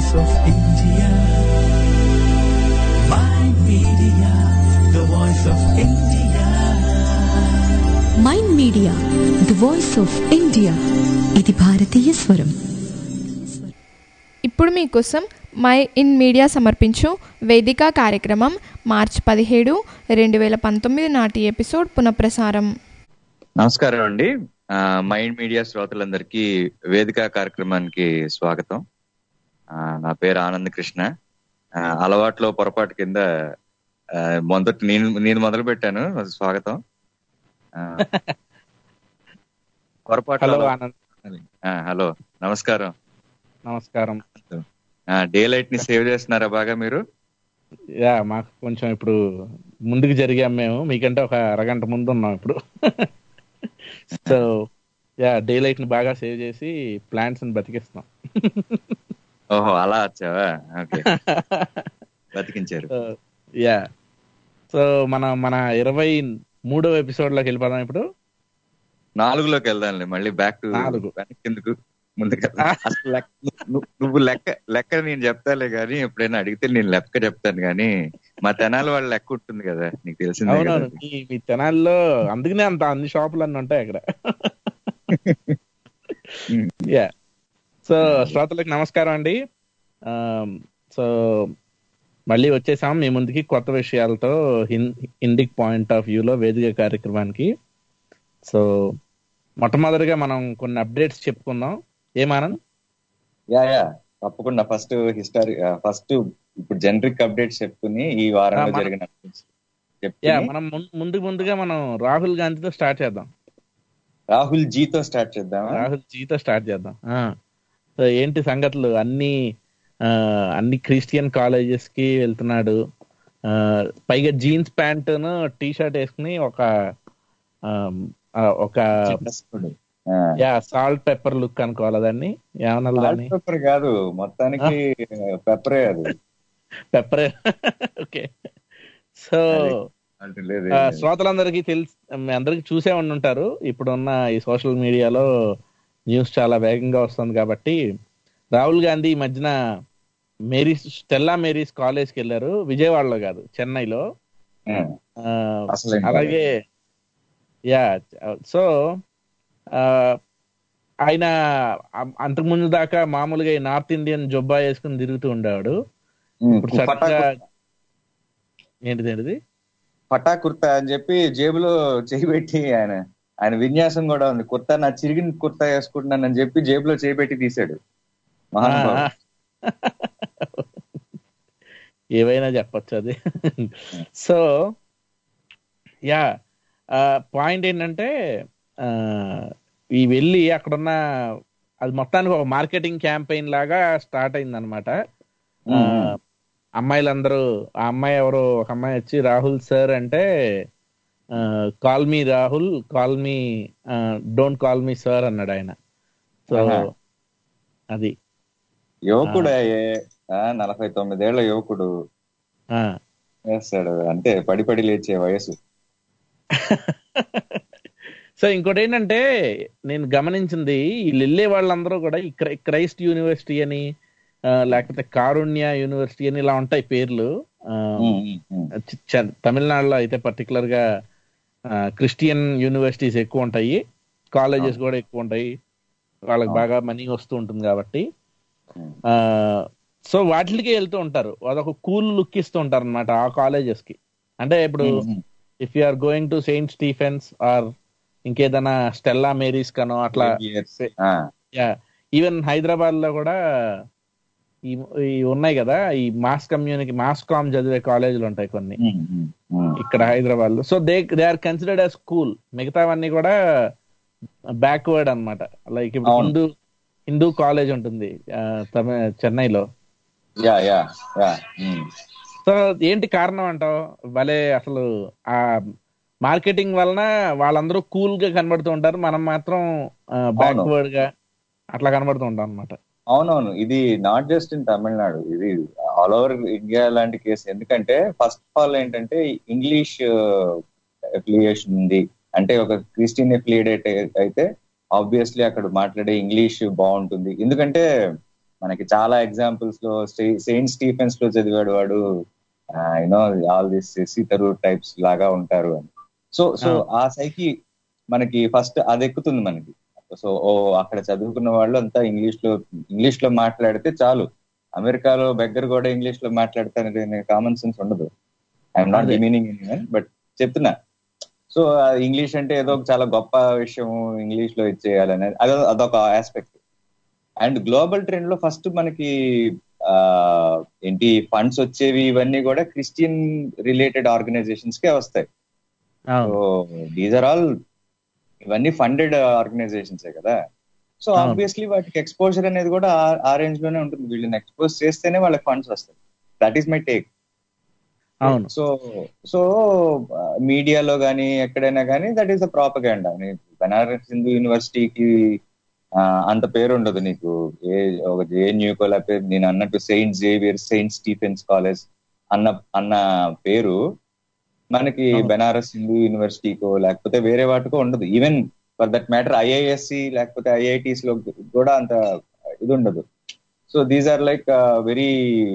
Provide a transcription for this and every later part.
voice of India. My media, the voice of India. Mind media the voice of India ఇది భారతీయ స్వరం ఇప్పుడు మీకోసం మై ఇన్ మీడియా సమర్పించు వేదిక కార్యక్రమం మార్చ్ పదిహేడు రెండు వేల పంతొమ్మిది నాటి ఎపిసోడ్ పునఃప్రసారం నమస్కారం అండి ఆ, మైండ్ మీడియా శ్రోతలందరికీ వేదిక కార్యక్రమానికి స్వాగతం ఆ, నా పేరు ఆనంద్ కృష్ణ ఆ, అలవాట్లో పొరపాటు కింద ఆ, మొదటి నేను నేను మొదలు పెట్టాను స్వాగతం ఆ, పొరపాటు హలో ఆనంద్ హలో నమస్కారం నమస్కారం డే లైట్ ని సేవ్ చేస్తున్నారా బాగా మీరు యా మాకు కొంచెం ఇప్పుడు ముందుకు జరిగాం మేము మీకంటే ఒక అరగంట ముందు ఉన్నాం ఇప్పుడు సో యా డే లైట్ ని బాగా సేవ్ చేసి ప్లాంట్స్ ని బతికిస్తున్నాం ఓహో అలా వచ్చావా ఓకే బతికించారు యా సో మన మన ఇరవై మూడవ ఎపిసోడ్ లోకి వెళ్ళిపోదాం ఇప్పుడు నాలుగులోకి వెళ్దాంలే మళ్ళీ బ్యాక్ టు నాలుగు. ఎందుకు ముందుకు అసలు లెక్క ను- నువ్వు లెక్క లెక్క నేను చెప్తాలే గానీ ఎప్పుడైనా అడిగితే నేను లెక్క చెప్తాను గానీ మా తెనాలి వాళ్ళ లెక్క ఉంటుంది కదా నీకు తెలిసిందే కదా అవునవును మీ మీ తెనాల్లో అందుకనే అంత అన్ని షాపులు అన్ని ఉంటాయి అక్కడ యా సో శ్రోతలకు నమస్కారం అండి సో మళ్ళీ వచ్చేసాం మీ ముందుకి కొత్త విషయాలతో హిన్- ఇండిక్ పాయింట్ ఆఫ్ వ్యూలో వేదిక కార్యక్రమానికి సో మొట్టమొదటిగా మనం కొన్ని అప్డేట్స్ చెప్పుకుందాం ఏమానంద్ యా యా తప్పకుండా ఫస్ట్ హిస్టారీ ఫస్ట్ ఇప్పుడు జనరిక్ అప్డేట్స్ చెప్పుకుని ఈ వారంలో ఆ, మన- జరిగిన updates యా చెప్పుకుని మనం ముం- ముందు ముందుగా మనం రాహుల్ గాంధీతో స్టార్ట్ చేద్దాం రాహుల్ జీతో స్టార్ట్ చేద్దామా రాహుల్ జీతో స్టార్ట్ చేద్దాం ఆ. సో ఏంటి సంగతులు అన్ని ఆ, అన్ని క్రిస్టియన్ కాలేజెస్ కి వెళ్తున్నాడు ఆ, పైగా జీన్స్ ప్యాంట్ టీ షర్ట్ వేసుకుని ఒక ఆమ్, ఆ, ఒక ఆ. యా సాల్ట్ పెప్పర్ లుక్ అనుకోవాలి దాన్ని ఏమన్నా దాన్ని Salt pepper కాదు మొత్తానికి పెప్పరే అది పెప్పర్ ఓకే సో అంటే లేదు ఆ, శ్రోతలందరికీ తెలిసి మీ అందరికీ చూసే ఉండి ఉంటారు ఇప్పుడున్న ఈ సోషల్ మీడియాలో న్యూస్ చాలా వేగంగా వస్తుంది కాబట్టి రాహుల్ గాంధీ ఈ మధ్యన మేరీస్ స్టెల్లా మేరీస్ కాలేజ్కి వెళ్ళారు విజయవాడలో కాదు చెన్నైలో ఆ. ఆ, అసలైన అలాగే యా సో ఆయన అ- అంతకుముందు దాకా మామూలుగా ఈ నార్త్ ఇండియన్ జొబ్బా వేసుకుని తిరుగుతూ ఉండేవాడు ఉమ్, ఇప్పుడు సడన్ గా పటాకు- ఏంటిది ఏంటిది పటా కుర్తా అని చెప్పి జేబులో చేయి పెట్టి ఆయన ఆయన విన్యాసం కూడా ఉంది కుర్తా నా చిరిగిన కుర్తా వేసుకుంటున్నానని చెప్పి జేబులో చేయి పెట్టి తీశాడు మహానుభావుడు. ఆ. ఏవైనా చెప్పొచ్చు అది సో యా పాయింట్ ఏంటంటే ఆ, ఈ వెళ్ళి అక్కడున్న అది మొత్తానికి ఒక మార్కెటింగ్ క్యాంపెయిన్ లాగా స్టార్ట్ అయింది అనమాట ఉమ్. అమ్మాయిలందరూ ఆ అమ్మాయి ఎవరో ఒక అమ్మాయి వచ్చి రాహుల్ సార్ అంటే call me Rahul call me don't call me sir అన్నాడు ఆయన సో ఆహా. అది యువకుడు అయ్యే ఆ, నలభై తొమ్మిదేళ్ల యువకుడు ఆ వేస్తాడు అంటే పడి పడి లేచే వయసు సో ఇంకోటి ఏంటంటే నేను గమనించింది వీళ్ళు వెళ్ళే వాళ్ళందరూ కూడా ఈ క్రై- క్రైస్ట్ యూనివర్సిటీ అని ఆ, లేకపోతే కారుణ్య యూనివర్సిటీ అని ఇలా ఉంటాయి పేర్లు ఆ, ఉమ్, ఉమ్, ఉమ్. చ- చ- తమిళనాడులో అయితే పర్టికులర్ గా ఆ, క్రిస్టియన్ యూనివర్సిటీస్ ఎక్కువ ఉంటాయి కాలేజెస్ కూడా ఎక్కువ ఉంటాయి వాళ్ళకి బాగా మనీ వస్తూ ఉంటుంది కాబట్టి ఉమ్. ఆ, సో వాటికి వెళ్తూ ఉంటారు అదొక కూల్ లుక్ ఇస్తూ ఉంటారు అనమాట ఆ కాలేజెస్ కి అంటే ఇప్పుడు um, um. If you are going to Saint Stephen's or ఇంకేదైనా స్టెల్లా మేరీస్ కనో అట్లా Years. ఆ, ఈవెన్ హైదరాబాద్ లో కూడా ఈ ఈ ఉన్నాయి కదా ఈ మాస్ కమ్యూనిటీ మాస్ కామ్ చదివే కాలేజీలు ఉంటాయి కొన్ని ఉమ్, ఉమ్, ఉమ్. ఇక్కడ హైదరాబాద్ లో so they they are considered as school మిగతావన్నీ కూడా బ్యాక్వర్డ్ అన్నమాట లైక్ ఇప్పుడు అవును. హిందూ హిందూ కాలేజ్ ఉంటుంది ఆ, తమి చెన్నైలో yeah yeah yeah um. So ఏంటి కారణం అంటావు భలే అసలు ఆ మార్కెటింగ్ వలన వాళ్ళందరూ కూల్ గా కనబడుతూ ఉంటారు మనం మాత్రం బ్యాక్వర్డ్ గా అట్లా కనబడుతూ ఉంటాం అనమాట అవునవును ఇది నాట్ జస్ట్ ఇన్ తమిళనాడు ఇది ఆల్ ఓవర్ ఇండియా లాంటి కేసు ఎందుకంటే ఫస్ట్ ఆఫ్ ఆల్ ఏంటంటే ఇంగ్లీష్ అఫిలియేషన్ ఉంది అంటే ఒక క్రిస్టియన్ అఫిలియేట్ అయితే ఆబ్వియస్లీ అక్కడ మాట్లాడే ఇంగ్లీష్ బాగుంటుంది ఎందుకంటే మనకి చాలా ఎగ్జాంపుల్స్ లో సెయింట్ స్టీఫెన్స్ లో చదివాడు వాడు యూనో ఆల్ దిస్ సీతరు టైప్స్ లాగా ఉంటారు అని సో సో ఆ సైకి మనకి ఫస్ట్ అది ఎక్కుతుంది మనకి సో ఓ అక్కడ చదువుకున్న వాళ్ళు అంతా ఇంగ్లీష్ లో ఇంగ్లీష్ లో మాట్లాడితే చాలు అమెరికాలో బెగ్గర్ కూడా ఇంగ్లీష్ లో మాట్లాడతానే కామన్ సెన్స్ ఉండదు ఐఎమ్ నాట్ అదే. మీనింగ్ బట్ చెప్తున్నా సో ఇంగ్లీష్ అంటే ఏదో ఒక చాలా గొప్ప విషయం ఇంగ్లీష్ లో ఇచ్చేయాలనేది అదో అదొక ఆస్పెక్ట్ అండ్ గ్లోబల్ ట్రెండ్ లో ఫస్ట్ మనకి ఆ ఏంటి ఫండ్స్ వచ్చేవి ఇవన్నీ కూడా క్రిస్టియన్ రిలేటెడ్ ఆర్గనైజేషన్స్ కే వస్తాయి అవును సో దీస్ ఆర్ ఆల్ ఇవన్నీ ఫండెడ్ ఆర్గనైజేషన్స్ కదా సో అవును. ఆబ్వియస్లీ వాటికి ఎక్స్పోజర్ అనేది కూడా ఆ- ఆ రేంజ్ లోనే ఉంటుంది వీళ్ళని ఎక్స్పోజ్ చేస్తేనే వాళ్ళకి ఫండ్స్ వస్తాయి దట్ ఈస్ మై టేక్ అవును సో సో మీడియాలో కానీ ఎక్కడైనా కానీ that is the propaganda Banaras Hindu యూనివర్సిటీకి అంత పేరు ఉండదు నీకు ఏ ఒక జేఎన్యూకో లేకపోతే నేను అన్నట్టు Saint Xavier Saint Stephen's college అన్న అన్న పేరు మనకి అవును. బెనారస్ హిందూ యూనివర్సిటీకో లేకపోతే వేరే వాటికో ఉండదు even for that matter IISc లేకపోతే ఐఐటీస్ లో కూడా అంత ఇది ఉండదు so these are like very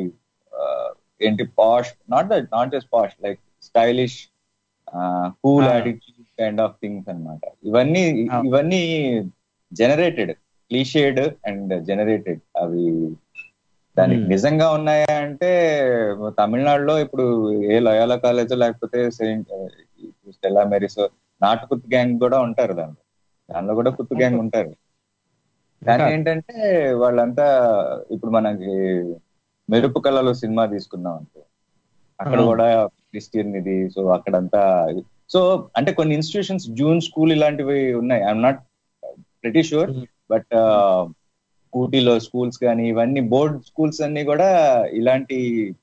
ఏంటి posh not that not just posh like stylish cool Ah. Attitude kind of things అన్నమాట ఇవన్నీ Ah. ఇవన్నీ జనరేటెడ్ క్లీషేడ్ అండ్ జనరేటెడ్ అవి దానికి Hmm. నిజంగా ఉన్నాయా అంటే తమిళనాడులో ఇప్పుడు ఏ లయోలా కాలేజ్ లేకపోతే సెయింట్ స్టెల్లా మెరీస్ నాటు కుత్తు గ్యాంగ్ కూడా ఉంటారు దాంట్లో దానిలో కూడా కుత్తు గ్యాంగ్ ఉంటారు కానీ ఉంటారు. ఏంటంటే వాళ్ళంతా ఇప్పుడు మనకి మెరుపు కళలో సినిమా తీసుకున్నాం అంటే అక్కడ అవును. కూడా క్రిస్టియన్ ఇది సో అక్కడంతా సో అంటే కొన్ని ఇన్స్టిట్యూషన్స్ జూన్ స్కూల్ ఇలాంటివి ఉన్నాయి I'm not pretty sure Mm. But ఊటీలో స్కూల్స్ కానీ ఇవన్నీ బోర్డ్ స్కూల్స్ అన్ని కూడా ఇలాంటి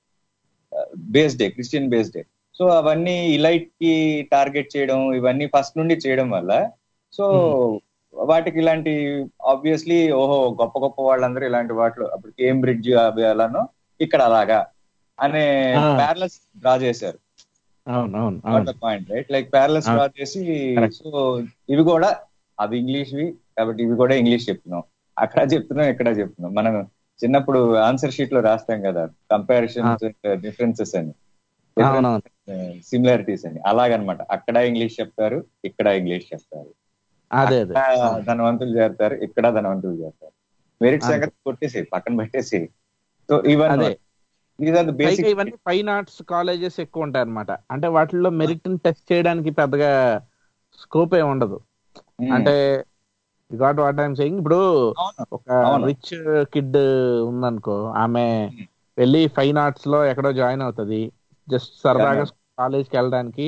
బేస్డే క్రిస్టియన్ బేస్డే సో అవన్నీ ఇలైట్ కి టార్గెట్ చేయడం ఇవన్నీ ఫస్ట్ నుండి చేయడం వల్ల సో వాటికి ఇలాంటి ఆబ్వియస్లీ ఓహో గొప్ప గొప్ప వాళ్ళందరూ ఇలాంటి వాటిలో అప్పుడు కేంబ్రిడ్జ్ అవి అలానో ఇక్కడ అలాగా అనే Ah. ప్యారలస్ డ్రా చేశారు అవును అవును అవును point right like parallels Ah. Draw చేసి Correct. సో ఇవి కూడా అవి ఇంగ్లీష్వి కాబట్టి ఇవి కూడా ఇంగ్లీష్ చెప్తున్నాం అక్కడ చెప్తున్నాం ఇక్కడ చెప్తున్నాం మనం చిన్నప్పుడు ఆన్సర్ షీట్ లో రాస్తాం కదా కంపారిజన్స్ డిఫరెన్సెస్ అని అవునవును సిమిలారిటీస్ అని అలాగనమాట అక్కడ ఇంగ్లీష్ చెప్తారు ఇక్కడ ఇంగ్లీష్ చెప్తారు అదే అదే అక్కడ ధనవంతులు చేస్తారు ఇక్కడ ధనవంతులు చేస్తారు మెరిట్ అంతే. సంగతి కొట్టేసి పక్కన పెట్టేసి సో ఇవన్నీ అదే. దీస్ ఆర్ ద పైగా బేసిక్ ఇవన్నీ ఫైన్ ఆర్ట్స్ కాలేజెస్ ఎక్కువ ఉంటాయి అనమాట అంటే వాటిల్లో మెరిట్ ని టెస్ట్ చేయడానికి పెద్దగా స్కోప్ ఏ ఉండదు అంటే గాట్ వాట్ ఐఎమ్ సెయింగ్ ఇప్పుడు ఒక అవును. రిచ్ కిడ్ ఉందనుకో ఆమె వెళ్ళి ఫైన్ ఆర్ట్స్ లో ఎక్కడో జాయిన్ అవుతుంది జస్ట్ సరదాగా కాలేజ్ కి వెళ్ళడానికి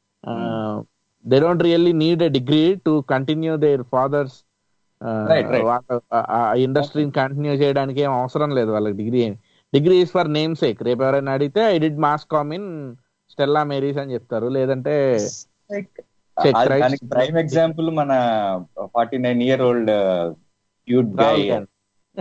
they don't really need a degree to continue their fathers Right, right. ఆ ఇండస్ట్రీని కంటిన్యూ చేయడానికి ఏం అవసరం లేదు వాళ్ళకి degree degree is for name sake రేపు ఎవరైనా అడిగితే I did mass com in Stella Mary's అని చెప్తారు లేదంటే Check, అది right? దానికి ప్రైమ్ ఎగ్జాంపుల్ మన forty nine year old cute guy Rahul Gandhi.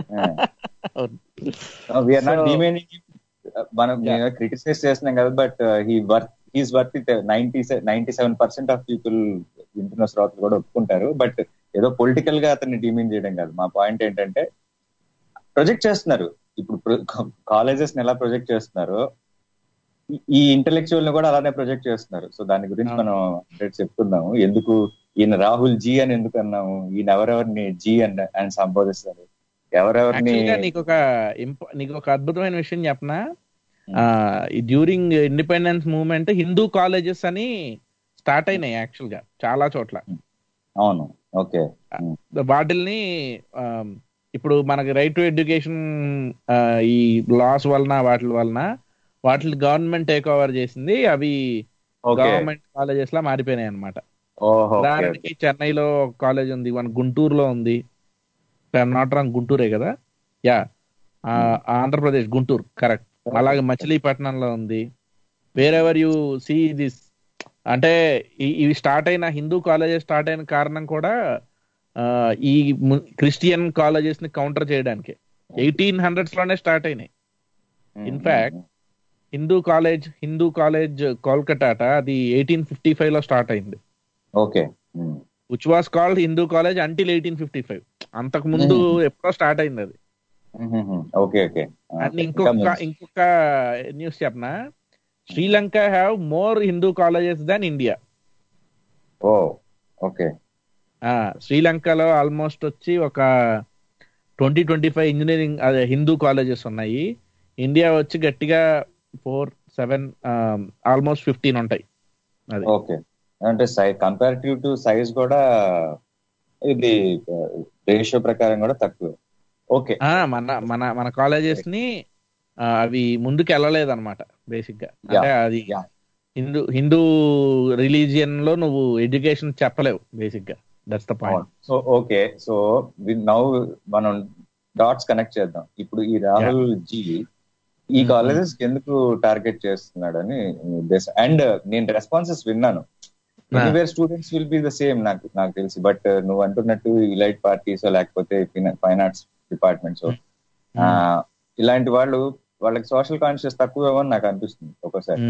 We're not So- demeaning మనం Yeah. క్రిటిసైజ్ చేస్తున్నాం కదా but he worth he's worth ninety ninety seven percent of people వింటున్న శ్రోతలు కూడా ఒప్పుకుంటారు బట్ ఏదో పొలిటికల్ గా అతన్ని డిమీన్ చేయడం కాదు మా పాయింట్ ఏంటంటే ప్రొజెక్ట్ చేస్తున్నారు ఇప్పుడు కాలేజెస్ ని ఎలా ప్రొజెక్ట్ చేస్తున్నారు ఈ- ఈ ఇంటెలెక్చువల్ ని కూడా అలానే ప్రొజెక్ట్ చేస్తున్నారు సో దాని గురించి అవును. మనం రేపు చెప్తున్నాము ఎందుకు ఈయన రాహుల్ జీ అని ఎందుకు అన్నాము ఈయన ఎవరెవరిని జీ అని అని సంబోధిస్తారు ఎవరెవరిని యాక్చువల్గా నీకు ఒక ఇంప- నీకు ఒక అద్భుతమైన విషయం చెప్పనా during independence movement Hindu colleges అని స్టార్ట్ అయినాయి యాక్చువల్ గా చాలా చోట్ల అవును ఓకే వాటిల్ని ఆ, ఇప్పుడు మనకి రైట్ టు ఎడ్యుకేషన్ ఈ లాస్ వలన వాటి వలన వాటిని గవర్నమెంట్ టేక్ ఓవర్ చేసింది అవి ఓకే గవర్నమెంట్ కాలేజెస్ లా మారిపోయినాయి అనమాట ఓహో ఉదాహరణకి చెన్నైలో ఒక కాలేజ్ ఉంది మన గుంటూరులో ఉంది నాట్ రాంగ్ గుంటూరే కదా యా ఆంధ్రప్రదేశ్ గుంటూరు కరెక్ట్ అలాగే మచిలీపట్నంలో ఉంది wherever you see this అంటే ఈ- ఇవి స్టార్ట్ అయిన హిందూ కాలేజెస్ స్టార్ట్ అయిన కారణం కూడా ఆ, ఈ క్రిస్టియన్ కాలేజెస్ ని కౌంటర్ చేయడానికి ఎయిటీన్ హండ్రెడ్స్ లోనే స్టార్ట్ అయినాయి in fact, Hindu college Hindu college కోల్కటాట అది ఎయిటీన్ ఫిఫ్టీ ఫైవ్ లో స్టార్ట్ అయింది okay which was called Hindu college until eighteen fifty five అంతకు ముందు Hmm. ఎప్పుడో స్టార్ట్ అయింది అది ఓకే ఓకే అండ్ ఇంకొక ఇంకొక న్యూస్ చెప్పనా Sri Lanka have more Hindu colleges than India oh okay శ్రీలంకలో ఆల్మోస్ట్ వచ్చి ఒక ట్వంటీ ట్వంటీ ఫైవ్ ఇంజనీరింగ్ అదే హిందూ కాలేజెస్ ఉన్నాయి ఇండియా వచ్చి గట్టిగా ఫోర్ సెవెన్ ఆల్మోస్ట్ ఫిఫ్టీన్ ఉంటాయి అది ఓకే అంటే సై కంపారిటివ్ టు సైజ్ కూడా ఇది రేషియో ప్రకారం కూడా తక్కువ ఓకే ఆ, మన మన మన కాలేజెస్ ని ఆ, అవి ముందుకు వెళ్ళలేదు అనమాట బేసిక్ గా అంటే అది yeah. హిందూ హిందూ రిలీజియన్ లో నువ్వు ఎడ్యుకేషన్ చెప్పలేవు బేసిక్ గా that's the point so okay so now మనం డాట్స్ కనెక్ట్ చేద్దాం ఇప్పుడు ఈ రాహుల్ జీ ఈ Mhm. కాలేజెస్ ఎందుకు టార్గెట్ చేస్తున్నాడని మీ ఉద్దేశం అండ్ నేను రెస్పాన్సెస్ విన్నాను Ah. Anywhere students will be the same నాకు నాకు తెలిసి బట్ నువ్వు అంటున్నట్టు ఇలైట్ పార్టీస్ లేకపోతే ఫైన్ ఆర్ట్స్ డిపార్ట్మెంట్స్ ఇలాంటి వాళ్ళు వాళ్ళకి సోషల్ కాన్షియస్ తక్కువేమో అని నాకు అనిపిస్తుంది ఒక్కోసారి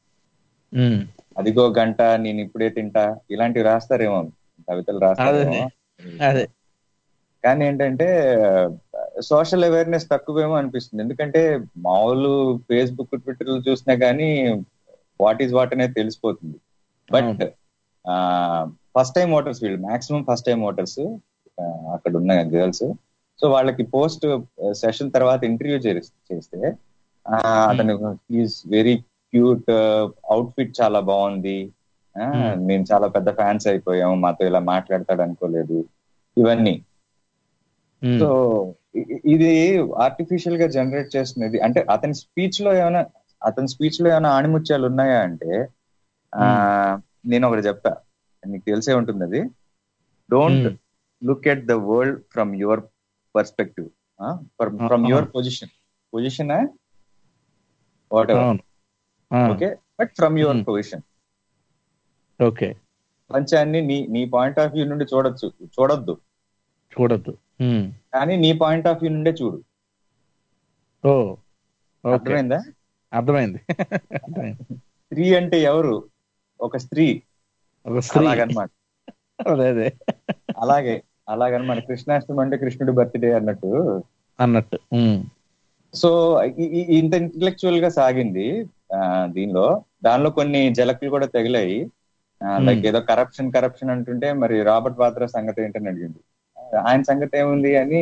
అదిగో గంట నేను ఇప్పుడే తింటా ఇలాంటివి రాస్తారేమో కవితలు రాస్తారేమో అదే కానీ ఏంటంటే సోషల్ అవేర్నెస్ తక్కువేమో అనిపిస్తుంది ఎందుకంటే మామూలు ఫేస్బుక్ ట్విట్టర్ చూసినా గానీ వాట్ ఈజ్ వాట్ అనేది తెలిసిపోతుంది బట్ ఫస్ట్ టైం ఓటర్స్ వీళ్ళు మాక్సిమం ఫస్ట్ టైం ఓటర్స్ అక్కడ ఉన్న గర్ల్స్ సో వాళ్ళకి పోస్ట్ సెషన్ తర్వాత ఇంటర్వ్యూ చేస్తే ఆ, అతను is very cute outfit చాలా బాగుంది ఆ, Hmm. మేము చాలా పెద్ద ఫ్యాన్స్ అయిపోయాము మాతో ఇలా మాట్లాడతాడు అనుకోలేదు ఇవన్నీ ఉమ్, సో ఇ- ఇది ఆర్టిఫిషియల్ గా జనరేట్ చేస్తున్నది అంటే అతని స్పీచ్ లో ఏమైనా అతని స్పీచ్ లో ఏమైనా ఆణిముత్యాలు ఉన్నాయా అంటే ఆ నేను ఒకటి చెప్తా నీకు తెలిసే ఉంటుంది అది don't um, look at the world from your perspective from Uh-huh. Your position position whatever అవును ఆ, okay but from your Hmm. Position okay ప్రపంచాన్ని నీ నీ పాయింట్ ఆఫ్ వ్యూ నుండి చూడొచ్చు చూడొద్దు చూడొద్దు ఉమ్, కానీ నీ పాయింట్ ఆఫ్ వ్యూ నుండే చూడు ఓ ఓకే అర్థమైందా అర్థమైంది అర్థమైంది స్త్రీ అంటే ఎవరు ఒక స్త్రీ ఒక స్త్రీ అలాగనమాట అదే అదే అలాగే అలాగనమాట కృష్ణాష్టమి అంటే కృష్ణుడి బర్త్డే అన్నట్టు అన్నట్టు ఉమ్, సో ఈ- ఈ- ఇంత ఇంటలెక్చువల్ గా సాగింది ఆ, దీనిలో దానిలో కొన్ని జలకులు కూడా తగిలాయి లైక్ ఏదో కరప్షన్ కరప్షన్ అంటుంటే మరి రాబర్ట్ వాద్రా సంగతి ఏంటని అడిగింది ఆయన సంగతి ఏముంది అని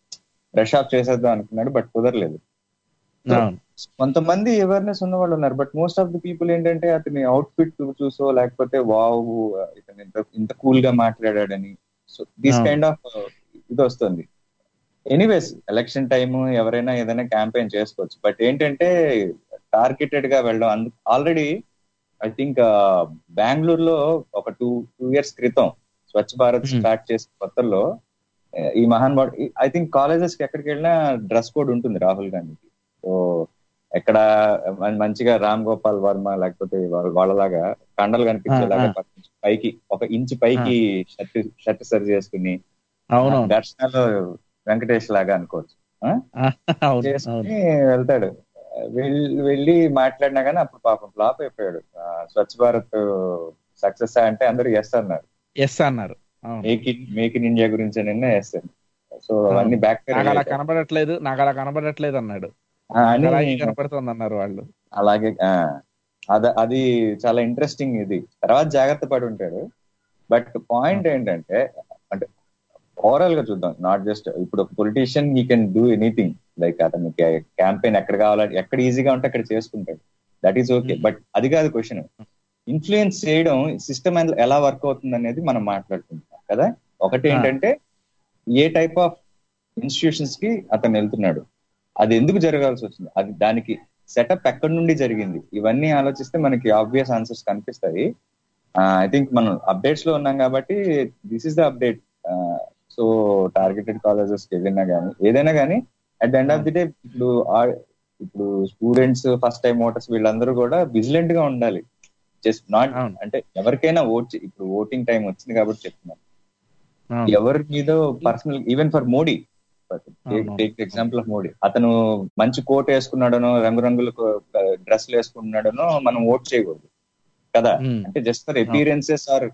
బ్రష్ ఆఫ్ చేసేద్దాం అనుకున్నాడు బట్ కుదరలేదు So, అవును కొంతమంది అవేర్నెస్ ఉన్న వాళ్ళు ఉన్నారు but most of the people ఏంటంటే అతని అవుట్ఫిట్ చూసో లేకపోతే వావ్ ఇతను ఇంత ఇంత కూల్ గా మాట్లాడాడని సో దిస్ అవును. కైండ్ ఆఫ్ ఇది వస్తుంది ఎనీవేస్ ఎలక్షన్ టైం ఎవరైనా ఏదైనా క్యాంపెయిన్ చేసుకోవచ్చు బట్ ఏంటంటే టార్గెటెడ్ గా వెళ్ళడం అందు ఆల్రెడీ ఐ థింక్ బెంగళూరులో ఒక టూ టూ ఇయర్స్ క్రితం స్వచ్ఛ భారత్ Hmm. స్టార్ట్ చేసిన కొత్తల్లో ఆ, ఈ మహాన్ ఐ థింక్ కాలేజెస్ కి ఎక్కడికి వెళ్ళినా డ్రెస్ కోడ్ ఉంటుంది రాహుల్ గాంధీకి సో ఎక్కడ మం- మంచిగా రామ్ గోపాల్ వర్మ లేకపోతే వాళ్ళ- వాళ్ళలాగా కండలు కనిపించేలాగా ఆ, ఆ. పక్క నుంచి పైకి ఒక ఇంచు పైకి షర్ట్ షర్ట్ సరి చేసుకుని అవునవును దర్శనాలు వెంకటేష్ లాగా అనుకోవచ్చు ఆ? అవును అవును చేసుకుని వెళ్తాడు వెళ్ళి వెళ్ళి మాట్లాడినా కానీ అప్పుడు పాపం ఫ్లాప్ అయిపోయాడు ఆ, స్వచ్ఛ భారత్ సక్సెస్ అంటే అందరూ ఎస్ అన్నారు ఎస్ అన్నారు అవును make in make in India గురించి నిన్న ఎస్ సో అవన్నీ బ్యాక్ నాకు అలా కనబడట్లేదు నాకు అలా కనబడట్లేదు అన్నాడు అని అలాగే కనపడుతుంది అన్నారు వాళ్ళు అలాగే ఆ, అద అది చాలా ఇంట్రెస్టింగ్ ఇది తర్వాత జాగ్రత్త పడి ఉంటాడు బట్ పాయింట్ ఏంటంటే అంటే ఓవరాల్ గా చూద్దాం నాట్ జస్ట్ ఇప్పుడు ఒక పొలిటీషియన్ ఈ కెన్ డూ ఎనీథింగ్ లైక్ అతను క్యాంపెయిన్ ఎక్కడ కావాలంటే ఎక్కడ ఈజీగా ఉంటే అక్కడ చేసుకుంటాడు దట్ ఈస్ ఓకే బట్ అది కాదు క్వశ్చన్ ఇన్ఫ్లుయెన్స్ చేయడం సిస్టమ్ ఎలా వర్క్ అవుతుంది అనేది మనం మాట్లాడుకుంటాం కదా ఒకటి ఏంటంటే ఏ టైప్ ఆఫ్ ఇన్స్టిట్యూషన్స్ కి అతను వెళ్తున్నాడు అది ఎందుకు జరగాల్సి వచ్చింది అది దానికి సెటప్ ఎక్కడి నుండి జరిగింది ఇవన్నీ ఆలోచిస్తే మనకి ఆబ్వియస్ ఆన్సర్స్ కనిపిస్తాయి ఐ థింక్ మనం అప్డేట్స్ లో ఉన్నాం కాబట్టి this is the update so targeted colleges ఏదైనా కానీ ఏదైనా కానీ at the end of the day ఇప్పుడు ఆ- ఇప్పుడు స్టూడెంట్స్ ఫస్ట్ టైం ఓటర్స్ వీళ్ళందరూ కూడా విజిలెంట్ గా ఉండాలి జస్ట్ నాట్ అవును. అంటే ఎవరికైనా ఓట్ ఇప్పుడు ఓటింగ్ టైం వచ్చింది కాబట్టి చెప్తున్నాను అవును. ఎవరి మీద పర్సనల్ ఈవెన్ ఫర్ మోడీ అవును. టేక్ ఎగ్జాంపుల్ ఆఫ్ మోడీ అతను మంచి కోట్ వేసుకున్నాడనో రంగురంగుల డ్రెస్లు వేసుకున్నాడనో మనం ఓట్ చేయకూడదు కదా Hmm. అంటే జస్ట్ ఫర్ అపీరెన్సెస్ ఆర్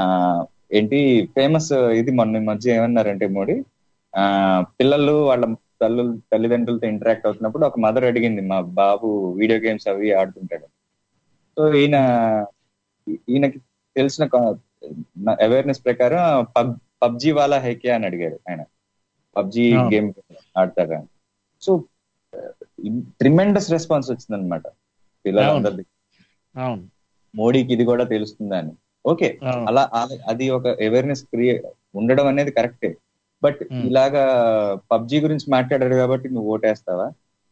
ఏంటి ఫేమస్ ఇది మొన్న ఈ మధ్య ఏమన్నారంటే మోడీ ఆ పిల్లలు వాళ్ళ తల్లు తల్లిదండ్రులతో ఇంటరాక్ట్ అవుతున్నప్పుడు ఒక మదర్ అడిగింది మా బాబు వీడియో గేమ్స్ అవి ఆడుతుంటాడు సో ఈయన ఈయనకి తెలిసిన అవేర్నెస్ ప్రకారం పబ్ పబ్జీ వాళ్ళ హైకే అని అడిగాడు ఆయన పబ్జీ అవును. గేమ్ ఆడతారా సో ట్రిమెండస్ రెస్పాన్స్ వచ్చిందనమాట పిల్లలందరి అవును మోడీకి ఇది కూడా తెలుస్తుందని ఓకే అవును. అలా అలా- అది ఒక అవేర్నెస్ క్రియే ఉండడం అనేది కరెక్టే బట్ Hmm. ఇలాగా పబ్జీ గురించి మాట్లాడారు కాబట్టి నువ్వు ఓటేస్తావా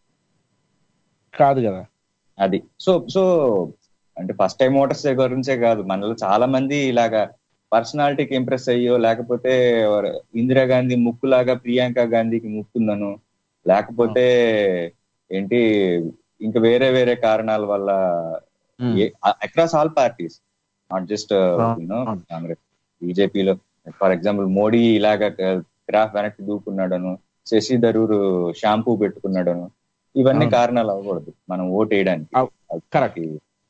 కాదు కదా అది సో సో అంటే ఫస్ట్ టైం ఓటర్స్ గురించే కాదు మనలో చాలా మంది ఇలాగా పర్సనాలిటీకి ఇంప్రెస్ అయ్యో లేకపోతే ఎవరు- ఇందిరాగాంధీ ముక్కులాగా ప్రియాంక గాంధీకి ముక్కుందను లేకపోతే ఏంటి ఇంకా వేరే వేరే కారణాల వల్ల um. Across all parties not just you know అవును. కాంగ్రెస్ బీజేపీలో ఫర్ ఎగ్జాంపుల్ మోడీ ఇలాగా గ్రాఫ్ వెనక్కి దూకున్నాడను శశి థరూర్ షాంపూ పెట్టుకున్నాడను ఇవన్నీ అవును. కారణాలు అవ్వకూడదు మనం ఓట్ వేయడానికి అవ్- correct.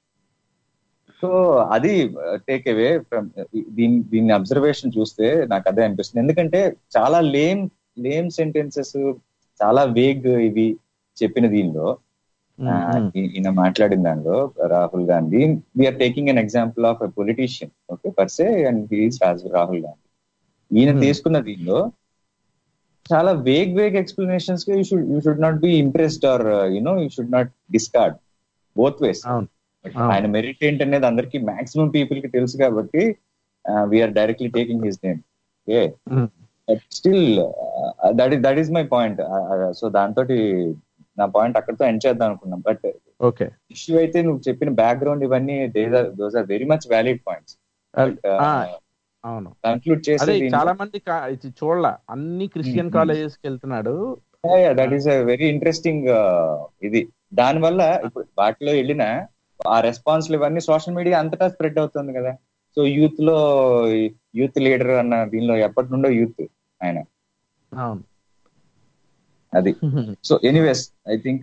సో అది టేక్ అవే దీని దీని అబ్జర్వేషన్ చూస్తే నాకు అదే అనిపిస్తుంది ఎందుకంటే చాలా లేమ్ లేమ్ సెంటెన్సెస్ చాలా వేగ్ ఇవి చెప్పిన దీనిలో ఉమ్, ఆ, ఉమ్. ఈ- ఈయన మాట్లాడిన దానిలో Rahul Gandhi we are taking an example of a politician okay per se and he's Rahul Gandhi ఈయన Hmm. తీసుకున్న దీనిలో చాలా vague vague explanations you should you should not be impressed are you know you should not discard both ways అవును అవును. ఆయన మెరిట్ ఏంటనేది అందరికి maximum people కి తెలుసు కాబట్టి we're directly taking his name okay um. Still that is that is my point so దాంతో నా పాయింట్ అక్కడితో ఎండ్ చేద్దాం అనుకున్నాం బట్ ఓకే ఇష్యూ అయితే నువ్వు చెప్పిన బ్యాక్గ్రౌండ్ ఇవన్నీ those are very much valid points ఆ, అవును కన్క్లూడ్ అదే చేసి చాలా మంది కా- ఇది చూడాల అన్ని క్రిస్టియన్ ఉమ్. కాలేజెస్ కి వెళ్తున్నాడు దట్ ఈస్ వెరీ ఇంట్రెస్టింగ్ ఇది దాని వల్ల ఇప్పుడు వాటిలో వెళ్ళిన ఆ రెస్పాన్స్లు ఇవన్నీ సోషల్ మీడియా అంతటా స్ప్రెడ్ అవుతుంది కదా సో యూత్ లో యూత్ లీడర్ అన్న దీనిలో ఎప్పటి నుండో యూత్ ఆయన అవును అది so anyways I think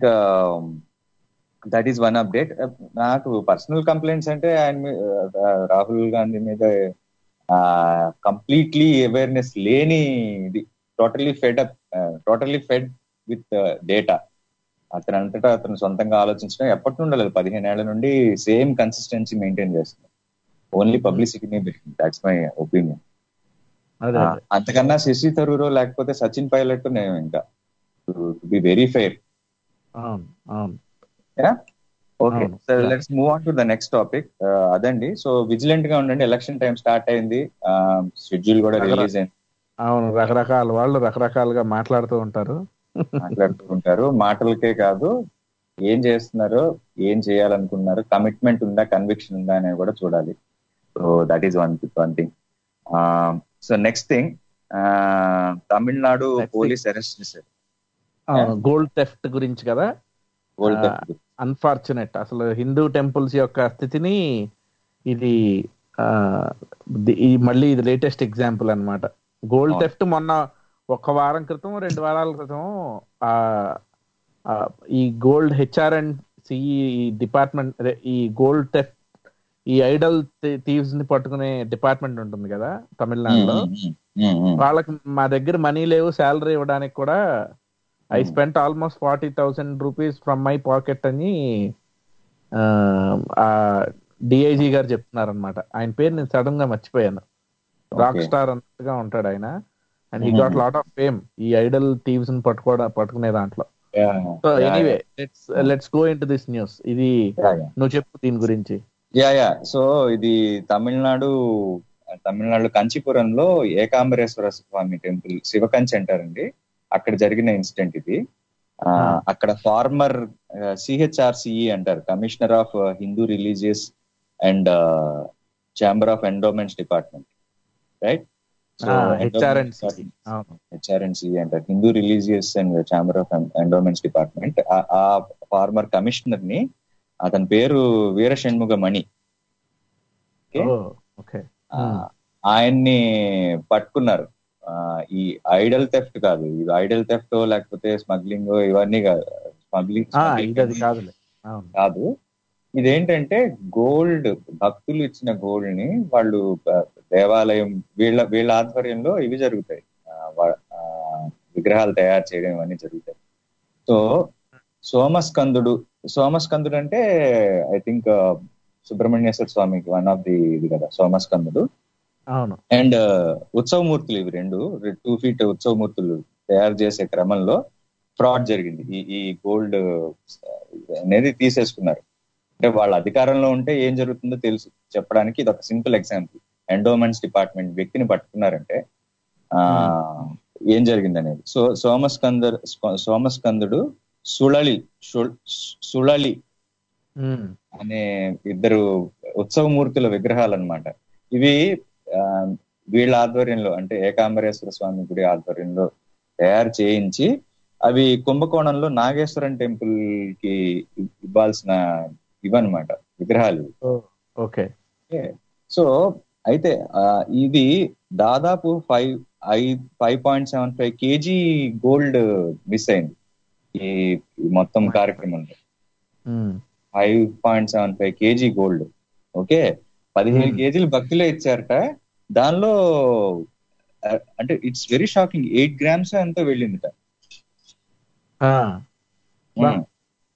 that is one update నాకు పర్సనల్ కంప్లైంట్స్ అంటే ఆయన మీ- ఆ, రాహుల్ గాంధీ మీద కంప్లీట్లీ అవేర్నెస్ లేని ఇది totally fed up totally fed with data అతను అంతటా అతను సొంతంగా ఆలోచించడం ఎప్పటి నుండి లేదు పదిహేను ఏళ్ల నుండి సేమ్ కన్సిస్టెన్సీ మెయింటైన్ చేస్తుంది ఓన్లీ పబ్లిసిటీనే పెరిగింది దాట్స్ మై ఒపీనియన్ అదే ఆ, అదే అంతకన్నా శశి థరూరో లేకపోతే సచిన్ పైలట్ నేను ఇంకా బి వెరీ ఫెయిర్ అవును అవును ఓకే అవును. So let's move on to the next topic అదండి సో విజిలెంట్ గా ఉండండి ఎలక్షన్ టైం స్టార్ట్ అయింది షెడ్యూల్ కూడా అక్కడ- రిలీజ్ అయింది అవును రకరకాల వాళ్ళు రకరకాలుగా మాట్లాడుతూ ఉంటారు మాట్లాడుతూ ఉంటారు మాటలకే కాదు ఏం చేస్తున్నారు ఏం చేయాలనుకున్నారు కమిట్మెంట్ ఉందా కన్విక్షన్ ఉందా అనేది కూడా చూడాలి so that is one one thing so next thing Tamil Nadu Next thing. Police arrest చేశారు అవును గోల్డ్ థెఫ్ట్ గురించి కదా గోల్డ్ ఆ, అన్ఫార్చునేట్ అసలు హిందూ టెంపుల్స్ యొక్క స్థితిని ఇది ఆ, ది- ఈ మళ్ళీ ఇది లేటెస్ట్ ఎగ్జాంపుల్ అన్నమాట గోల్డ్ అవును. థెఫ్ట్ మొన్న ఒక వారం క్రితం రెండు వారాల క్రితం ఆ ఆ, ఈ gold HR and CE department అదే ఈ గోల్డ్ థెఫ్ట్ ఈ ఐడల్ థీవ్స్ ని పట్టుకునే డిపార్ట్మెంట్ ఉంటుంది కదా తమిళనాడులో వాళ్ళకి మా దగ్గర మనీ లేవు శాలరీ ఇవ్వడానికి కూడా I Hmm. Spent almost forty thousand rupees from my pocket అని ఆ డిఐజీ గారు చెప్తున్నారు అనమాట ఆయన పేరు నేను సడన్ గా మర్చిపోయాను రాక్ Okay. స్టార్ అన్నట్టుగా ఉంటాడు ఆయన and he Mhm. Got lot of fame ఈ ఐడల్ థీవ్స్ ని పట్టుకోవడం పట్టుకునే దాంట్లో so anyway let's let's go in to this news ఇది నువ్వు చెప్పు దీని గురించి యా యా సో ఇది తమిళనాడు తమిళనాడు కంచిపురంలో ఏకాంబరేశ్వర స్వామి టెంపుల్ శివకంచి అంటారండి అక్కడ జరిగిన ఇన్సిడెంట్ ఇది ఆ, Ah. అక్కడ ఫార్మర్ సిహెచ్ఆర్సిఈ అంటారు commissioner of Hindu religious and chamber of endowments department right HR and అవును హెచ్ఆర్ఎన్సి అంటారు Hindu religious and chamber of endowments department ఆ ఫార్మర్ కమిషనర్ ని అతని పేరు వీర షణ్ముగ మణి Okay. ఓకే ఆ, ఆయన్ని పట్టుకున్నారు ఆ, ఈ ఐడల్ థెఫ్ట్ కాదు ఇది ఐడల్ థెఫ్ట్ లేకపోతే స్మగ్లింగ్ ఇవన్నీ కాదు స్మగ్లింగ్ ఇది అది కాదులే అవును కాదు ఇదేంటంటే గోల్డ్ భక్తులు ఇచ్చిన గోల్డ్ ని వాళ్ళు ఆ, దేవాలయం వీళ్ళ వీళ్ళ ఆధ్వర్యంలో ఇవి జరుగుతాయి ఆ, వా- ఆ, విగ్రహాలు తయారు చేయడం ఇవన్నీ జరుగుతాయి సో సోమస్కందుడు సోమస్కందుడు అంటే ఐ థింక్ సుబ్రహ్మణ్యేశ్వర స్వామికి వన్ ఆఫ్ ది ఇది కదా సోమస్కందుడు అవును అండ్ ఉత్సవమూర్తులు ఇవి రెండు టూ ఫీట్ ఉత్సవమూర్తులు తయారు చేసే క్రమంలో ఫ్రాడ్ జరిగింది ఈ ఈ గోల్డ్ అనేది తీసేసుకున్నారు అంటే వాళ్ళ అధికారంలో ఉంటే ఏం జరుగుతుందో తెలుసు చెప్పడానికి ఇది ఒక సింపుల్ ఎగ్జాంపుల్ ఎండోమెంట్స్ డిపార్ట్మెంట్ వ్యక్తిని పట్టుకున్నారంటే ఆ ఏం జరిగింది అనేది సో సోమస్కందర్ సోమస్కందుడు సుళలి సు- సుళలి ఉమ్, అనే ఇద్దరు ఉత్సవమూర్తుల విగ్రహాలు అన్నమాట ఇవి ఆ, వీళ్ళ ఆధ్వర్యంలో అంటే ఏకాంబరేశ్వర స్వామి గుడి ఆధ్వర్యంలో తయారు చేయించి అవి కుంభకోణంలో నాగేశ్వరం టెంపుల్ కి ఇవ్వాల్సిన ఇవన్నమాట విగ్రహాలు ఇవి. ఓ, ఓకే సో అయితే ఆ, ఇది దాదాపు five I five point seven five KG gold miss అయింది ఈ ఈ మొత్తం కార్యక్రమంలో um, five point seven five KG gold okay పదిహేను Hmm. కేజీలు భక్తులే ఇచ్చారట దానిలో ఆ, అంటే it's very shocking eight grams ఎంతో వెళ్ళిందిట ఆ, బా. Hmm.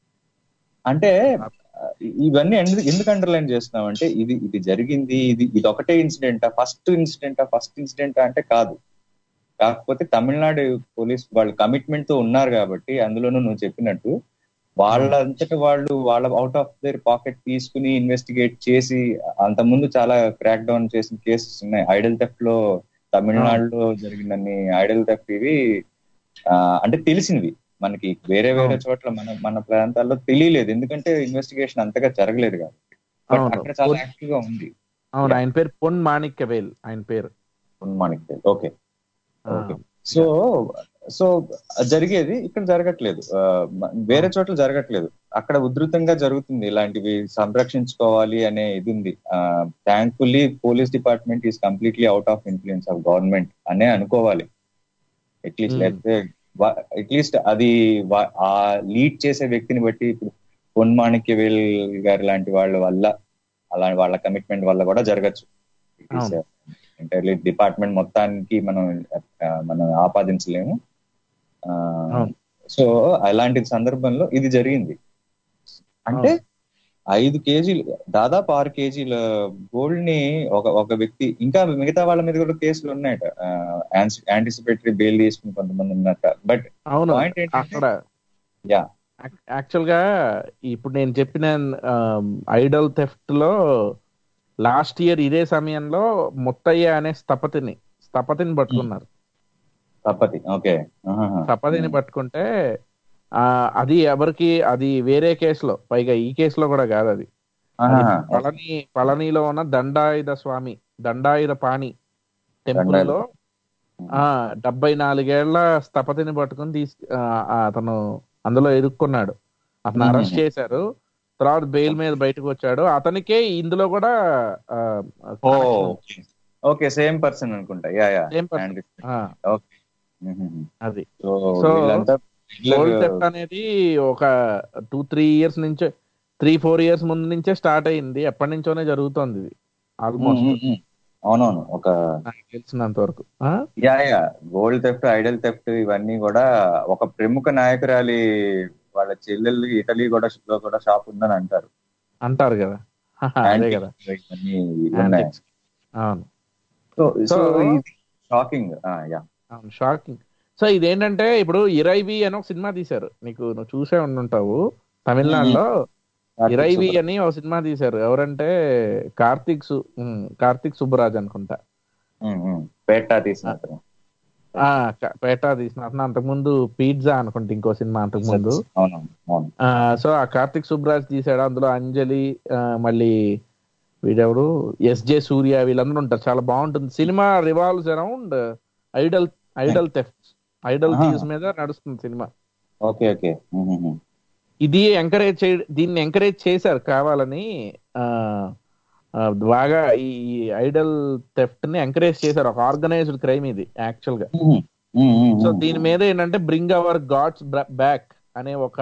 అంటే ఆ, ఇవన్నీ ఎందు- ఎందుకు అండర్లైన్ చేస్తున్నాం అంటే ఇది ఇది జరిగింది ఇది ఇది ఒకటే ఇన్సిడెంటా ఫస్ట్ ఇన్సిడెంటా ఫస్ట్ ఇన్సిడెంటా అంటే కాదు కాకపోతే తమిళనాడు పోలీస్ వాళ్ళు కమిట్మెంట్ తో ఉన్నారు కాబట్టి అందులోనూ నువ్వు చెప్పినట్టు వాళ్ళంతట వాళ్ళు వాళ్ళ అవుట్ ఆఫ్ దేర్ పాకెట్ తీసుకుని ఇన్వెస్టిగేట్ చేసి అంత ముందు చాలా క్రాక్ డౌన్ చేసిన కేసెస్ ఉన్నాయి ఐడల్ థెఫ్ట్ లో తమిళనాడులో జరిగినన్ని ఐడల్ థెఫ్ట్ ఇవి ఆ, అంటే తెలిసినవి మనకి వేరే వేరే చోట్ల మన మన ప్రాంతాల్లో తెలియలేదు ఎందుకంటే ఇన్వెస్టిగేషన్ అంతగా జరగలేదు కాబట్టి బట్ అవును. అక్కడ చాలా యాక్టివ్ గా ఉంది అవును ఆయన పేరు పొన్ మాణిక్యవేల్ ఆయన పేరు మనకి ఓకే ఆ, ఓకే సో సో జరిగేది ఇక్కడ జరగట్లేదు ఆ, మ- వేరే చోట్ల జరగట్లేదు అక్కడ ఉధృతంగా జరుగుతుంది ఇలాంటివి సంరక్షించుకోవాలి అనే ఇది ఉంది thankfully police department is completely out of influence of government అనే అనుకోవాలి అట్లీస్ట్ Hmm. లేకపోతే అట్లీస్ట్ అది వా- ఆ లీడ్ చేసే వ్యక్తిని బట్టి ఇప్పుడు పొన్ మాణిక్యవేల్ గారి లాంటి వాళ్ళ వల్ల అలా వాళ్ళ కమిట్మెంట్ వల్ల కూడా జరగచ్చు అవును. ఎంటైర్లీ డిపార్ట్మెంట్ మొత్తానికి మనం ఆ, మనం ఆపాదించలేము ఆ, అవును. సో అలాంటి సందర్భంలో ఇది జరిగింది అంటే ఐదు కేజీలు దాదాపు ఆరు కేజీల గోల్డ్ ని ఒక ఒక వ్యక్తి ఇంకా మిగతా వాళ్ళ మీద కూడా కేసులు ఉన్నాయట యాంటిసిపేటరీ బెయిల్ తీసుకుని కొంతమంది ఉన్నట్ట బట్ అవును Point ఏంటంటే- అక్కడ యా యాక్చువల్ గా ఇప్పుడు నేను చెప్పిన ఐడల్ థెఫ్ట్ లో లాస్ట్ ఇయర్ ఇదే సమయంలో ముత్తయ్య అనే స్థపతిని స్థపతిని పట్టుకున్నారు తప్పది ఓకే స్థపతిని పట్టుకుంటే ఆ అది ఎవరికి అది వేరే కేసులో పైగా ఈ కేసులో కూడా కాదు అది అది పళని పళనిలో ఉన్న దండాయుధ స్వామి దండాయుధ పాణి టెంపుల్ దండాయుధ లో ఆ డెబ్బై నాలుగేళ్ల స్థపతిని పట్టుకుని తీసు ఆ, ఆ, అతను అందులో ఇరుక్కున్నాడు అతను మ్మ్. అరెస్ట్ చేశారు తర్వాత బెయిల్ మీద బయటకు వచ్చాడు అతనికే ఇందులో కూడా ఆ, ఓ connection ఉంది. ఓకే సేమ్ పర్సన్ అనుకుంటా యా యా Same person. ఆ, ఓకే అది సో So, వీళ్ళంతా గోల్డ్ థెఫ్ట్ అనేది ఒక టూ త్రీ ఇయర్స్ నుంచే త్రీ ఫోర్ ఇయర్స్ ముందు నుంచే స్టార్ట్ అయింది ఎప్పటి నుంచోనే జరుగుతోంది ఇది ఆల్మోస్ట్ ఉమ్, ఉమ్, ఉమ్. అవునవును ఒక నాకు తెలిసినంత వరకు ఆ? Yeah yeah gold theft idol theft ఇవన్నీ కూడా ఒక ప్రముఖ నాయకురాలి వాళ్ళ చెల్లెళ్ళు ఇటలీ కూడా లో కూడా షాప్ ఉందని అంటారు అంటారు కదా అదే కదా ఇవన్నీ ఉన్నాయి Antiques. అవును సో సో So- ఇది షాకింగ్ యా అవును షాకింగ్ సో ఇదేంటంటే ఇప్పుడు ఇరైవి అని ఒక సినిమా తీశారు నీకు నువ్వు చూసే ఉండుంటావు తమిళనాడులో ఇరైవి అని ఒక సినిమా తీశారు ఎవరంటే కార్తిక్ సు ఉమ్, కార్తిక్ సుబ్బరాజ్ అనుకుంటా పేటా తీసిన అతను. ఆ క- పేటా తీసిన అతను అంతకుముందు పిజ్జా అనుకుంటా ఇంకో సినిమా అంతకుముందు అవునవును అవును ఆ, సో ఆ కార్తిక్ సుబ్బరాజ్ తీసాడు అందులో అంజలి ఆ, మళ్ళీ వీడెవడు ఎస్జే సూర్య వీళ్ళందరూ ఉంటారు చాలా బాగుంటుంది cinema revolves around idol idol theft idol ఆహా. థీవ్స్ మీద నడుస్తుంది సినిమా ఓకే ఓకే ఇది ఎంకరేజ్ చే దీన్ని ఎంకరేజ్ చేశారు కావాలని ఆ, ఆ, బాగా ఈ ఐడల్ థెఫ్ట్ ని ఎంకరేజ్ చేశారు ఒక ఆర్గనైజ్డ్ క్రైమ్ ఇది యాక్చువల్ గా సో దీని మీద ఏంటంటే బ్రింగ్ అవర్ గాడ్స్ బ్యాక్ అనే ఒక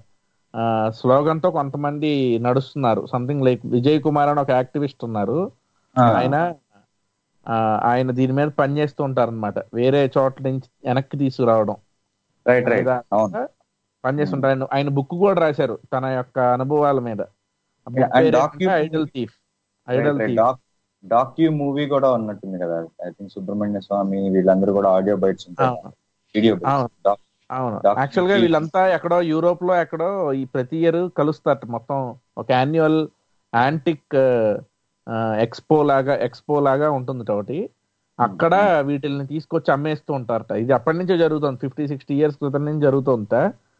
స్లోగన్ తో కొంతమంది నడుస్తున్నారు సంథింగ్ లైక్ విజయ్ కుమార్ అని ఒక యాక్టివిస్ట్ ఉన్నారు ఆయన ఆ, ఆయన దీని మీద పనిచేస్తూ ఉంటారు అనమాట వేరే చోట్ల నుంచి వెనక్కి తీసుకురావడం రైట్ రైట్ దాని అవును మీద పనిచేస్తుంటారు ఆయన ఆయన బుక్ కూడా రాశారు తన యొక్క అనుభవాల మీద Yeah, and docu- idol thief idol thief docu movie కూడా ఉన్నట్టుంది కదా ఐ థింక్ సుబ్రహ్మణ్య స్వామి వీళ్ళందరూ కూడా ఆడియో బైట్స్ ఉంటాయి వీడియో అవును. అవును Doc- యాక్చువల్ గా వీళ్ళంతా ఎక్కడో యూరోప్ లో ఎక్కడో ఈ ప్రతి ఇయర్ కలుస్తారు మొత్తం ఒక యాన్యువల్ యాంటిక్ ఎక్స్పో లాగా ఎక్స్పో లాగా ఉంటుంది ఒకటి అక్కడ వీటిల్ని తీసుకొచ్చి అమ్మేస్తూ ఉంటారట ఇది అప్పటి నుంచే జరుగుతుంది ఫిఫ్టీ సిక్స్టీ ఇయర్స్ క్రితం నుంచి జరుగుతుంట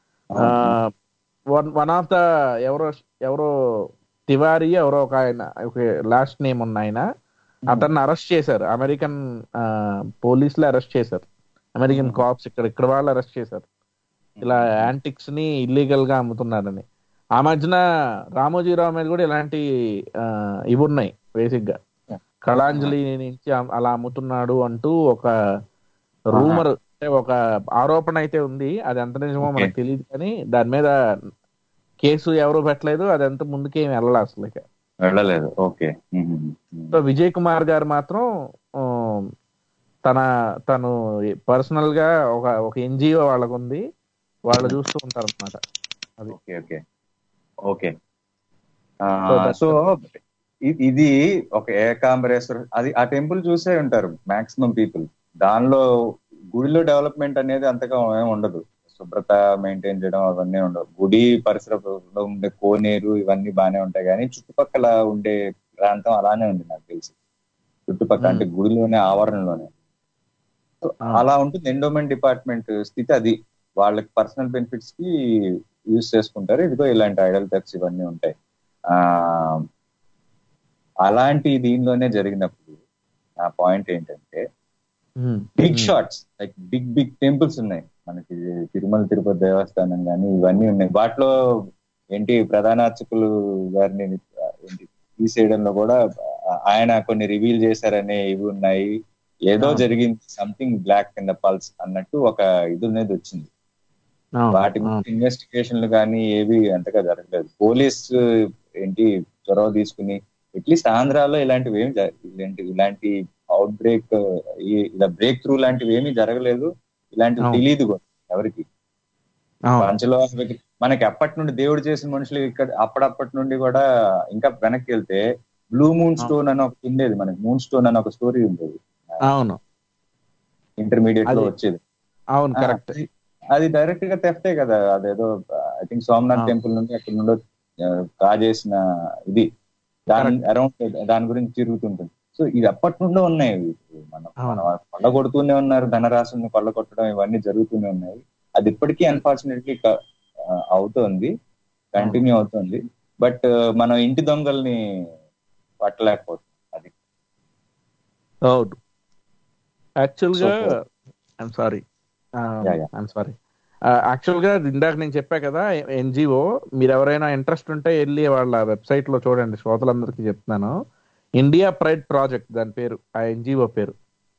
వన్ వన్ ఆఫ్ ద ఎవరో ఎవరో తివారీ ఎవరో ఒక ఆయన ఒక లాస్ట్ నేమ్ ఉన్న ఆయన అతన్ని అరెస్ట్ చేశారు అమెరికన్ పోలీసులు అరెస్ట్ చేశారు అమెరికన్ కాప్స్ ఇక్కడ ఇక్కడ వాళ్ళు అరెస్ట్ చేశారు ఇలా యాంటిక్స్ ని ఇల్లీగల్ గా అమ్ముతున్నారని ఆ మధ్యన రామోజీరావు మీద కూడా ఇలాంటి ఆ, ఇవి ఉన్నాయి బేసిక్ గా కళాంజలి నుంచి అమ్- అలా అమ్ముతున్నాడు అంటూ ఒక రూమర్ అంటే ఒక ఆరోపణ అయితే ఉంది అది ఎంత నిజమో మనకు తెలియదు కానీ దాని మీద కేసు ఎవరు పెట్టలేదు అది ఎంత ముందుకేం వెళ్ళాలి అసలు ఇక వెళ్ళలేదు ఓకే సో విజయ్ కుమార్ గారు మాత్రం ఆ, తన తను పర్సనల్ గా ఒక ఒక ఎన్జిఓ వాళ్ళకు ఉంది వాళ్ళు చూస్తూ ఉంటారు అనమాట అది okay okay okay So that's- so ఇది ఒక ఏకాంబరేశ్వర అది ఆ టెంపుల్ చూసే ఉంటారు మాక్సిమం పీపుల్ దానిలో గుడిలో డెవలప్మెంట్ అనేది అంతగా ఏం ఉండదు శుభ్రత మెయింటైన్ చేయడం అవన్నీ ఉండవు గుడి పరిసరంలో ఉండే కోనేరు ఇవన్నీ బాగానే ఉంటాయి కానీ చుట్టుపక్కల ఉండే ప్రాంతం అలానే ఉంది నాకు తెలిసి చుట్టుపక్కల అంటే గుడిలోనే ఆవరణలోనే So, అలా ఉంటుంది ఎండోమెంట్ డిపార్ట్మెంట్ స్థితి అది వాళ్ళకి పర్సనల్ బెనిఫిట్స్ కి యూజ్ చేసుకుంటారు ఇదిగో ఇలాంటి ఐడల్ థెఫ్ట్స్ ఇవన్నీ ఉంటాయి ఆ అలాంటి దీనిలోనే జరిగినప్పుడు నా పాయింట్ ఏంటంటే um, big shots like big big temples ఉన్నాయి మనకి తిరుమల తిరుపతి దేవస్థానం కానీ ఇవన్నీ ఉన్నాయి వాటిలో ఏంటి ప్రధాన అర్చకులు గారిని ఏంటి తీసేయడంలో కూడా ఆయన కొన్ని రివీల్ చేశారనే ఇవి ఉన్నాయి ఏదో జరిగింది something black in the pulse అన్నట్టు ఒక ఇది అనేది వచ్చింది అవును, వాటి అవును. మీద ఇన్వెస్టిగేషన్లు కానీ ఏవి అంతగా జరగలేదు పోలీస్ ఏంటి చొరవ తీసుకుని అట్లీస్ట్ ఆంధ్రాలో ఇలాంటివి ఏమి జ- ఇలాంటి ఇలాంటి అవుట్ బ్రేక్ ఇలా బ్రేక్ త్రూ లాంటివి ఏమీ జరగలేదు ఇలాంటివి అవును. తెలియదు కూడా ఎవరికి అవును. పంచలో మనకి అప్పటి నుండి దేవుడు చేసిన మనుషులు ఇక్కడ అప్పుడప్పటి నుండి కూడా ఇంకా వెనక్కి వెళ్తే బ్లూ మూన్ స్టోన్ అని ఒకటి ఉండేది మనకి మూన్ స్టోన్ అని ఒక స్టోరీ ఉండేది అవును ఇంటర్మీడియట్ లో అది- వచ్చేది అవును ఆ, కరెక్ట్ అది- అది డైరెక్ట్ గా తెఫ్టే కదా అదేదో ఐ థింక్ సోమనాథ్ ఆ. టెంపుల్ నుండి అక్కడ నుండి కాజేసిన ఇది దాని అరౌండ్ దాని గురించి తిరుగుతుంటుంది సో ఇది అప్పటి నుండే ఉన్నాయి ఇవి. మనం అవును. మనం కొల్లగొడుతూనే ఉన్నారు ధనరాశుల్ని కొల్లగొట్టడం ఇవన్నీ జరుగుతూనే ఉన్నాయి అది ఇప్పటికీ అన్ఫార్చునేట్లీ అవుతోంది కంటిన్యూ అవుతుంది బట్ మనం ఇంటి దొంగల్ని పట్టలేకపోతుంది అది అవును యాక్చువల్ గా So- I'm sorry Yeah, yeah. I'm sorry actual గా ఇందాక నేను చెప్పా కదా ఎన్జిఓ మీరు ఎవరైనా ఇంట్రెస్ట్ ఉంటే వెళ్ళి వాళ్ళ వెబ్సైట్ లో చూడండి శ్రోతలందరికీ చెప్తున్నాను ఇండియా ప్రైడ్ ప్రాజెక్ట్ దాని పేరు ఆ ఎన్జిఓ పేరు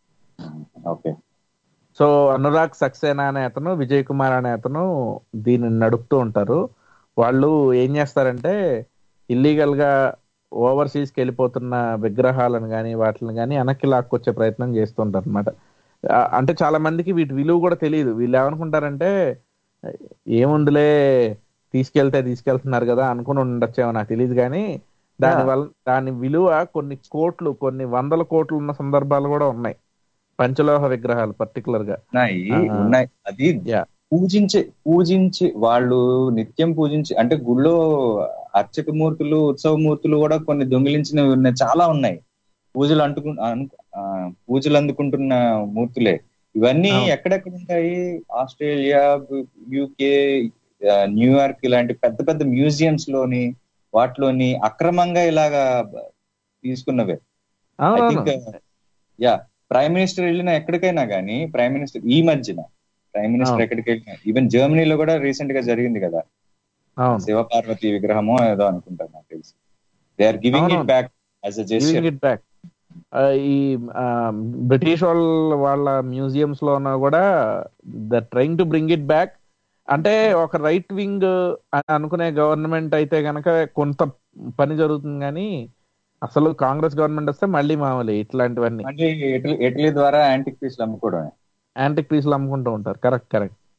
ఓకే సో అనురాగ్ సక్సేనా అనే అతను విజయ్ కుమార్ అనే అతను దీన్ని నడుపుతూ ఉంటారు వాళ్ళు ఏం చేస్తారంటే ఇల్లీగల్ గా ఓవర్సీస్ కి వెళ్ళిపోతున్న విగ్రహాలను కానీ వాటిని కానీ వెనక్కి లాక్కొచ్చే ప్రయత్నం చేస్తుంటారు అనమాట అంటే చాలా మందికి వీటి విలువ కూడా తెలియదు వీళ్ళు ఏమనుకుంటారంటే ఏముందిలే తీసుకెళ్తే తీసుకెళ్తున్నారు కదా అనుకుని ఉండొచ్చేమో నాకు తెలియదు కానీ దాని వల్ల దాని విలువ కొన్ని కోట్లు కొన్ని వందల కోట్లు ఉన్న సందర్భాలు కూడా ఉన్నాయి పంచలోహ విగ్రహాలు పర్టికులర్ గా ఉన్నాయి ఆ. ఉన్నాయి అది Yeah. పూజించే పూజించి వాళ్ళు నిత్యం పూజించి అంటే గుళ్ళో అర్చక మూర్తులు ఉత్సవ మూర్తులు కూడా కొన్ని దొంగిలించినవి ఉన్నాయి చాలా ఉన్నాయి పూజలు అంటుకు అను- ఆ, పూజలు అందుకుంటున్న మూర్తులే ఇవన్నీ అవును. ఎక్కడెక్కడ ఉంటాయి ఆస్ట్రేలియా యూకే న్యూయార్క్ ఇలాంటి పెద్ద పెద్ద మ్యూజియంస్ లోని వాటిలోని అక్రమంగా ఇలాగా తీసుకున్నవే ఐ అవునవును థింక్ యా ప్రైమ్ మినిస్టర్ వెళ్ళిన ఎక్కడికైనా కానీ ప్రైమ్ మినిస్టర్ ఈ మధ్యన ప్రైమ్ మినిస్టర్ అవును. ఎక్కడికి వెళ్ళినా ఈవెన్ జర్మనీలో కూడా రీసెంట్ గా జరిగింది కదా అవును శివపార్వతి విగ్రహమో ఏదో అనుకుంటాను నాకు తెలిసి దే ఆర్ గివింగ్ ఇట్ అవునవును. Back as a gesture it back ఈ బ్రిటిష్ వాళ్ళ వాళ్ళ మ్యూజియంస్ లో కూడా the trying to bring it back అంటే ఒక రైట్ వింగ్ అని అనుకునే గవర్నమెంట్ అయితే గనక కొంత పని జరుగుతుంది కానీ అసలు కాంగ్రెస్ గవర్నమెంట్ వస్తే మళ్ళీ మామూలు ఇట్లాంటివన్నీ మళ్ళీ ఇటలీ ఇటలీ ద్వారా యాంటిక్ పీస్లు అమ్ముకోవడమే యాంటిక్ పీసులు అమ్ముకుంటూ ఉంటారు కరెక్ట్ కరెక్ట్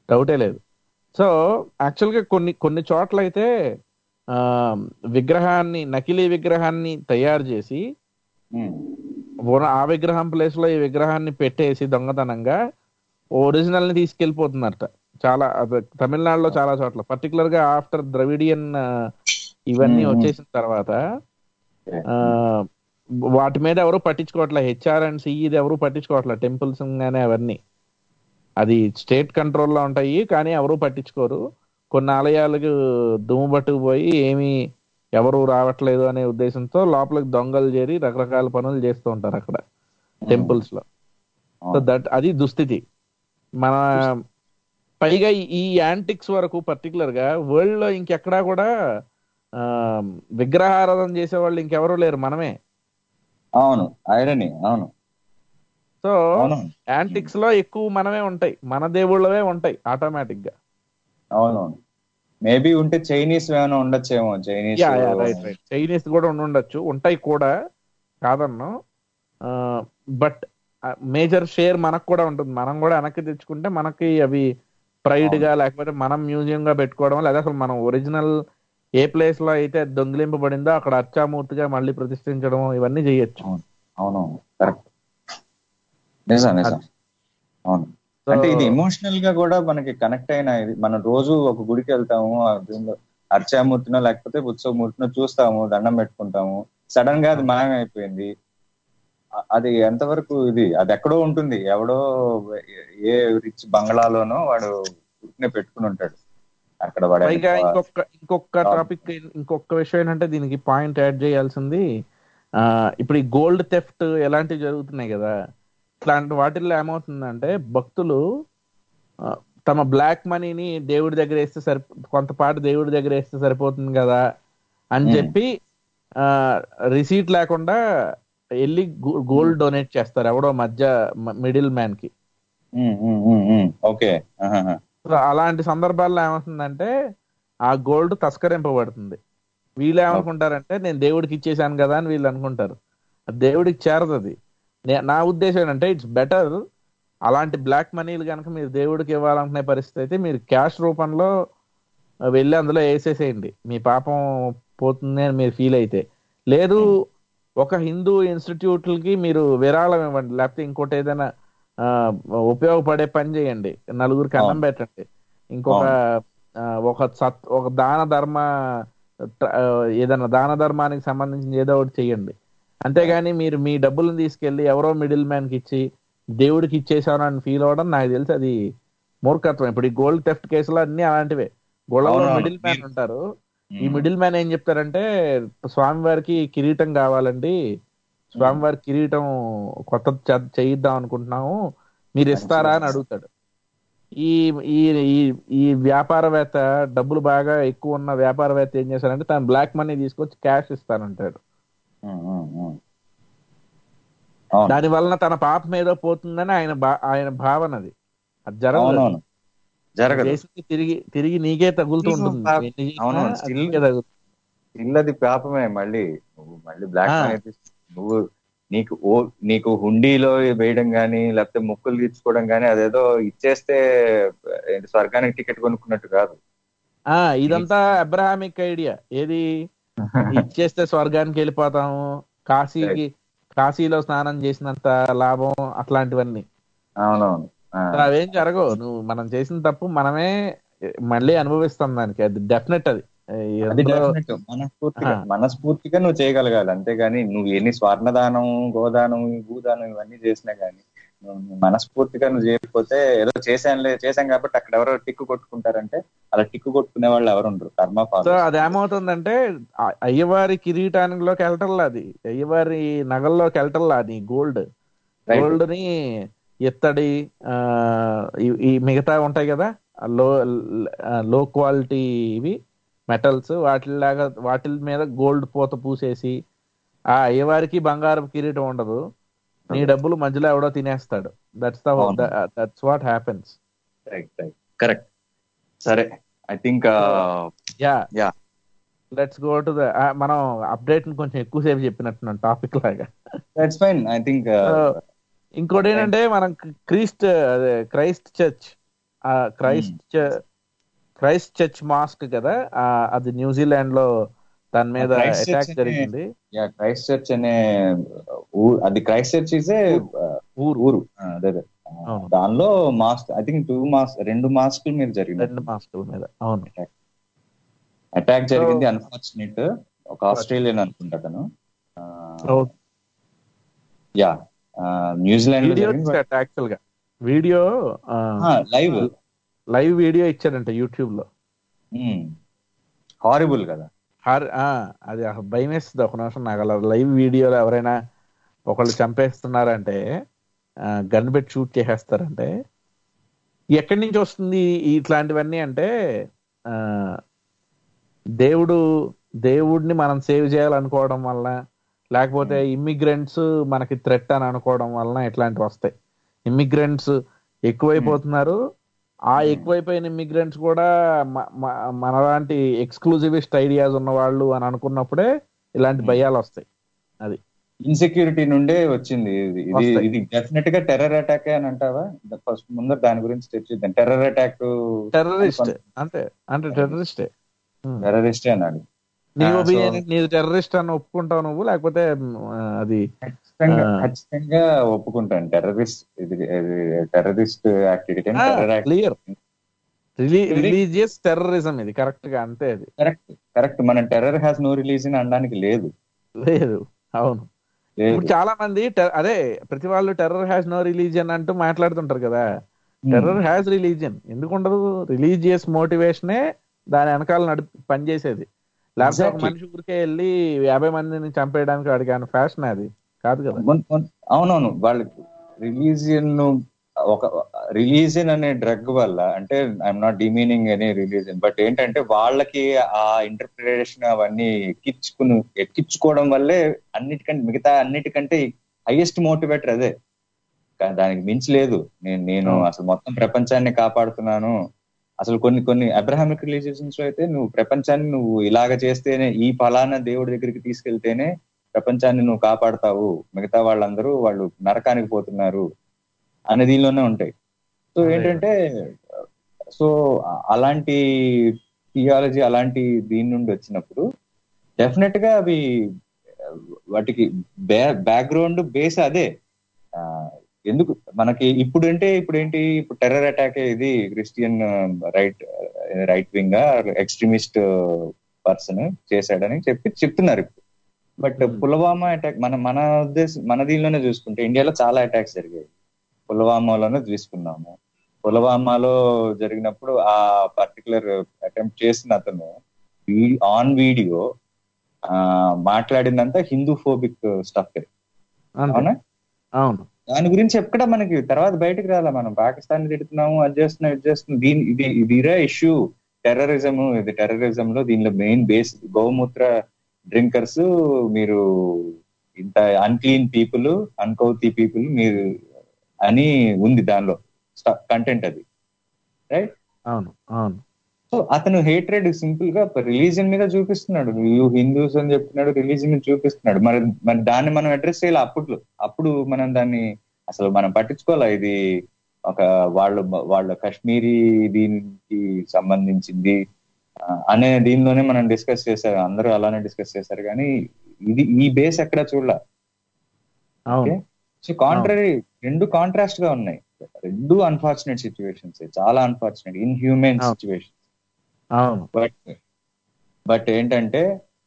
డౌటే లేదు సో యాక్చువల్గా కొన్ని కొన్ని చోట్ల అయితే ఆ, విగ్రహాన్ని నకిలీ విగ్రహాన్ని తయారు చేసి ఉమ్, ఓన- ఆ విగ్రహం ప్లేస్ లో ఈ విగ్రహాన్ని పెట్టేసి దొంగతనంగా ఒరిజినల్ ని తీసుకెళ్లిపోతున్నారట చాలా అద- తమిళనాడులో చాలా చోట్ల పర్టికులర్ గా ఆఫ్టర్ ద్రవిడియన్ ఆ, ఇవన్నీ Hmm. వచ్చేసిన తర్వాత ఆ, వాటి మీద ఎవరు పట్టించుకోవట్లే హెచ్ఆర్ అండ్ సిఈది ఎవరు పట్టించుకోవట్లే టెంపుల్స్ గానీ అవన్నీ అది స్టేట్ కంట్రోల్లో ఉంటాయి కానీ ఎవరు పట్టించుకోరు కొన్ని ఆలయాలకు దుమ్ము పట్టుకుపోయి ఏమీ ఎవరు రావట్లేదు అనే ఉద్దేశంతో లోపలికి దొంగలు చేరి రకరకాల పనులు చేస్తూ ఉంటారు అక్కడ టెంపుల్స్ లో సో దట్ అది దుస్థితి మన పైగా ఈ- ఈ యాంటిక్స్ వరకు పర్టికులర్ గా వరల్డ్ లో ఇంకెక్కడా కూడా ఆ, విగ్రహారాధన చేసే వాళ్ళు ఇంకెవరూ లేరు మనమే అవును ఐరని అవును సో అవును యాంటిక్స్ లో ఎక్కువ మనమే ఉంటాయి మన దేవుళ్ళవే ఉంటాయి ఆటోమేటిక్ గా అవునవును మేబీ ఉంటే చైనీస్ ఏమైనా ఉండొచ్చేమో Chinese yeah yeah right right Chinese కూడా ఉండి ఉండొచ్చు ఉంటాయి కూడా కాదన్ను బట్ మేజర్ షేర్ మనకు కూడా ఉంటుంది మనం కూడా వెనక్కి తెచ్చుకుంటే మనకి అవి ప్రైడ్ గా లేకపోతే మనం మ్యూజియం గా పెట్టుకోవడం లేదా అసలు మనం ఒరిజినల్ ఏ ప్లేస్ లో అయితే దొంగిలింపబడిందో అక్కడ అర్చామూర్తిగా మళ్ళీ ప్రతిష్ఠించడం ఇవన్నీ చేయొచ్చు అవునవును కరెక్ట్ నిజం నిజం అవును So, అంటే ఇది ఎమోషనల్ గా కూడా మనకి కనెక్ట్ అయిన ఇది మనం రోజు ఒక గుడికి వెళ్తాము ఆ దీనిలో అర్చామూర్తినో లేకపోతే ఉత్సవమూర్తినో చూస్తాము దండం పెట్టుకుంటాము సడన్ గా అది మాయమైపోయింది అ- అది ఎంతవరకు ఇది అది ఎక్కడో ఉంటుంది ఎవడో ఏ రిచ్ బంగ్లాలోనో వాడు ఉట్టినే పెట్టుకుని ఉంటాడు అక్కడ వాడు పైగా ఎంత- ఇంకొక ఇంకొక టాపిక్ ఇంకొక విషయం ఏంటంటే దీనికి పాయింట్ యాడ్ చేయాల్సింది ఆ ఇప్పుడు ఈ గోల్డ్ థెఫ్ట్ ఎలాంటివి జరుగుతున్నాయి కదా ఇట్లాంటి వాటిల్లో ఏమవుతుందంటే భక్తులు ఆ, తమ బ్లాక్ మనీని దేవుడి దగ్గర వేస్తే సరి కొంతపాటు దేవుడి దగ్గర వేస్తే సరిపోతుంది కదా అని Hmm. చెప్పి ఆ రిసీట్ లేకుండా వెళ్ళి గోల్డ్ డొనేట్ చేస్తారు ఎవడో మధ్య మిడిల్ మ్యాన్ కి ఉమ్, ఉమ్, ఉమ్, ఉమ్. ఓకే ఆహాహా. సో అలాంటి సందర్భాల్లో ఏమవుతుందంటే ఆ గోల్డ్ తస్కరింపబడుతుంది వీళ్ళు ఏమనుకుంటారంటే నేను దేవుడికి ఇచ్చేసాను కదా అని వీళ్ళు అనుకుంటారు అది దేవుడికి చేరదు అది నే- నా ఉద్దేశం ఏంటంటే ఇట్స్ బెటర్ అలాంటి బ్లాక్ మనీలు కనుక మీరు దేవుడికి ఇవ్వాలనుకునే పరిస్థితి అయితే మీరు క్యాష్ రూపంలో వెళ్ళి అందులో వేసేసేయండి మీ పాపం పోతుంది అని మీరు ఫీల్ అయితే లేదు ఒక హిందూ ఇన్స్టిట్యూట్లకి మీరు విరాళం ఇవ్వండి లేకపోతే ఇంకోటి ఏదైనా ఆ, ఉపయోగపడే పని చేయండి నలుగురికి అన్నం అవును. పెట్టండి ఇంకొక ఆ, ఒక సత్ ఒక దాన ధర్మ ట్ర- ఆ, ఏదైనా దాన ధర్మానికి సంబంధించిన ఏదో ఒకటి చెయ్యండి అంతేగాని మీరు మీ డబ్బులను తీసుకెళ్లి ఎవరో మిడిల్ మ్యాన్ కి ఇచ్చి దేవుడికి ఇచ్చేసాను అని ఫీల్ అవ్వడం నాకు తెలిసి అది మూర్ఖత్వం ఇప్పుడు ఈ గోల్డ్ థెఫ్ట్ కేసులో అన్ని అలాంటివే గోల్డ్లో అవునవును. మిడిల్ మ్యాన్ మీరు- ఉంటారు ఈ ఉమ్. మిడిల్ మ్యాన్ ఏం చెప్తారంటే స్వామివారికి కిరీటం కావాలండి స్వామివారి కిరీటం కొత్త చ- చేయిద్దాం అనుకుంటున్నాము మీరు ఇస్తారా అని అడుగుతాడు ఈ ఈ ఈ- ఈ వ్యాపారవేత్త డబ్బులు బాగా ఎక్కువ ఉన్న వ్యాపారవేత్త ఏం చేస్తారంటే తను బ్లాక్ మనీ తీసుకొచ్చి క్యాష్ ఇస్తానంటాడు ఉమ్, ఉమ్, ఉమ్. అవును దాని వలన తన పాపం ఏదో పోతుందని ఆయన భా- ఆయన భావన అది అది జరగదు అవునవును జరగదు చేసింది తిరిగి తిరిగి నీకే తగులుతూ నీకు ఉంటుంది పా- ఎన్ని చేసినా అవునవును, అది still- నీకే తగులుతుంది. ఇల్లది పాపమే మళ్ళీ నువ్వు మళ్ళీ బ్లాక్ ఆ. మనీ తీసు- నువ్వు నీకు ఓ నీకు హుండీలో వేయడం గానీ లేకపోతే ముక్కులు తీర్చుకోవడం గానీ అదేదో ఇచ్చేస్తే ఏంటి స్వర్గానికి టికెట్ కొనుక్కున్నట్టు కాదు ఆ ఇదంతా అబ్రహామిక్ ఐడియా ఏది ఇచ్చేస్తే స్వర్గానికి వెళ్ళిపోతాము కాశీకి కాశీలో స్నానం చేసినంత లాభం అట్లాంటివన్నీ అవునవును ఆ. సో అవేం జరగవు నువ్వు మనం చేసిన తప్పు మనమే మళ్ళీ అనుభవిస్తాం దానికి అది డెఫినెట్ అది ఈ అది అందులో- definite. మనస్ఫూర్తిగా ఆ. మనస్ఫూర్తిగా నువ్వు చేయగలగాలి అంతేగాని నువ్వు ఎన్ని స్వర్ణదానం గోదానం భూదానం ఇవన్నీ చేసినా గానీ నువ్వు నువ్వు మనస్ఫూర్తిగా నువ్వు చేయకపోతే ఏదో చేశానులే చేశాం కాబట్టి అక్కడ ఎవరో టిక్కు కొట్టుకుంటారంటే అలా టిక్కు కొట్టుకునే వాళ్ళు ఎవరు ఉండరు కర్మ సో ఫాలో అది ఏమవుతుందంటే ఆ- అయ్యవారి కిరీటానిలోకి వెళ్ళటంలా అది అయ్యవారి నగల్లోకి వెళ్ళటంలా అది గోల్డ్ Right. గోల్డ్ ని ఎత్తడి ఆ, ఈ- ఈ మిగతా ఉంటాయి కదా లో లో క్వాలిటీ ఇవి మెటల్స్ వాటిలాగా వాటి మీద గోల్డ్ పూత పూసేసి ఆ అయ్యవారికి బంగారం కిరీటం ఉండదు నీ డబ్బులు మధ్యలో ఎవడో తినేస్తాడు దట్స్ ద అవును. దట్స్ వాట్ హ్యాపెన్స్ కరెక్ట్ సరే I think yeah yeah let's go to the మనం అప్డేట్ కొంచెం ఎక్కువసేపు చెప్పినట్టున్నాం టాపిక్ లాగా దట్స్ ఫైన్ ఐ థింక్ ఇంకోటి ఏంటంటే మనం క్రీస్ట్ అదే క్రైస్ట్ చర్చ్ ఆ క్రైస్ట్ చ- క్రైస్ట్ చర్చ్ మాస్క్ కదా ఆ, అది న్యూజిలాండ్ లో దాని మీద క్రైస్ట్ చర్చ్ అటాక్ అనే- జరిగింది యా క్రైస్ట్ చర్చ్ అనే ఊ- అది క్రైస్ట్ చర్చ్ ఇస్ ఊరు ఊరు ఆ, అదే అదే. ఆ, అవును. దానిలో mosque I think two mosque రెండు మాస్కుల మీద జరిగింది రెండు మాస్కుల మీద అవును అటాక్ జరిగింది So- అన్ఫార్చునేట్ ఒక ఆస్ట్రేలియన్ అనుకుంటా అతను Oh. యా న్యూజిలాండ్ లో వీడియో జరిగింది ఇచ్చాట యాక్చువల్ గా వీడియో లైవ్ లైవ్ వీడియో ఇచ్చాడంట యూట్యూబ్ లో హారిబుల్ కదా హార్ ఆ, అది అసలు భయం వేస్తుంది ఒక నిమిషం నాకు అలా లైవ్ వీడియోలో ఎవరైనా ఒకళ్ళు చంపేస్తున్నారంటే గన్ పెట్టి షూట్ చేసేస్తారంటే ఎక్కడి నుంచి వస్తుంది ఈ- ఇట్లాంటివన్నీ అంటే ఆ, దేవుడు దేవుడిని మనం సేవ్ చేయాలనుకోవడం వల్ల లేకపోతే ఇమ్మిగ్రెంట్స్ మనకి థ్రెట్ అని అనుకోవడం వలన ఇట్లాంటివి వస్తాయి ఇమ్మిగ్రెంట్స్ ఎక్కువైపోతున్నారు ఆ ఎక్కువైపోయిన ఇమ్మిగ్రెంట్స్ కూడా మ- మ- మనలాంటి ఎక్స్క్లూజివిస్ట్ ఐడియాస్ ఉన్న వాళ్ళు అని అనుకున్నప్పుడే ఇలాంటి భయాలు వస్తాయి అది ఇన్సెక్యూరిటీ నుండే వచ్చింది ఇది ఇది వస్తాయి. ఇది డెఫినెట్ గా టెర్రర్ అటాక్ అని అంటావా ఫస్ట్ ముందర దాని గురించి చర్చిద్దాం టెర్రర్ అటాక్ టెర్రరిస్ట్ అంతే అంటే టెర్రరిస్టే టెర్రరిస్టే అన్నాడు నీ Ah, so- ఒపీనియన్ నీది టెర్రరిస్ట్ అని ఒప్పుకుంటావు నువ్వు లేకపోతే మ్, అది ఖచ్చితంగా Ah. ఖచ్చితంగా ఒప్పుకుంటాను టెర్రరిస్ట్ ఇది terrorist activity terror clear religious terrorism ఇది కరెక్ట్ గా అంతే అది కరెక్ట్ కరెక్ట్ మనం టెర్రర్ హ్యాస్ నో రిలీజన్ అనడానికి లేదు లేదు అవును లేదు ఇప్పుడు చాలా మంది ter- అదే ప్రతి వాళ్ళు టెర్రర్ హ్యాస్ నో రిలీజియన్ అంటూ మాట్లాడుతుంటారు కదా టెర్రర్ హ్యాస్ రిలీజియన్ ఎందుకు ఉండదు రిలీజియస్ మోటివేషనే దాని వెనకాల నడి పనిచేసేది లేకపోతే ఒక Exactly. మనిషి ఊరికే వెళ్ళి యాభై మందిని చంపేయడానికి అడిగాను ఫ్యాషన్ అది కాదు కదా మొన్- మొన్- అవునవును వాళ్ళకి రిలీజియన్ ఒక రిలీజియన్ అనే డ్రగ్ వల్ల అంటే ఐఎమ్ నాట్ డిమీనింగ్ అనే రిలీజియన్ బట్ ఏంటంటే వాళ్ళకి ఆ ఇంటర్ప్రిటేషన్ అవన్నీ ఎక్కించుకుని ఎక్కించుకోవడం వల్లే అన్నిటికంటే మిగతా అన్నిటికంటే హైయెస్ట్ మోటివేటర్ అదే కా- దానికి మించి లేదు నేను నేను అసలు మొత్తం ప్రపంచాన్ని కాపాడుతున్నాను అసలు కొన్ని కొన్ని అబ్రహామిక్ రిలీజియన్స్ లో అయితే నువ్వు ప్రపంచాన్ని నువ్వు ఇలాగ చేస్తేనే ఈ ఫలానా దేవుడి దగ్గరికి తీసుకెళ్తేనే ప్రపంచాన్ని నువ్వు కాపాడతావు మిగతా వాళ్ళందరూ వాళ్ళు నరకానికి పోతున్నారు అనే దీనిలోనే ఉంటాయి సో అదే. ఏంటంటే సో అలాంటి థియాలజీ అలాంటి దీని నుండి వచ్చినప్పుడు డెఫినెట్ గా అవి వాటికి బ్యాక్గ్రౌండ్ బేస్ అదే ఆ, ఎందుకు మనకి ఇప్పుడు అంటే ఇప్పుడు ఏంటి ఇప్పుడు టెర్రర్ అటాక్ ఇది Christian right right wing extremist person చేశాడని చెప్పి చెప్తున్నారు ఇప్పుడు బట్ Hmm. పుల్వామా అటాక్ మన మన ఉద్దేశం మన దీనిలోనే చూసుకుంటే ఇండియాలో చాలా అటాక్స్ జరిగాయి పుల్వామాలోనే తీసుకున్నాము పుల్వామాలో జరిగినప్పుడు ఆ పర్టికులర్ అటెంప్ట్ చేసిన అతను ఆన్ వీడియో మాట్లాడిందంతా హిందూ ఫోబిక్ స్టఫ్ అంతే అవునా అవును దాని గురించి ఎక్కడ మనకి తర్వాత బయటకు రాలా మనం పాకిస్తాన్ తిడుతున్నాము అది చేస్తున్నాం ఇది చేస్తున్నాం దీని ఇది ఇదిరా ఇష్యూ టెర్రరిజం ఇది టెర్రరిజం లో దీనిలో మెయిన్ బేస్ గౌమూత్ర డ్రింకర్స్ మీరు ఇంత అన్క్లీన్ పీపుల్ అన్కౌతి పీపుల్ మీరు అని ఉంది దానిలో కంటెంట్ అది రైట్ అవును అవును సో అతను హేట్రెడ్ సింపుల్ గా రిలీజియన్ మీద చూపిస్తున్నాడు యూ హిందూస్ అని చెప్తున్నాడు రిలీజియన్ మీద చూపిస్తున్నాడు మరి మరి దాన్ని మనం అడ్రస్ చేయాలి అప్పుడు అప్పుడు మనం దాన్ని అసలు మనం పట్టించుకోవాలా ఇది ఒక వాళ్ళు వాళ్ళ కాశ్మీరీ దీనికి సంబంధించింది ఆ, అనే దీనిలోనే మనం డిస్కస్ చేశారు అందరూ అలానే డిస్కస్ చేశారు కానీ ఇది ఈ బేస్ ఎక్కడ చూడాల అవును సో కాంట్రరీ రెండు కాంట్రాస్ట్ గా ఉన్నాయి రెండు అన్ఫార్చునేట్ సిచ్యువేషన్స్ చాలా అన్ఫార్చునేట్ ఇన్ హ్యూమెన్ అవును. సిచ్యువేషన్ అవును బట్ బట్ ఏంటంటే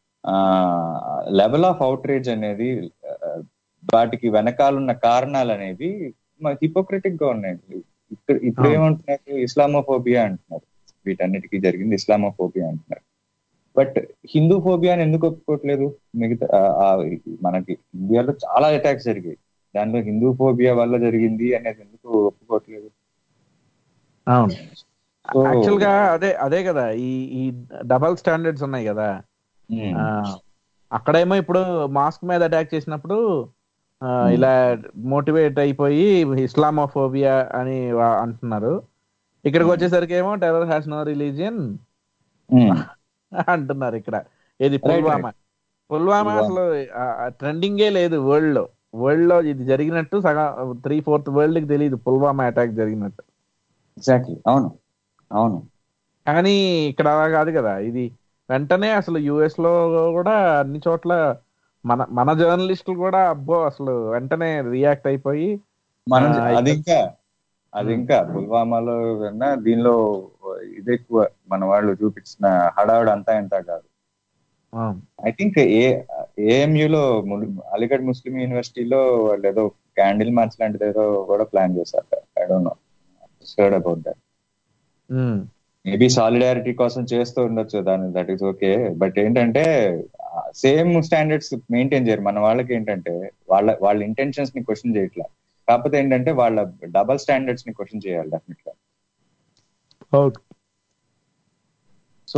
లెవెల్ ఆఫ్ అవుట్రేజ్ అనేది ఆ, వాటికి వెనకాలన్న కారణాలు అనేవి హిపోక్రటిక్ గా ఉన్నాయి ఇక్కడ ఇప్పుడు అవును. ఏమంటున్నారు ఇస్లామోఫోబియా అంటున్నారు వీటన్నిటికీ జరిగింది ఇస్లామోఫోబియా అంటున్నారు బట్ హిందూ ఫోబియా అని ఎందుకు ఒప్పుకోవట్లేదు మిగతా ఆ, ఆ, మనకి ఇండియాలో చాలా అటాక్స్ జరిగాయి దానిలో హిందూ ఫోబియా వల్ల జరిగింది అనేది ఎందుకు ఒప్పుకోవట్లేదు అవును So- యాక్చువల్ గా అదే అదే కదా ఈ ఈ డబల్ స్టాండర్డ్స్ ఉన్నాయి కదా ఉమ్, ఆ, అక్కడేమో ఇప్పుడు మాస్క్ మీద అటాక్ చేసినప్పుడు ఆ, ఇలా మోటివేట్ అయిపోయి ఇస్లామోఫోబియా అని వా- అంటున్నారు ఇక్కడికి వచ్చేసరికి ఏమో terror has no religion um, అంటున్నారు ఇక్కడ ఏది Right, పుల్వామా పుల్వామా పుల్వామా. అసలు ట్రెండింగే లేదు వరల్డ్ లో వరల్డ్ లో ఇది జరిగినట్టు సగం త్రీ ఫోర్త్ వరల్డ్ కి తెలియదు పుల్వామా అటాక్ జరిగినట్టు ఎగ్జాక్ట్లీ అవును అవును కానీ ఇక్కడ అలా కాదు కదా ఇది వెంటనే అసలు యుఎస్ లో కూడా అన్ని చోట్ల మన మన జర్నలిస్టులు కూడా అబ్బో అసలు వెంటనే రియాక్ట్ అయిపోయి మనం ఆ, అది ఇక్కడ- ఇంకా అది ఇంకా పుల్వామాలో కన్నా దీనిలో ఇది ఎక్కువ మన వాళ్ళు చూపించిన హడావుడు అంతా ఇంత కాదు ఆ, ఐ థింక్ ఏ ఏఎంయులో అలీగఢ్ ముస్లిం యూనివర్సిటీలో వాళ్ళు ఏదో క్యాండిల్ మార్చ్ లాంటిది ఏదో కూడా ప్లాన్ చేశారు I don't know heard about that um, maybe solidarity కోసం చేస్తూ ఉండొచ్చు దాని దట్ ఈస్ ఓకే బట్ ఏంటంటే సేమ్ స్టాండర్డ్స్ మెయింటైన్ చేయరు మన వాళ్ళకి ఏంటంటే వాళ్ళ వాళ్ళ ఇంటెన్షన్స్ ని క్వశ్చన్ చేయట్లా కాకపోతే ఏంటంటే వాళ్ళ డబల్ స్టాండర్డ్స్ ని క్వశ్చన్ చేయాలి డెఫినెట్ గా ఓకే. So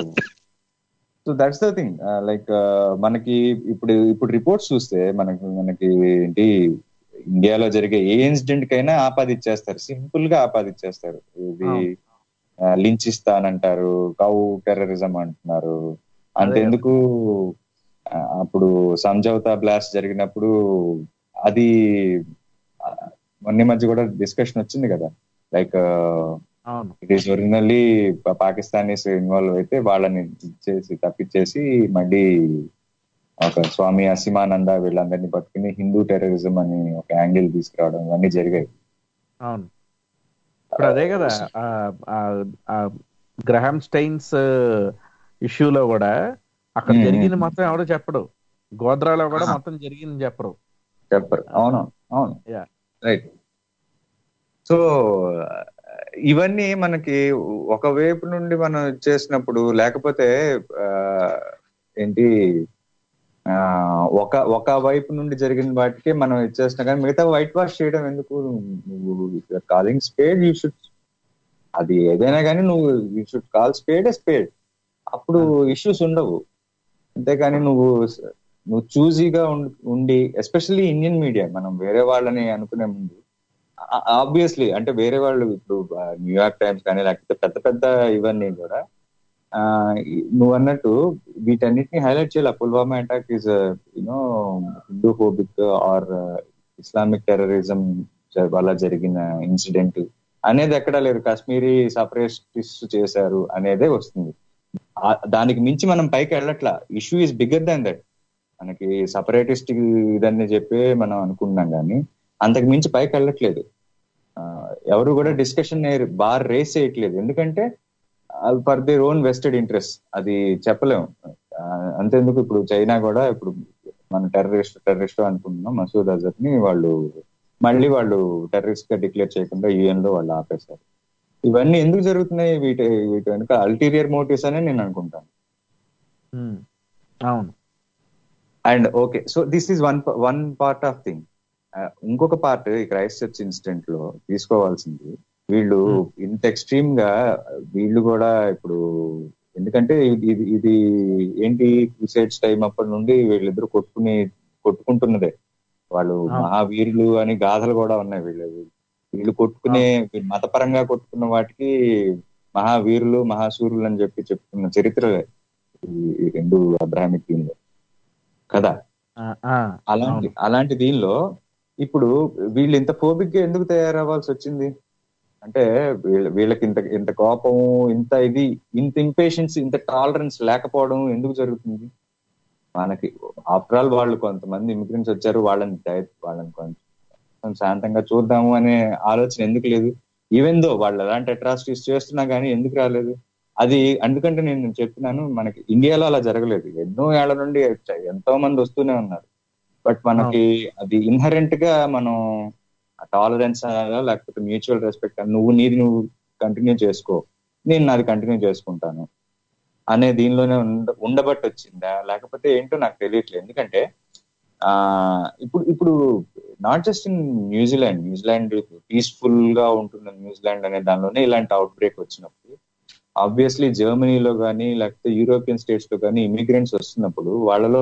so that's the thing like మనకి ఇప్పుడు ఇప్పుడు రిపోర్ట్స్ చూస్తే మనకి మనకి ఏంటి ఇండియాలో జరిగే ఏ ఇన్సిడెంట్ కైనా ఆపాదిచ్చేస్తారు సింపుల్ గా ఆపాదిచ్చేస్తారు ఇది లించ్ ఇస్తానంటారు కౌ టెర్రరిజం అంటున్నారు అంతెందుకు ఆ, అప్పుడు సంజౌతా బ్లాస్ట్ జరిగినప్పుడు అది ఆ, మొన్న ఈ మధ్య కూడా డిస్కషన్ వచ్చింది కదా లైక్ అవును it is originally Pakistanis involve అయితే వాళ్ళని చేసి తప్పించేసి మళ్ళీ ఒక స్వామి అసిమానంద వీళ్ళందరినీ పట్టుకుని హిందూ టెర్రరిజం అని ఒక యాంగిల్ తీసుకురావడం ఇవన్నీ జరిగాయి అవును ఇప్పుడు అదే కదా ఆ- ఆ- ఆ గ్రహాం స్టైన్స్ ఇష్యూలో కూడా అక్కడ Hmm. జరిగింది మొత్తం ఎవడో చెప్పడు గోద్రాలో కూడా Ah. మొత్తం జరిగింది చెప్పరు చెప్పరు అవును అవును Yeah. రైట్ సో ఇవన్నీ మనకి ఒకవైపు నుండి మనం చేసినప్పుడు లేకపోతే ఆ, ఏంటి ఆ, ఒక ఒక వైపు నుండి జరిగిన వాటికి మనం ఇచ్చేసిన కానీ మిగతా వైట్ వాష్ చేయడం ఎందుకు నువ్వు కాలింగ్ స్పేడ్ యూ షుడ్ అది ఏదైనా కానీ నువ్వు you should call spade spade అప్పుడు ఇష్యూస్ ఉండవు అంతేగాని నువ్వు నువ్వు చూజీగా ఉండి ఎస్పెషల్లీ ఇండియన్ మీడియా మనం వేరే వాళ్ళని అనుకునే ముందు ఆబ్వియస్లీ అంటే వేరే వాళ్ళు ఇప్పుడు ఆ, న్యూయార్క్ టైమ్స్ కానీ లేకపోతే పెద్ద పెద్ద ఇవన్నీ కూడా ఆ, ఈ- నువ్వు అన్నట్టు వీటన్నిటిని హైలైట్ చేయాలి Pulwama attack is you know Hindu phobic or Islamic terrorism వల్ల జరిగిన ఇన్సిడెంట్ అనేది ఎక్కడా లేదు కాశ్మీరీ సపరేటిస్ట్ చేశారు అనేదే వస్తుంది ఆ- దానికి మించి మనం పైకి వెళ్ళట్లా issue is bigger than that మనకి సపరేటిస్ట్ ఇదని చెప్పి మనం అనుకున్నాం కానీ అంతకు మించి పైకి వెళ్ళట్లేదు ఆ, ఎవరు కూడా డిస్కషన్ బార్ రేస్ చేయట్లేదు ఎందుకంటే for their own vested interest అది చెప్పలేం ఆ, అంతేందుకు ఇప్పుడు చైనా కూడా ఇప్పుడు మన టెర్రరిస్ట్ టెర్రరిస్ట్ అనుకుంటున్నాం మసూద్ అజర్ ని వాళ్ళు మళ్ళీ వాళ్ళు టెర్రరిస్ట్ గా డిక్లేర్ చేయకుండా యుఎన్ లో వాళ్ళు ఆపేశారు ఇవన్నీ ఎందుకు జరుగుతున్నాయి వీటి వీటి వెనుక అల్టీరియర్ మోటివ్స్ అనే నేను అనుకుంటాను Hmm. అవును and okay so this is one one part of thing ఇంకొక పార్ట్ ఈ క్రైస్ట్ చర్చ్ ఇన్సిడెంట్ లో తీసుకోవాల్సింది వీళ్ళు ఇంత ఎక్స్ట్రీమ్ గా వీళ్ళు కూడా ఇప్పుడు ఎందుకంటే ఇది ఇది- ఇది ఏంటి క్రూసైడ్స్ టైం అప్పటి నుండి వీళ్ళిద్దరు కొట్టుకుని కొట్టుకుంటున్నదే వాళ్ళు అవును. మహావీరులు అని గాథలు కూడా ఉన్నాయి వీళ్ళు వీళ్ళు కొట్టుకునే మతపరంగా కొట్టుకున్న వాటికి మహావీరులు మహాసూరులు అని చెప్పి చెప్పుకున్న చరిత్రలే ఈ- ఈ రెండు అబ్రాహ్మిక్ దీనిలో కదా ఆ, ఆ, అలాంటి అవును. అలాంటి దీనిలో ఇప్పుడు వీళ్ళు ఇంత ఫోబిక్ గా ఎందుకు తయారవ్వాల్సి వచ్చింది అంటే వీళ్ళ వీళ్ళకి ఇంత ఇంత కోపం ఇంత ఇది ఇంత ఇంపేషన్స్ ఇంత టాలరెన్స్ లేకపోవడం ఎందుకు జరుగుతుంది మనకి ఆఫ్టర్ ఆల్ వాళ్ళు కొంతమంది ఇమిగ్రెంట్స్ వచ్చారు వాళ్ళని దయ- వాళ్ళని కొంచెం శాంతంగా చూద్దాము అనే ఆలోచన ఎందుకు లేదు ఈవెన్ దో వాళ్ళు ఎలాంటి అట్రాసిటీస్ చేస్తున్నా గానీ ఎందుకు రాలేదు అది అందుకంటే నేను చెప్తున్నాను మనకి ఇండియాలో అలా జరగలేదు ఎన్నో ఏళ్ల నుండి ఎంతో మంది వస్తూనే ఉన్నారు బట్ మనకి అది ఇన్హరెంట్ గా మనం టాలరెన్స్ లేకపోతే మ్యూచువల్ రెస్పెక్ట్ నువ్వు నీది నువ్వు కంటిన్యూ చేసుకో నేను నాది కంటిన్యూ చేసుకుంటాను అనే దీనిలోనే ఉండ ఉండబట్టి వచ్చిందా లేకపోతే ఏంటో నాకు తెలియట్లేదు ఎందుకంటే ఆ ఇప్పుడు ఇప్పుడు not just in New Zealand New Zealand peaceful గా ఉంటున్న న్యూజిలాండ్ అనే దానిలోనే ఇలాంటి అవుట్ బ్రేక్ వచ్చినప్పుడు ఆబ్వియస్లీ జర్మనీలో కానీ లేకపోతే యూరోపియన్ స్టేట్స్ లో కానీ ఇమిగ్రెంట్స్ వస్తున్నప్పుడు వాళ్ళలో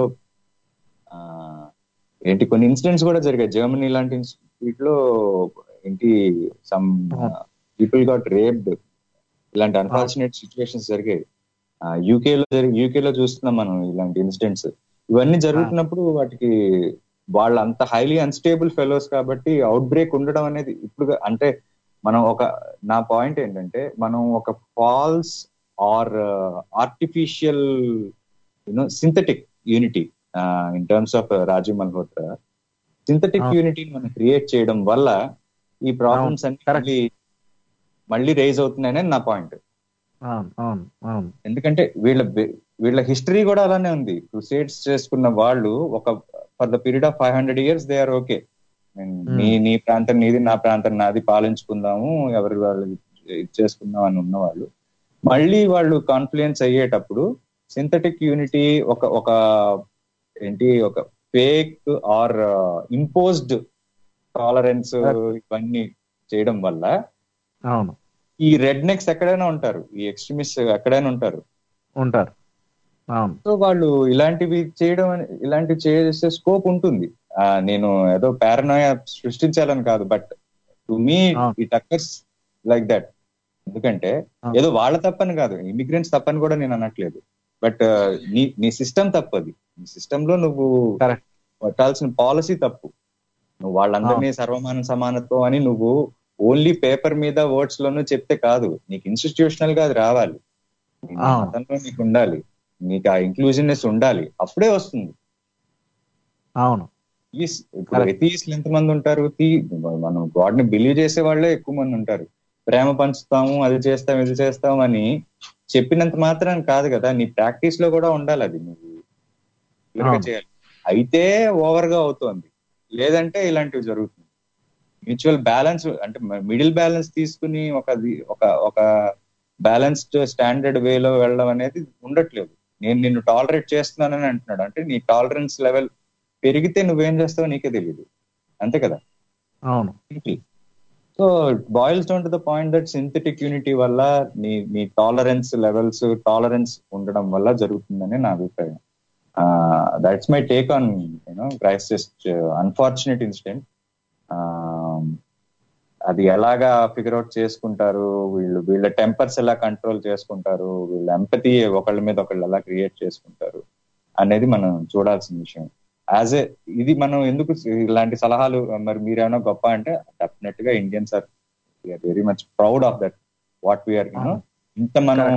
ఆ ఏంటి కొన్ని ఇన్సిడెంట్స్ కూడా జరిగాయి జర్మనీ లాంటి ఇన్స్- వీటిలో ఏంటి సమ్ పీపుల్ గాట్ రేప్డ్ ఇలాంటి అన్ఫార్చునేట్ సిచ్యువేషన్స్ జరిగాయి యూకే లో జరిగి యూకే లో చూస్తున్నాం మనం ఇలాంటి ఇన్సిడెంట్స్ ఇవన్నీ జరుగుతున్నప్పుడు వాటికి వాళ్ళ అంత హైలీ అన్స్టేబుల్ ఫెలోస్ కాబట్టి అవుట్ బ్రేక్ ఉండడం అనేది ఇప్పుడు అంటే మనం ఒక నా పాయింట్ ఏంటంటే మనం ఒక false or artificial you know synthetic unity in terms of Rajiv Malhotra synthetic అవును. యూనిటీని మనం క్రియేట్ చేయడం వల్ల ఈ ప్రాబ్లమ్స్ అన్ని correct. మళ్ళీ మళ్ళీ రైజ్ అవుతున్నాయని నా పాయింట్ అవును అవును అవును ఎందుకంటే వీళ్ళ బె- వీళ్ళ హిస్టరీ కూడా అలానే ఉంది క్రూసేడ్స్ చేసుకున్న వాళ్ళు ఒక for the period of five hundred years they are okay నీ నీ ప్రాంతం నీది నా ప్రాంతం నాది పాలించుకుందాము ఎవరి వాళ్ళు ఇది చేసుకుందాం అని ఉన్నవాళ్ళు మళ్ళీ వాళ్ళు కాన్ఫ్లుయెన్స్ అయ్యేటప్పుడు సింథటిక్ యూనిటీ ఒక ఒక ఏంటి ఒక ఫేక్ ఆర్ ఇంపోజ్డ్ టాలరెన్స్ ఇవన్నీ చేయడం వల్ల అవును ఈ రెడ్ నెక్స్ ఎక్కడైనా ఉంటారు ఈ ఎక్స్ట్రీమిస్ట్ ఎక్కడైనా ఉంటారు ఉంటారు అవును సో వాళ్ళు ఇలాంటివి చేయడం అనే- ఇలాంటివి చేసే స్కోప్ ఉంటుంది ఆ, నేను ఏదో పారనోయ సృష్టించాలని కాదు బట్ టు మీ అవును. ఇట్ అక్కర్స్ లైక్ దట్ ఎందుకంటే అవును. ఏదో వాళ్ళ తప్పని కాదు ఇమిగ్రెంట్స్ తప్పని కూడా నేను అనట్లేదు బట్ నీ నీ సిస్టమ్ తప్పది నీ సిస్టమ్ లో నువ్వు Correct. పట్టాల్సిన పాలసీ తప్పు నువ్వు వాళ్ళందరినీ సర్వమాన సమానత్వం అని నువ్వు ఓన్లీ పేపర్ మీద వర్డ్స్ లోనూ చెప్తే కాదు నీకు ఇన్స్టిట్యూషనల్ గా అది రావాలి నీ అవును. మతంలో నీకు ఉండాలి నీకు ఆ ఇంక్లూజివ్నెస్ ఉండాలి అప్పుడే వస్తుంది అవును Atheists- ఇప్పుడు Correct. ఎథీస్ట్లు ఎంతమంది ఉంటారు థీ- మనం గాడ్ ని బిలీవ్ చేసే వాళ్ళే ఎక్కువ మంది ఉంటారు ప్రేమ పంచుతాము అది చేస్తాం ఇది చేస్తాం అని చెప్పినంత మాత్రం కాదు కదా నీ ప్రాక్టీస్ లో కూడా ఉండాలి అది నువ్వు clear గా అవును. చేయాలి అయితే ఓవర్ గా అవుతోంది లేదంటే ఇలాంటివి జరుగుతుంది మ్యూచువల్ బ్యాలెన్స్ అంటే మిడిల్ బ్యాలెన్స్ తీసుకుని ఒక ది- ఒక ఒక బ్యాలెన్స్డ్ స్టాండర్డ్ వేలో వెళ్ళడం అనేది ఉండట్లేదు నేను నిన్ను టాలరేట్ చేస్తున్నానని అంటున్నాడు అంటే నీ టాలరెన్స్ లెవెల్ పెరిగితే నువ్వేం చేస్తావో నీకే తెలియదు అంతే కదా అవును so boils down to the point that synthetic unity వల్ల నీ నీ టాలరెన్స్ లెవెల్స్ టాలరెన్స్ ఉండడం వల్ల జరుగుతుందని నా అభిప్రాయం that's my take on you know Christ unfortunate incident అది ఎలాగా ఫిగర్ అవుట్ చేసుకుంటారు వీళ్ళు వీళ్ళ టెంపర్స్ ఎలా కంట్రోల్ చేసుకుంటారు వీళ్ళ ఎంపతి ఒకళ్ళ మీద ఒకళ్ళు ఎలా క్రియేట్ చేసుకుంటారు అనేది మనం చూడాల్సిన విషయం యాజ్ ఏ ఇది మనం ఎందుకు ఇలాంటి సలహాలు మరి మీరేమైనా గొప్ప అంటే డెఫినెట్ గా Indians are very much proud of that what we are you know ఇంత మనం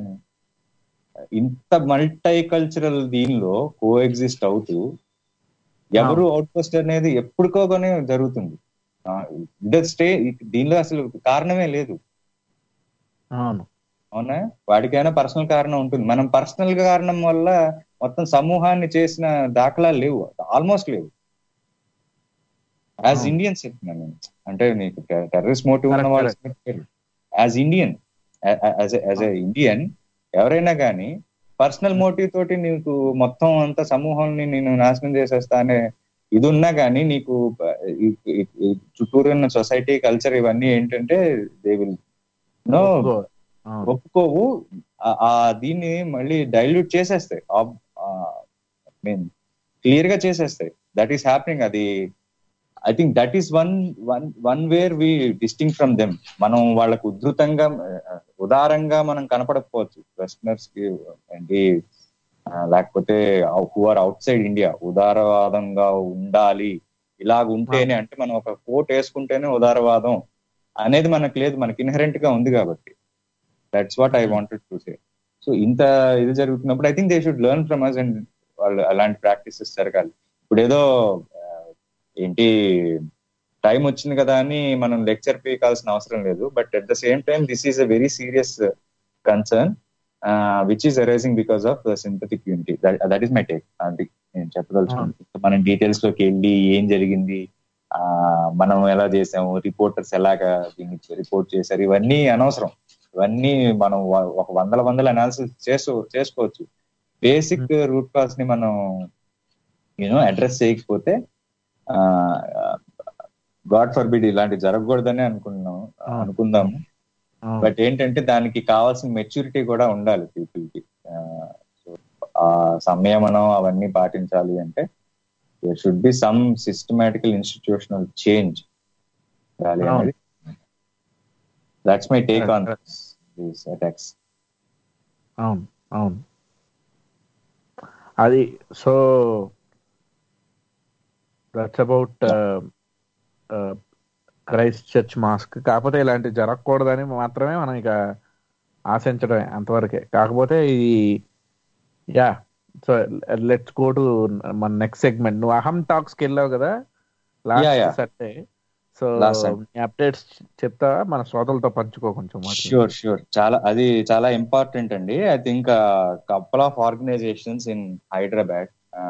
ఇంత మల్టీ కల్చరల్ దీనిలో కో ఎగ్జిస్ట్ అవుతూ ఎవరు అవుట్ పోస్ట్ అనేది ఎప్పటికోగానే జరుగుతుంది స్టే దీనిలో అసలు కారణమే లేదు అవును అవునా వాడికైనా పర్సనల్ కారణం ఉంటుంది మనం పర్సనల్ కారణం వల్ల మొత్తం సమూహాన్ని చేసిన దాఖలాలు లేవు ఆల్మోస్ట్ లేవు యాజ్ అవును. ఇండియన్స్ చెప్తున్నాను నేను అంటే నీకు టెర్రరిస్ట్ మోటివ్ ఉన్న Correct, వాళ్ళు as Indian as a Indian ఎవరైనా కానీ పర్సనల్ మోటివ్ తోటి నీకు మొత్తం అంత సమూహాన్ని నేను నాశనం చేసేస్తా అనే ఇది ఉన్నా కానీ నీకు ఈ- ఈ- ఈ చుట్టూరు ఉన్న సొసైటీ కల్చర్ ఇవన్నీ ఏంటంటే దే విల్ నో ఒప్పుకో. అవును. ఒప్పుకోవు ఆ- ఆ దీన్ని మళ్ళీ డైల్యూట్ చేసేస్తాయి మీన్ క్లియర్ గా చేసేస్తాయి దట్ ఈస్ హ్యాపెనింగ్ అది I think that is one one one where we distinguish from them మనం వాళ్ళకు ఉధృతంగా ఆ, ఉదారంగా మనం కనపడకపోవచ్చు వెస్టర్నర్స్ కి ఏంటి ఆ, లేకపోతే who are outside India ఉదారవాదంగా ఉండాలి ఇలాగ ఉంటేనే అంటే మనం ఒక కోట్ వేసుకుంటేనే ఉదారవాదం అనేది మనకు లేదు మనకి ఇన్హరెంట్ గా ఉంది కాబట్టి that's what I wanted to say so ఇంత ఇది జరుగుతున్నప్పుడు I think they should learn from us and వాళ్ళు అలాంటి ప్రాక్టీసెస్ జరగాలి ఇప్పుడు ఏదో ఆ, ఏంటి టైం వచ్చింది కదా అని మనం లెక్చర్ పీకాల్సిన అవసరం లేదు but at the same time this is a very serious concern which is arising because of synthetic unity that is my take అది నేను చెప్పదలుచుకున్నాను మనం డీటెయిల్స్ లోకి వెళ్ళి ఏం జరిగింది ఆ మనం ఎలా చేసాము రిపోర్టర్స్ ఎలాగా దీన్ని రిపోర్ట్ చేశారు ఇవన్నీ అనవసరం ఇవన్నీ మనం వ- ఒక వందల వందల అనాలిసిస్ చేసు చేసుకోవచ్చు బేసిక్ రూట్ కాజ్ ని మనం యూనో అడ్రస్ చేయకపోతే గాడ్ ఫర్బిడ్ ఇలాంటి జరగకూడదని అనుకున్నాం అనుకుందాము అవును. బట్ ఏంటంటే దానికి కావాల్సిన మెచ్యూరిటీ కూడా ఉండాలి పీపుల్ కి సో ఆ సంయమనం అవన్నీ పాటించాలి అంటే there should be some systematical institutional change అనేది that's my take on these attacks అవును అవును అది so that's about Christchurch mosque కాకపోతే ఇలాంటి జరగకూడదని మాత్రమే మనం ఇక ఆశించడమే అంతవరకే కాకపోతే ఈ yeah so let's go to మన నెక్స్ట్ సెగ్మెంట్ నువ్వు అహం టాక్స్ కి వెళ్ళావు కదా Yeah, last yeah. Sunday so Last Sunday. నీ అప్డేట్స్ చెప్తా మన శ్రోతలతో పంచుకో కొంచెం వాటిని. షూర్ షూర్ చాలా అది చాలా ఇంపార్టెంట్ అండి I think couple of organisations in Hyderabad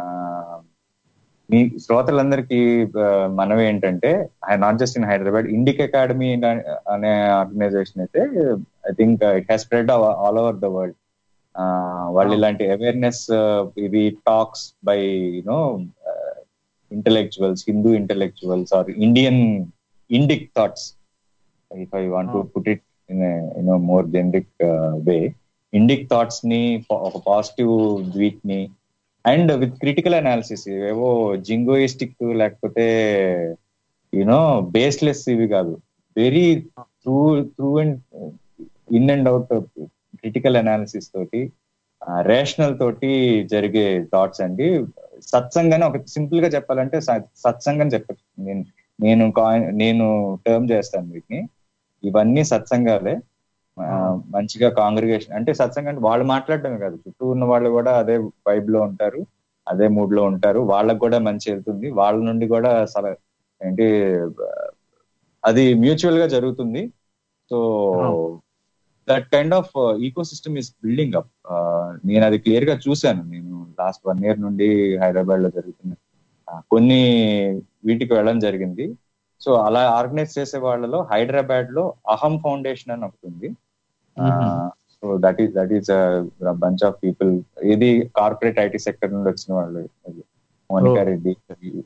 మీ శ్రోతలందరికీ uh, మనవి ఏంటంటే not just in Hyderabad Indic Academy అనే ఆర్గనైజేషన్ అయితే I think it has spread all over the world వాళ్ళు Oh. ఇలాంటి అవేర్నెస్ ఇవి talks by you know intellectuals Hindu intellectuals or Indian Indic thoughts if I want to Oh. Put it in you know more generic way Indic thoughts ని po- ఒక positive week ని and with critical analysis ఏవో jingoistic లేకపోతే you know baseless ఇవి కాదు very through through and in and out critical analysis తోటి rational తోటి జరిగే థాట్స్ అండి సత్సంగానే ఒక సింపుల్ గా చెప్పాలంటే స- సత్సంగం చెప్పచ్చు నేను నేను కాయిన్ నేను టర్మ్ చేస్తాను వీటిని ఇవన్నీ సత్సంగాలే ఆ, మంచిగా కాంగ్రిగేషన్ అంటే సత్సంగం అంటే వాళ్ళు మాట్లాడటమే కాదు చుట్టూ ఉన్న వాళ్ళు కూడా అదే వైబ్ లో ఉంటారు అదే మూడ్ లో ఉంటారు వాళ్ళకు కూడా మంచి వెళ్తుంది వాళ్ళ నుండి కూడా సల ఏంటి ఆ, అది మ్యూచువల్ గా జరుగుతుంది so that kind of ecosystem is building up నేను అది క్లియర్ గా చూశాను నేను లాస్ట్ వన్ ఇయర్ నుండి హైదరాబాద్ లో జరుగుతున్న ఆ, కొన్ని వీటికి వెళ్ళడం జరిగింది సో అలా ఆర్గనైజ్ చేసే వాళ్ళలో హైదరాబాద్ లో అహం ఫౌండేషన్ అని ఒకటి ఉంది so that is that is bunch of people ఇది కార్పొరేట్ ఐటీ సెక్టర్ నుండి వచ్చిన వాళ్ళు Monica Oh. Reddy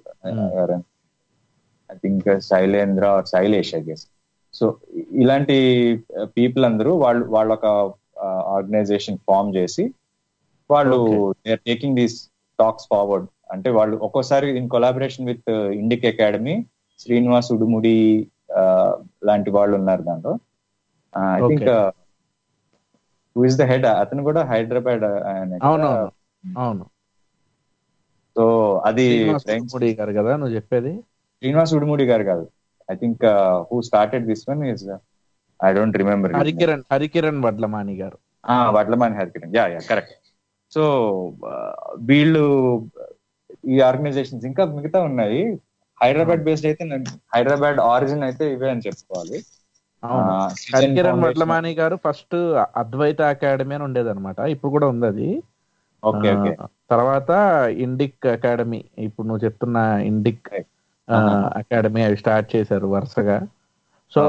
I think Shailendra or Shailesh I guess so ఇలాంటి పీపుల్ అందరూ వాళ్ళు వాళ్ళ ఒక ఆర్గనైజేషన్ ఫామ్ చేసి వాళ్ళు they are taking these talks forward అంటే వాళ్ళు ఒక్కోసారి in collaboration with Indic Academy Srinivas Udumudi ఆ, లాంటి వాళ్ళు ఉన్నారు దాంట్లో I think Okay. Who is the head అతను కూడా హైదరాబాద్ అవును అవును అవును సో అది శ్రీనివాస్ ఫ్రెండ్స్ ముడి గారు కదా నువ్వు చెప్పేది శ్రీనివాస్ ఉడుముడి గారు కాదు I think who started this one is I don't remember Harikiran Harikiran Vadlamani గారు Vadlamani Harikiran ya ya correct so వీళ్ళు ఈ ఆర్గనైజేషన్స్ ఇంకా మిగతా ఉన్నాయి హైదరాబాద్ బేస్డ్ అయితే నేను- హైదరాబాద్ ఆరిజిన్ అయితే ఇవే అని చెప్పుకోవాలి అవును ఆ, Citizen హరికిరణ్ Foundation- వడ్లమాని గారు ఫస్ట్ అద్వైత అకాడమీ అని ఉండేది అనమాట ఇప్పుడు కూడా ఉంది అది ఓకే ఓకే ఆ, తర్వాత ఇండిక్ అకాడమీ ఇప్పుడు నువ్వు చెప్తున్న ఇండిక్ Right. ఆ, Uh-huh. అకాడమీ అవి స్టార్ట్ చేశారు వరుసగా సో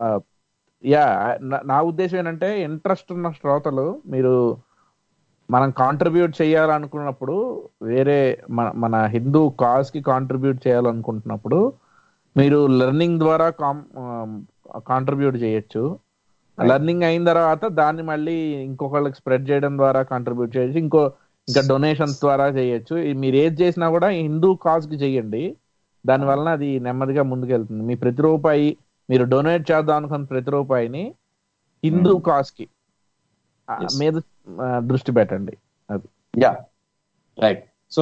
యా నా- నా ఉద్దేశం ఏంటంటే ఇంట్రెస్ట్ ఉన్న శ్రోతలు మీరు మనం కాంట్రిబ్యూట్ చేయాలనుకున్నప్పుడు వేరే మన మన హిందూ కాజ్ కి కాంట్రిబ్యూట్ చేయాలనుకుంటున్నప్పుడు మీరు లెర్నింగ్ ద్వారా కాంట్రిబ్యూట్ చేయొచ్చు లెర్నింగ్ అయిన తర్వాత దాన్ని మళ్ళీ ఇంకొకళ్ళకి స్ప్రెడ్ చేయడం ద్వారా కాంట్రిబ్యూట్ చేయొచ్చు ఇంకో ఇంకా డొనేషన్స్ ద్వారా చేయొచ్చు ఈ మీరు ఏది చేసినా కూడా హిందూ కాజ్ కి చేయండి దాని వలన అది నెమ్మదిగా ముందుకెళ్తుంది మీ ప్రతి రూపాయి మీరు డొనేట్ చేద్దాం అనుకున్న ప్రతి రూపాయిని హిందూ కాజ్ కి ఆ, Yes. మీద ఆ, దృష్టి పెట్టండి అది ya right so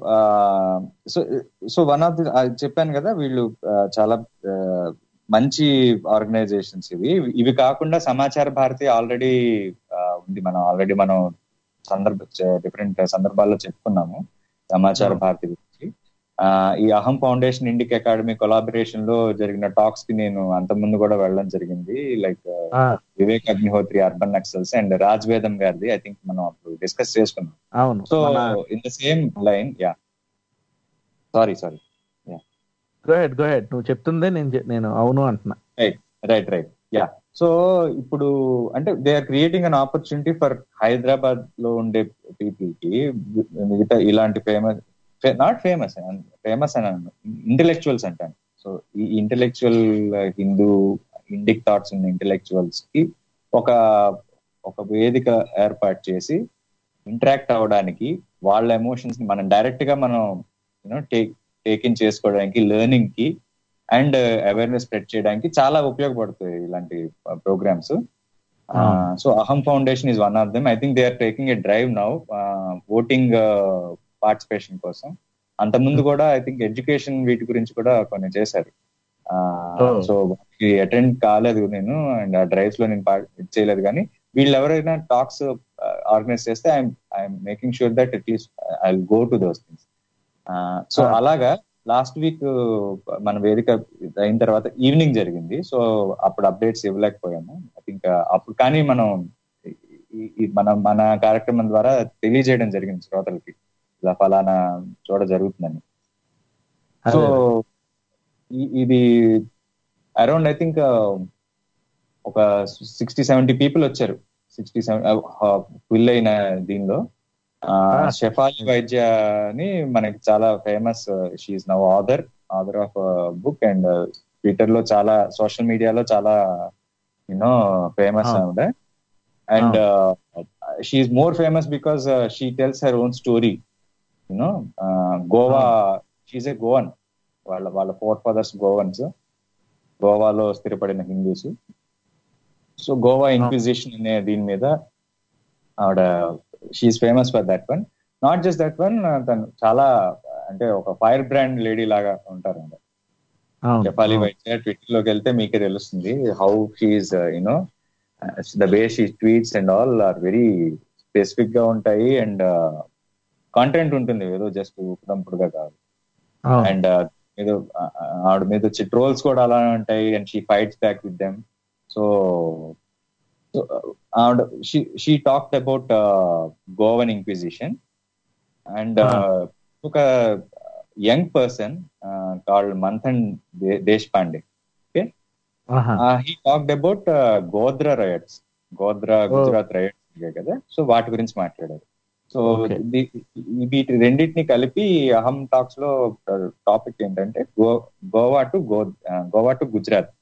so so one of the చెప్పాను కదా వీళ్ళు uh, చాలా uh, మంచి ఆర్గనైజేషన్స్ ఇవి ఇవి కాకుండా సమాచార భారతి ఆల్రెడీ ఉంది మనం ఆల్రెడీ మనం సందర్భ డిఫరెంట్ సందర్భాల్లో చెప్పుకున్నాము సమాచార Hmm. భారతి గురించి ఆ, ఈ అహం ఫౌండేషన్ ఇండిక్ అకాడమీ కొలాబరేషన్ లో జరిగిన టాక్స్ కి నేను అంత ముందు కూడా వెళ్ళడం జరిగింది లైక్ ఆ, వివేక్ అగ్నిహోత్రి అర్బన్ నక్సల్స్ అండ్ రాజ్ వేదం గారిది ఐ థింక్ మనం అప్పుడు డిస్కస్ చేసుకున్నాం అవును సో మన in the same line ya sorry sorry go ahead go ahead నువ్వు చెప్తుందే నేను చె- నేను అవును అంటున్నా రైట్ రైట్ యా సో ఇప్పుడు అంటే they are creating an opportunity for Hyderabad లో ఉండే పీపుల్ కి మిగతా ఇలాంటి ఫేమస్ నాట్ ఫేమస్ ఫేమస్ అని ఇంటెలెక్చువల్స్ అంటాను సో ఈ ఇంటెలెక్చువల్ హిందూ ఇండిక్ థాట్స్ ఉన్న ఇంటెలెక్చువల్స్ కి ఒక ఒక వేదిక ఏర్పాటు చేసి ఇంటరాక్ట్ అవ్వడానికి వాళ్ళ ఎమోషన్స్ ని మనం డైరెక్ట్ గా మనం యూనో టేక్ టేక్ ఇన్ చేసుకోవడానికి లెర్నింగ్ కి అండ్ అవేర్నెస్ స్ప్రెడ్ చేయడానికి చాలా ఉపయోగపడుతాయి ఇలాంటి programmes so Aham foundation is one of them I think they are taking a drive now voting participation కోసం అంత ముందు కూడా ఐ థింక్ ఎడ్యుకేషన్ వీటి గురించి కూడా కొన్ని చేశారు Oh. సో అటెండ్ కాలేదు నేను అండ్ ఆ డ్రైవ్స్ లో నేను part- ఇది చేయలేదు కానీ వీళ్ళు ఎవరైనా టాక్స్ ఆర్గనైజ్ చేస్తే I'm I'm making sure that at least I go to those things so Ah. అలాగా లాస్ట్ వీక్ మన వేదిక అయిన తర్వాత ఈవినింగ్ జరిగింది సో అప్పుడు అప్డేట్స్ ఇవ్వలేకపోయాము ఐ థింక్ అప్పుడు కానీ మనం ఈ- ఈ మన మన కార్యక్రమం ద్వారా తెలియజేయడం జరిగింది శ్రోతలకి ఇలా ఫలానా చోట జరుగుతుందని సో ఈ- ఇది అరౌండ్ ఐ థింక్ ఒక సిక్స్టీ సెవెంటీ పీపుల్ వచ్చారు సిక్స్టీ సెవెన్ ఫిల్ అయిన దీనిలో ఆ, Ah. షెఫాలి వైద్య అని మనకి చాలా famous she's now author author of book and Twitter లో చాలా సోషల్ మీడియాలో చాలా యూనో ఫేమస్ Ah. ఆవిడ and she's more famous because she tells her own story you know Goa she's a Goan వాళ్ళ వాళ్ళ ఫోర్ ఫాదర్స్ గోవన్స్ గోవాలో స్థిరపడిన హిందూస్ సో గోవా ఇన్క్విజిషన్ అనే దీని మీద ఆవిడ she's famous for that one not just that one తను చాలా అంటే ఒక ఫైర్ బ్రాండ్ లేడీ లాగా ఉంటారు చెప్పాలి వైద్య ట్విట్టర్ లోకి వెళ్తే మీకే తెలుస్తుంది how she's you know the way she tweets and all are very specific గా ఉంటాయి అండ్ కాంటెంట్ ఉంటుంది ఏదో జస్ట్ ఉప్పుడంపుడుగా కాదు అండ్ మీద ఆవిడ మీద వచ్చే ట్రోల్స్ కూడా అలానే ఉంటాయి and she fights back with them so ఆవిడ she talked about Goan inquisition and ఒక young person called Manthan Deshpande okay he talked about Godhra riots Godhra Gujarat riots కదా సో వాటి గురించి మాట్లాడారు సో వీటి రెండింటిని కలిపి అహం టాక్స్ లో టాపిక్ ఏంటంటే Goa to go Goa to Gujarat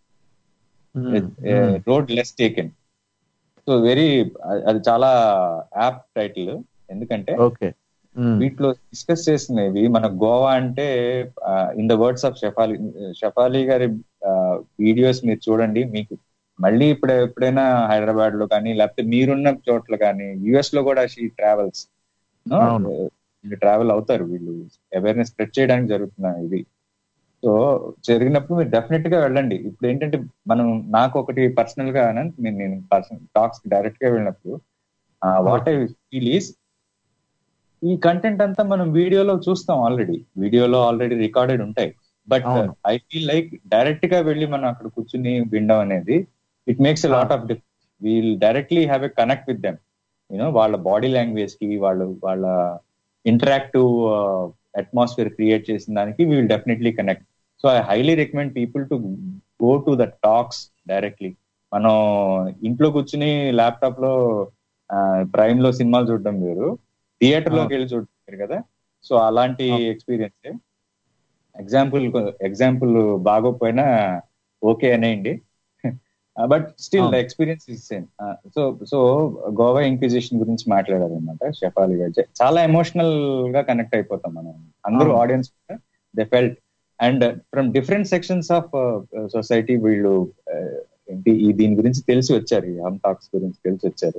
road less taken so very అది చాలా యాప్ టైటిల్ ఎందుకంటే వీటిలో డిస్కస్ చేసినవి మన గోవా అంటే in the words of Shafali Shafali గారి వీడియోస్ మీరు చూడండి మీకు మళ్ళీ ఇప్పుడు ఎప్పుడైనా హైదరాబాద్ లో కానీ లేకపోతే మీరున్న చోట్ల కానీ యుఎస్ లో కూడా షీ ట్రావెల్స్ ట్రావెల్ అవుతారు వీళ్ళు అవేర్నెస్ స్ప్రెడ్ చేయడానికి జరుగుతున్న ఇది సో జరిగినప్పుడు మీరు డెఫినెట్ గా వెళ్ళండి ఇప్పుడు ఏంటంటే మనం నాకు ఒకటి పర్సనల్ గా నేను పర్సనల్ టాక్స్ డైరెక్ట్ గా వెళ్ళినప్పుడు వాట్ ఐ ఫీల్ ఈస్ ఈ కంటెంట్ అంతా మనం వీడియోలో చూస్తాం ఆల్రెడీ వీడియోలో ఆల్రెడీ రికార్డెడ్ ఉంటాయి but I feel like direct గా వెళ్ళి మనం అక్కడ కూర్చుని వినడం అనేది it makes a lot of difference we'll directly have a connect with them you know వాళ్ళ బాడీ లాంగ్వేజ్ కి వాళ్ళు వాళ్ళ ఇంటరాక్టివ్ అట్మాస్ఫియర్ క్రియేట్ చేసిన దానికి we'll definitely connect so I highly recommend people to go to the talks directly మనం ఇంట్లో కూర్చుని laptop లో ప్రైమ్ లో సినిమాలు చూడడం వేరు థియేటర్ లోకి వెళ్ళి చూడతారు కదా సో అలాంటి ఎక్స్పీరియన్స్ ఎగ్జాంపుల్ ఎగ్జాంపుల్ బాగోపోయినా ఓకే అనేయండి but still the experience is same so so Goa inquisition గురించి మాట్లాడారు అనమాట షెఫాలి గారు చాలా ఎమోషనల్ గా కనెక్ట్ అయిపోతాం మనం అందరూ audience they felt and from different sections of society వీళ్ళు ఏంటి ఈ దీని గురించి తెలిసి వచ్చారు ఈ హమ్ టాక్స్ గురించి తెలిసి వచ్చారు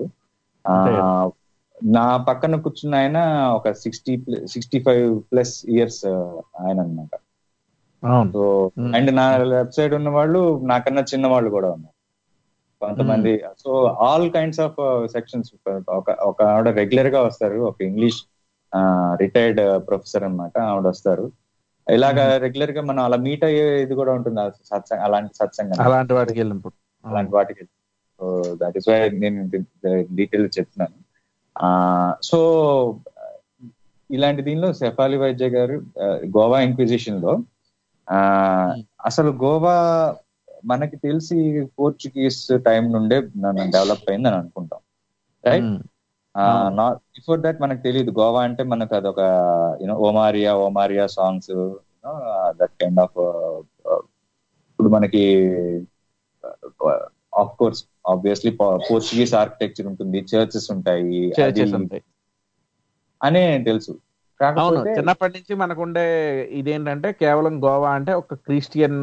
నా పక్కన కూర్చున్న ఆయన ఒక sixty sixty five plus years ఆయన అనమాట సో అండ్ నా లెఫ్ట్ సైడ్ ఉన్న వాళ్ళు నాకన్నా చిన్న వాళ్ళు కూడా ఉన్నారు కొంతమంది so all kinds of sections ఒక ఒక ఆవిడ రెగ్యులర్ గా వస్తారు ఒక ఇంగ్లీష్ రిటైర్డ్ ప్రొఫెసర్ అనమాట ఆవిడ వస్తారు ఇలాగా రెగ్యులర్ గా మనం అలా మీట్ అయ్యే ఇది కూడా ఉంటుంది సత్సంగ అలాంటి సత్సంగం అలాంటి వాటికి వెళ్ళినప్పుడు అలాంటి వాటికి సో దట్ ఇస్ వై నేను డీటెయిల్ చెప్తున్నాను సో ఇలాంటి దీనిలో సెఫాలి వైద్య గారు గోవా ఇంక్విజిషన్ లో అసలు గోవా మనకి తెలిసి పోర్చుగీస్ టైం నుండే డెవలప్ అయిందని అనుకుంటాం రైట్ నాట్ బిఫోర్ దట్ మనకు తెలియదు గోవా అంటే మనకు అదొక you know O Maria O Maria songs that kind of ఇప్పుడు మనకి of course obviously Portuguese architecture ఉంటుంది చర్చెస్ ఉంటాయి అనే తెలుసు అవును చిన్నప్పటి నుంచి మనకుండే ఇదేంటంటే కేవలం గోవా అంటే ఒక క్రిస్టియన్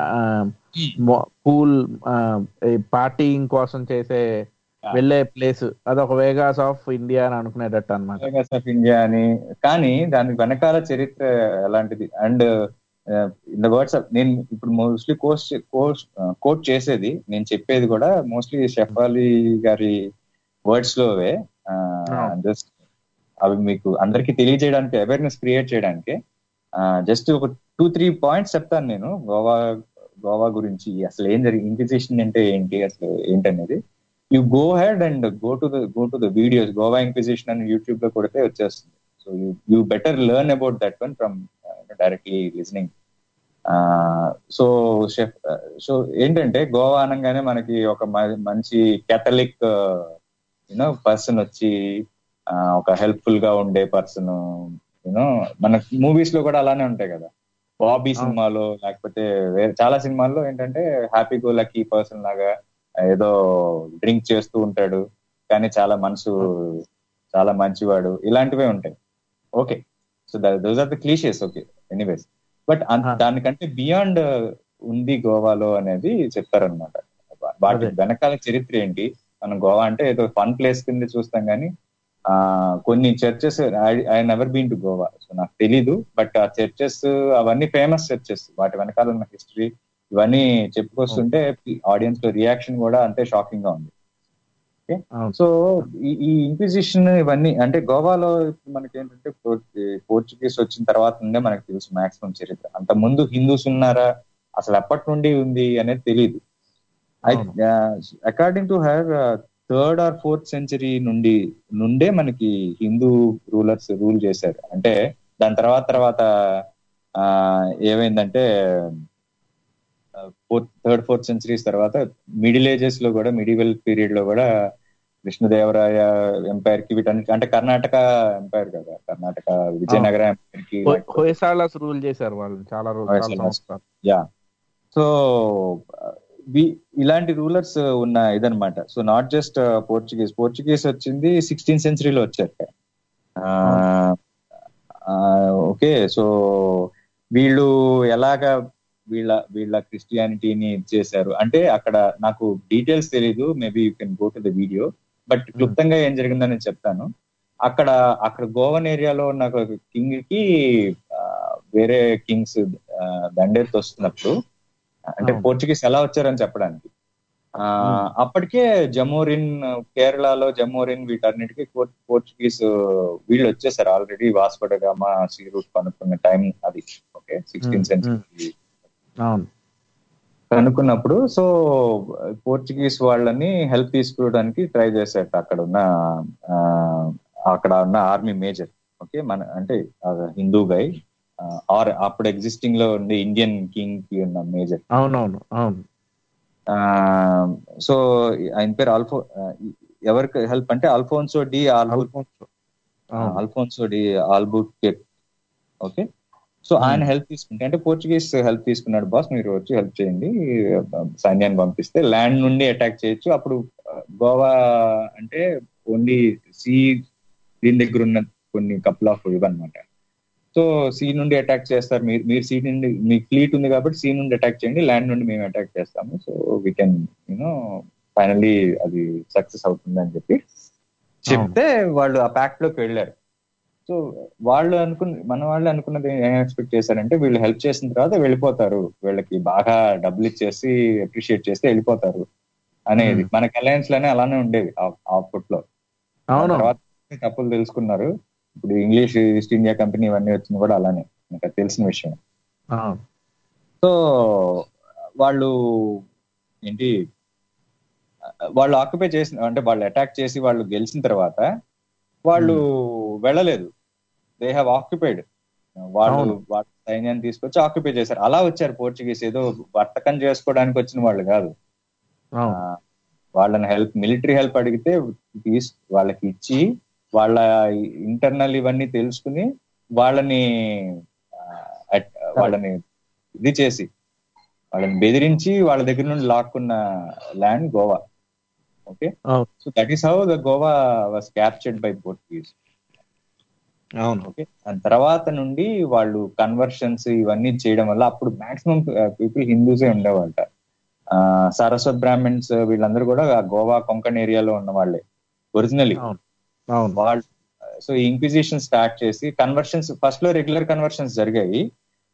కూల్ పార్టీయింగ్ కోసం చేసే వెళ్ళే ప్లేస్ అదొక వేగాస్ ఆఫ్ ఇండియా అని అనుకునేటట్టు అనమాట వేగాస్ ఆఫ్ ఇండియా అని కానీ దాని వెనకాల చరిత్ర ఎలాంటిది అండ్ ఇన్ ద వర్డ్స్ నేను ఇప్పుడు మోస్ట్లీ కోర్స్ కోర్స్ కోట్ చేసేది నేను చెప్పేది కూడా మోస్ట్లీ షెఫాలి గారి వర్డ్స్ లోవే జస్ట్ అవి మీకు అందరికి తెలియజేయడానికి అవేర్నెస్ క్రియేట్ చేయడానికి జస్ట్ ఒక టూ త్రీ పాయింట్స్ చెప్తాను నేను గోవా గోవా గురించి అసలు ఏం జరిగింది ఇంక్విజిషన్ అంటే ఏంటి అసలు ఏంటనేది you go ahead and go to the go to the videos Goa inquisition అని యూట్యూబ్ లో కొడితే వచ్చేస్తుంది so you you better learn about that one from directly listening so షెఫ్ సో ఏంటంటే గోవా అనగానే మనకి ఒక మ- మంచి కేథలిక్ యూనో పర్సన్ వచ్చి ఆ, ఒక హెల్ప్ఫుల్ గా ఉండే పర్సన్ యూనో మన మూవీస్ లో కూడా అలానే ఉంటాయి కదా బాబీ సినిమాలో లేకపోతే వేరే చాలా సినిమాల్లో ఏంటంటే హ్యాపీ గో లక్కీ పర్సన్ లాగా ఏదో డ్రింక్ చేస్తూ ఉంటాడు కానీ చాలా మనసు చాలా మంచివాడు ఇలాంటివే ఉంటాయి okay so those are the clichés okay anyways but దానికంటే బియాండ్ ఉంది గోవాలో అనేది చెప్తారనమాట వాటి అదే. వెనకాల చరిత్ర ఏంటి మనం గోవా అంటే ఏదో ఫన్ ప్లేస్ కింద చూస్తాం కానీ ఆ కొన్ని churches I never been to Goa so నాకు తెలీదు బట్ ఆ చర్చెస్ అవన్నీ ఫేమస్ చర్చెస్ వాటి వెనకాల ఉన్న హిస్టరీ ఇవన్నీ చెప్పుకొస్తుంటే ఆడియన్స్ లో రియాక్షన్ కూడా అంతే షాకింగ్ గా ఉంది అవును. సో ఈ ఈ ఇంక్విజిషన్ ఇవన్నీ అంటే గోవాలో ఇప్పుడు మనకి ఏంటంటే పోర్చుగీస్ వచ్చిన తర్వాత నుండే మనకు తెలుసు మాక్సిమం చరిత్ర అంత ముందు హిందూస్ ఉన్నారా అసలు ఎప్పటి నుండి ఉంది అనేది తెలియదు according to her third or fourth century నుండి నుండే మనకి హిందూ రూలర్స్ రూల్ చేశారు అంటే దాని తర్వాత తర్వాత ఆ, ఏమైందంటే ఫోర్త్ థర్డ్ ఫోర్త్ సెంచరీస్ తర్వాత మిడిల్ ఏజెస్ లో కూడా మిడివల్ పీరియడ్ లో కూడా కృష్ణదేవరాయ ఎంపైర్ కి వీటన్నిటి అంటే కర్ణాటక ఎంపైర్ కదా కర్ణాటక విజయనగర ఎంపైర్ కి హోయసాలాస్ రూల్ చేశారు వాళ్ళు చాలా రోజులు చాలా హోయసాలాస్. సంవత్సరాలు యా సో ఇలాంటి రూలర్స్ ఉన్న ఇదనమాట so not just Portuguese Portuguese వచ్చింది సిక్స్టీన్ సెంచరీలో వచ్చారు ఓకే సో వీళ్ళు ఎలాగా వీళ్ళ వీళ్ళ క్రిస్టియానిటీని చేశారు అంటే అక్కడ నాకు డీటెయిల్స్ తెలీదు maybe you can go to the video but క్లుప్తంగా ఏం జరిగిందని నేను చెప్తాను అక్కడ అక్కడ గోవన్ ఏరియాలో ఉన్న ఒక కింగ్ కి ఆ, వేరే కింగ్స్ దండెత్తి వస్తున్నప్పుడు అంటే అవును. పోర్చుగీస్ ఎలా వచ్చారని చెప్పడానికి ఆ అప్పటికే జమోరిన్ కేరళలో జమోరిన్ వీటన్నిటికీ పోర్- పోర్చుగీస్ వీళ్ళు వచ్చేసారు ఆల్రెడీ వాస్కోడగామా సీ రూట్ కనుక్కున్న టైం అది ఓకే సిక్స్టీన్ మ్మ్. సెంచరీ అవును కనుక్కున్నప్పుడు సో పోర్చుగీస్ వాళ్ళని హెల్ప్ తీసుకోవడానికి ట్రై చేశారు అక్కడ ఉన్న ఆ, అక్కడ ఉన్న ఆర్మీ మేజర్ ఓకే మన అంటే హిందూ గై ఆర్ అప్పుడు ఎగ్జిస్టింగ్ లో ఉండే ఇండియన్ కింగ్ కి ఉన్న మేజర్ అవునవును అవును సో ఆయన పేరు ఆల్ఫో ఎవరికి హెల్ప్ అంటే అల్ఫోన్సో డి ఆల్బు అల్ఫోన్సో. అవును Alfonso de Albuquerque okay so ఆయన హెల్ప్ తీసుకుంటే అంటే పోర్చుగీస్ హెల్ప్ తీసుకున్నాడు బాస్ మీరు వచ్చి హెల్ప్ చేయండి సైన్యాన్ని పంపిస్తే ల్యాండ్ నుండి అటాక్ చేయొచ్చు అప్పుడు ఆ, గోవా అంటే ఓన్లీ సీ దీని దగ్గర ఉన్న కొన్ని కపుల్ ఆఫ్ ఇవన్నమాట సో సీ నుండి అటాక్ చేస్తారు మీరు మీరు సీ నుండి మీ ఫ్లీట్ ఉంది కాబట్టి సీ నుండి అటాక్ చేయండి ల్యాండ్ నుండి మేము అటాక్ చేస్తాము so we can you know finally అది సక్సెస్ అవుతుంది అని చెప్పి చెప్తే వాళ్ళు ఆ ప్యాక్ట్ లోకి వెళ్ళారు సో వాళ్ళు అనుకున్న మన వాళ్ళు అనుకున్నది ఏం ఎక్స్పెక్ట్ చేశారంటే వీళ్ళు హెల్ప్ చేసిన తర్వాత వెళ్ళిపోతారు వీళ్ళకి బాగా డబ్బులు ఇచ్చేసి అప్రిషియేట్ చేస్తే వెళ్ళిపోతారు అనేది మనకి అలయన్స్ లోనే అలానే ఉండేది అవుట్పుట్ లో అవును తర్వాత తప్పులు తెలుసుకున్నారు ఇప్పుడు ఇంగ్లీష్ ఈస్ట్ ఇండియా కంపెనీ ఇవన్నీ వచ్చింది కూడా అలానే నాకు అది తెలిసిన విషయం అవును సో వాళ్ళు ఏంటి వాళ్ళు ఆక్యుపై చేసిన అంటే వాళ్ళు అటాక్ చేసి వాళ్ళు గెలిచిన తర్వాత వాళ్ళు వెళ్ళలేదు దే హ్యావ్ ఆక్యుపైడ్ వాళ్ళు అవును. వాళ్ళ సైన్యాన్ని తీసుకొచ్చి ఆక్యుపై చేశారు అలా వచ్చారు పోర్చుగీస్ ఏదో వర్తకం చేసుకోవడానికి వచ్చిన వాళ్ళు కాదు అవును ఆ, వాళ్ళని హెల్ప్ మిలిటరీ హెల్ప్ అడిగితే తీసు వాళ్ళకి ఇచ్చి వాళ్ళ ఇంటర్నల్ ఇవన్నీ తెలుసుకుని వాళ్ళని ఆ, అట్- వాళ్ళని ఇది చేసి వాళ్ళని బెదిరించి వాళ్ళ దగ్గర నుండి లాక్కున్న ల్యాండ్ గోవా ఓకే అవును so that is how the Goa was captured by Portuguese అవును ఓకే దాని తర్వాత నుండి వాళ్ళు కన్వర్షన్స్ ఇవన్నీ చేయడం వల్ల అప్పుడు మాక్సిమం పీపుల్ హిందూసే ఉండేవాళ్ళ ఆ, సరస్వత్ బ్రాహ్మణ్స్ వీళ్ళందరూ కూడా ఆ గోవా కొంకణ్ ఏరియాలో ఉన్న వాళ్ళే ఒరిజినలీ అవును అవును వాళ్ళు సో ఇంక్విజిషన్ స్టార్ట్ చేసి కన్వర్షన్స్ ఫస్ట్ లో రెగ్యులర్ కన్వర్షన్స్ జరిగాయి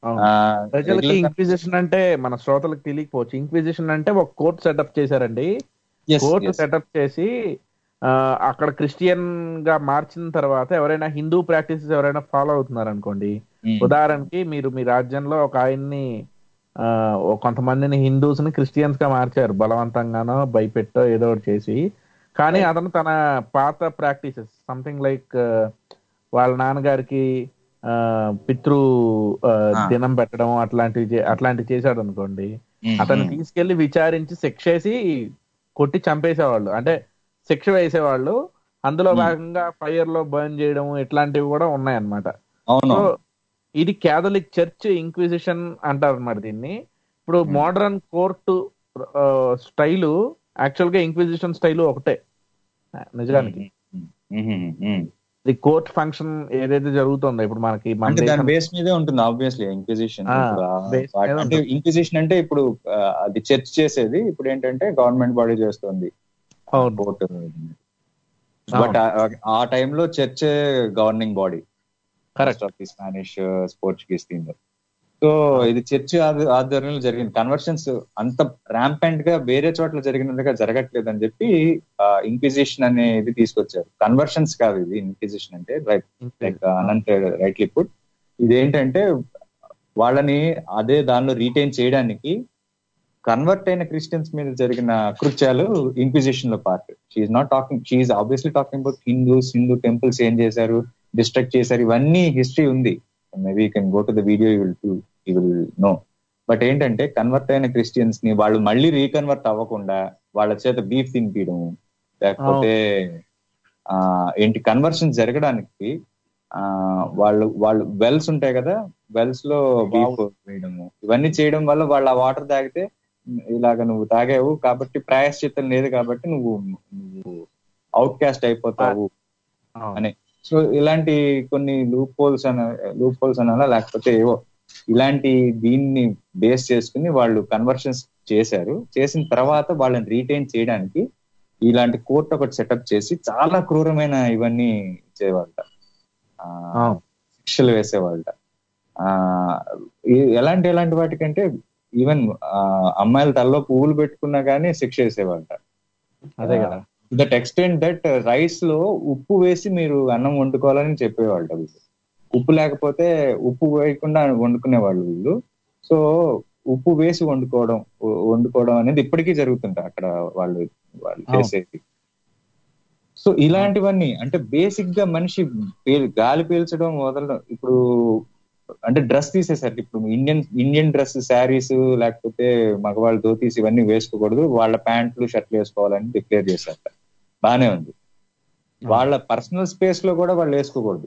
అవును. ఆ, ప్రజలకి regular- ఇంక్విజిషన్ అంటే మన శ్రోతలకు తెలియకపోవచ్చు ఇంక్విజిషన్ అంటే ఒక కోర్ట్ సెటప్ చేశారండి Yes, కోర్ట్ yes. సెటప్ చేసి ఆ, అక్కడ క్రిస్టియన్ గా మార్చిన తర్వాత ఎవరైనా హిందూ ప్రాక్టీసెస్ ఎవరైనా ఫాలో అవుతున్నారు అనుకోండి Mm. ఉదాహరణకి మీరు మీ రాజ్యంలో ఒక ఆయన్ని ఆ, ఓ కొంతమందిని హిందూస్ ని క్రిస్టియన్స్ గా మార్చారు బలవంతంగానో భయపెట్టో ఏదో ఒకటి చేసి కానీ అతను తన పాత ప్రాక్టీసెస్ సంథింగ్ లైక్ వాళ్ళ నాన్నగారికి ఆ, పితృ ఆ, Ah. దినం పెట్టడం అట్లాంటివి చే- అట్లాంటివి చేశాడు అనుకోండి Mm, అతను mm. తీసుకెళ్లి విచారించి శిక్ష వేసి కొట్టి చంపేసేవాళ్ళు అంటే శిక్ష వేసేవాళ్ళు అందులో Hmm. భాగంగా ఫైర్ లో బర్న్ చేయడం ఇట్లాంటివి కూడా ఉన్నాయన్నమాట అవును సో ఇది క్యాథలిక్ చర్చ్ ఇంక్విజిషన్ అంటారు అనమాట దీన్ని ఇప్పుడు Hmm. Modern court style actual గా ఇంక్విజిషన్ స్టైలు ఒకటే నిజానికి Mm, mm, mm, mm. ఇది కోర్ట్ ఫంక్షన్ ఏదైతే జరుగుతుందో ఇప్పుడు మనకి మన అంటే దాని దేశం- బేస్ మీదే ఉంటుంది ఆబ్వియస్లీ ఇంక్విజిషన్ ఆ, base మీద అంటే ఇంక్విజిషన్ అంటే ఇప్పుడు ఆ, అది చర్చ్ చేసేది ఇప్పుడు ఏంటంటే గవర్నమెంట్ బాడీ చేస్తుంది అవును. కోర్టు బట్ ఆ టైంలో church governing body Correct. Of the Spanish Portuguese theme so ఇది చర్చ్ ఆధ్వర్యంలో జరిగింది కన్వర్షన్స్ అంత ర్యాంపెంట్ గా వేరే చోట్ల జరిగినట్టుగా జరగట్లేదు అని చెప్పి ఇంక్విజిషన్ అనేది తీసుకొచ్చారు కన్వర్షన్స్ కాదు ఇది ఇంక్విజిషన్ అంటే right like Anant rightly put ఇదేంటంటే వాళ్ళని అదే దానిలో రీటైన్ చేయడానికి కన్వర్ట్ అయిన క్రిస్టియన్స్ మీద జరిగిన కృత్యాలు ఇంక్విజిషన్ లో part she's not talking she's obviously talking about Hindus Hindu temples ఏం చేశారు డిస్ట్రక్ట్ చేశారు ఇవన్నీ హిస్టరీ ఉంది maybe can go to the video you will you will know but ఏంటంటే కన్వర్ట్ అయిన క్రిస్టియన్స్ ని వాళ్ళు మళ్ళీ రీకన్వర్ట్ అవ్వకుండా వాళ్ళ చేత బీఫ్ తినిపించడం లేకపోతే ఆ ఏంటి కన్వర్షన్ జరగడానికి ఆ వాళ్ళు వాళ్ళు వెల్స్ ఉంటాయి కదా వెల్స్ లో బీఫ్ వేయడము ఇవన్నీ చేయడం వల్ల వాళ్ళు ఆ వాటర్ తాగితే ఇలాగ నువ్వు తాగావు కాబట్టి ప్రాయశ్చిత్తం లేదు కాబట్టి నువ్వు నువ్వు అవుట్ కాస్ట్ అయిపోతావు అవును. అని సో ఇలాంటి కొన్ని లూప్ హోల్స్ అన లూప్ హోల్స్ అనాలా లేకపోతే ఏవో ఇలాంటి దీన్ని బేస్ చేసుకుని వాళ్ళు కన్వర్షన్స్ చేశారు చేసిన తర్వాత వాళ్ళని రీటైన్ చేయడానికి ఇలాంటి కోర్ట్ ఒకటి సెటప్ చేసి చాలా క్రూరమైన ఇవన్నీ ఇచ్చేవాళ్ళ ఆ, అవును. శిక్షలు వేసేవాళ్ళ ఆ ఈ- ఎలాంటి ఎలాంటి వాటికంటే ఈవెన్ అమ్మాయిల తల్లో పువ్వులు పెట్టుకున్నా కానీ శిక్ష వేసేవాళ్ళ అదే కదా దట్ ఎక్స్టెంట్ దట్ రైస్ లో ఉప్పు వేసి మీరు అన్నం వండుకోవాలని చెప్పేవాళ్ళు వీళ్ళు ఉప్పు లేకపోతే ఉప్పు వేయకుండా వండుకునేవాళ్ళు వీళ్ళు సో ఉప్పు వేసి వండుకోవడం వ- వండుకోవడం అనేది ఇప్పటికీ జరుగుతుంటాయి అక్కడ వాళ్ళు వాళ్ళు అవును. చేసేది సో ఇలాంటివన్నీ అంటే బేసిక్ గా మనిషి పీల్- గాలి పీల్చడం వదలడం ఇప్పుడు అంటే డ్రెస్ తీసేసారు ఇప్పుడు ఇండియన్ ఇండియన్ డ్రెస్ శారీస్ లేకపోతే మగవాళ్ళు ధోతీస్ ఇవన్నీ వేసుకోకూడదు వాళ్ళ ప్యాంట్లు షర్ట్లు వేసుకోవాలని డిక్లేర్ చేశారు బానే ఉంది వాళ్ళ పర్సనల్ స్పేస్ లో కూడా వాళ్ళు వేసుకోకూడదు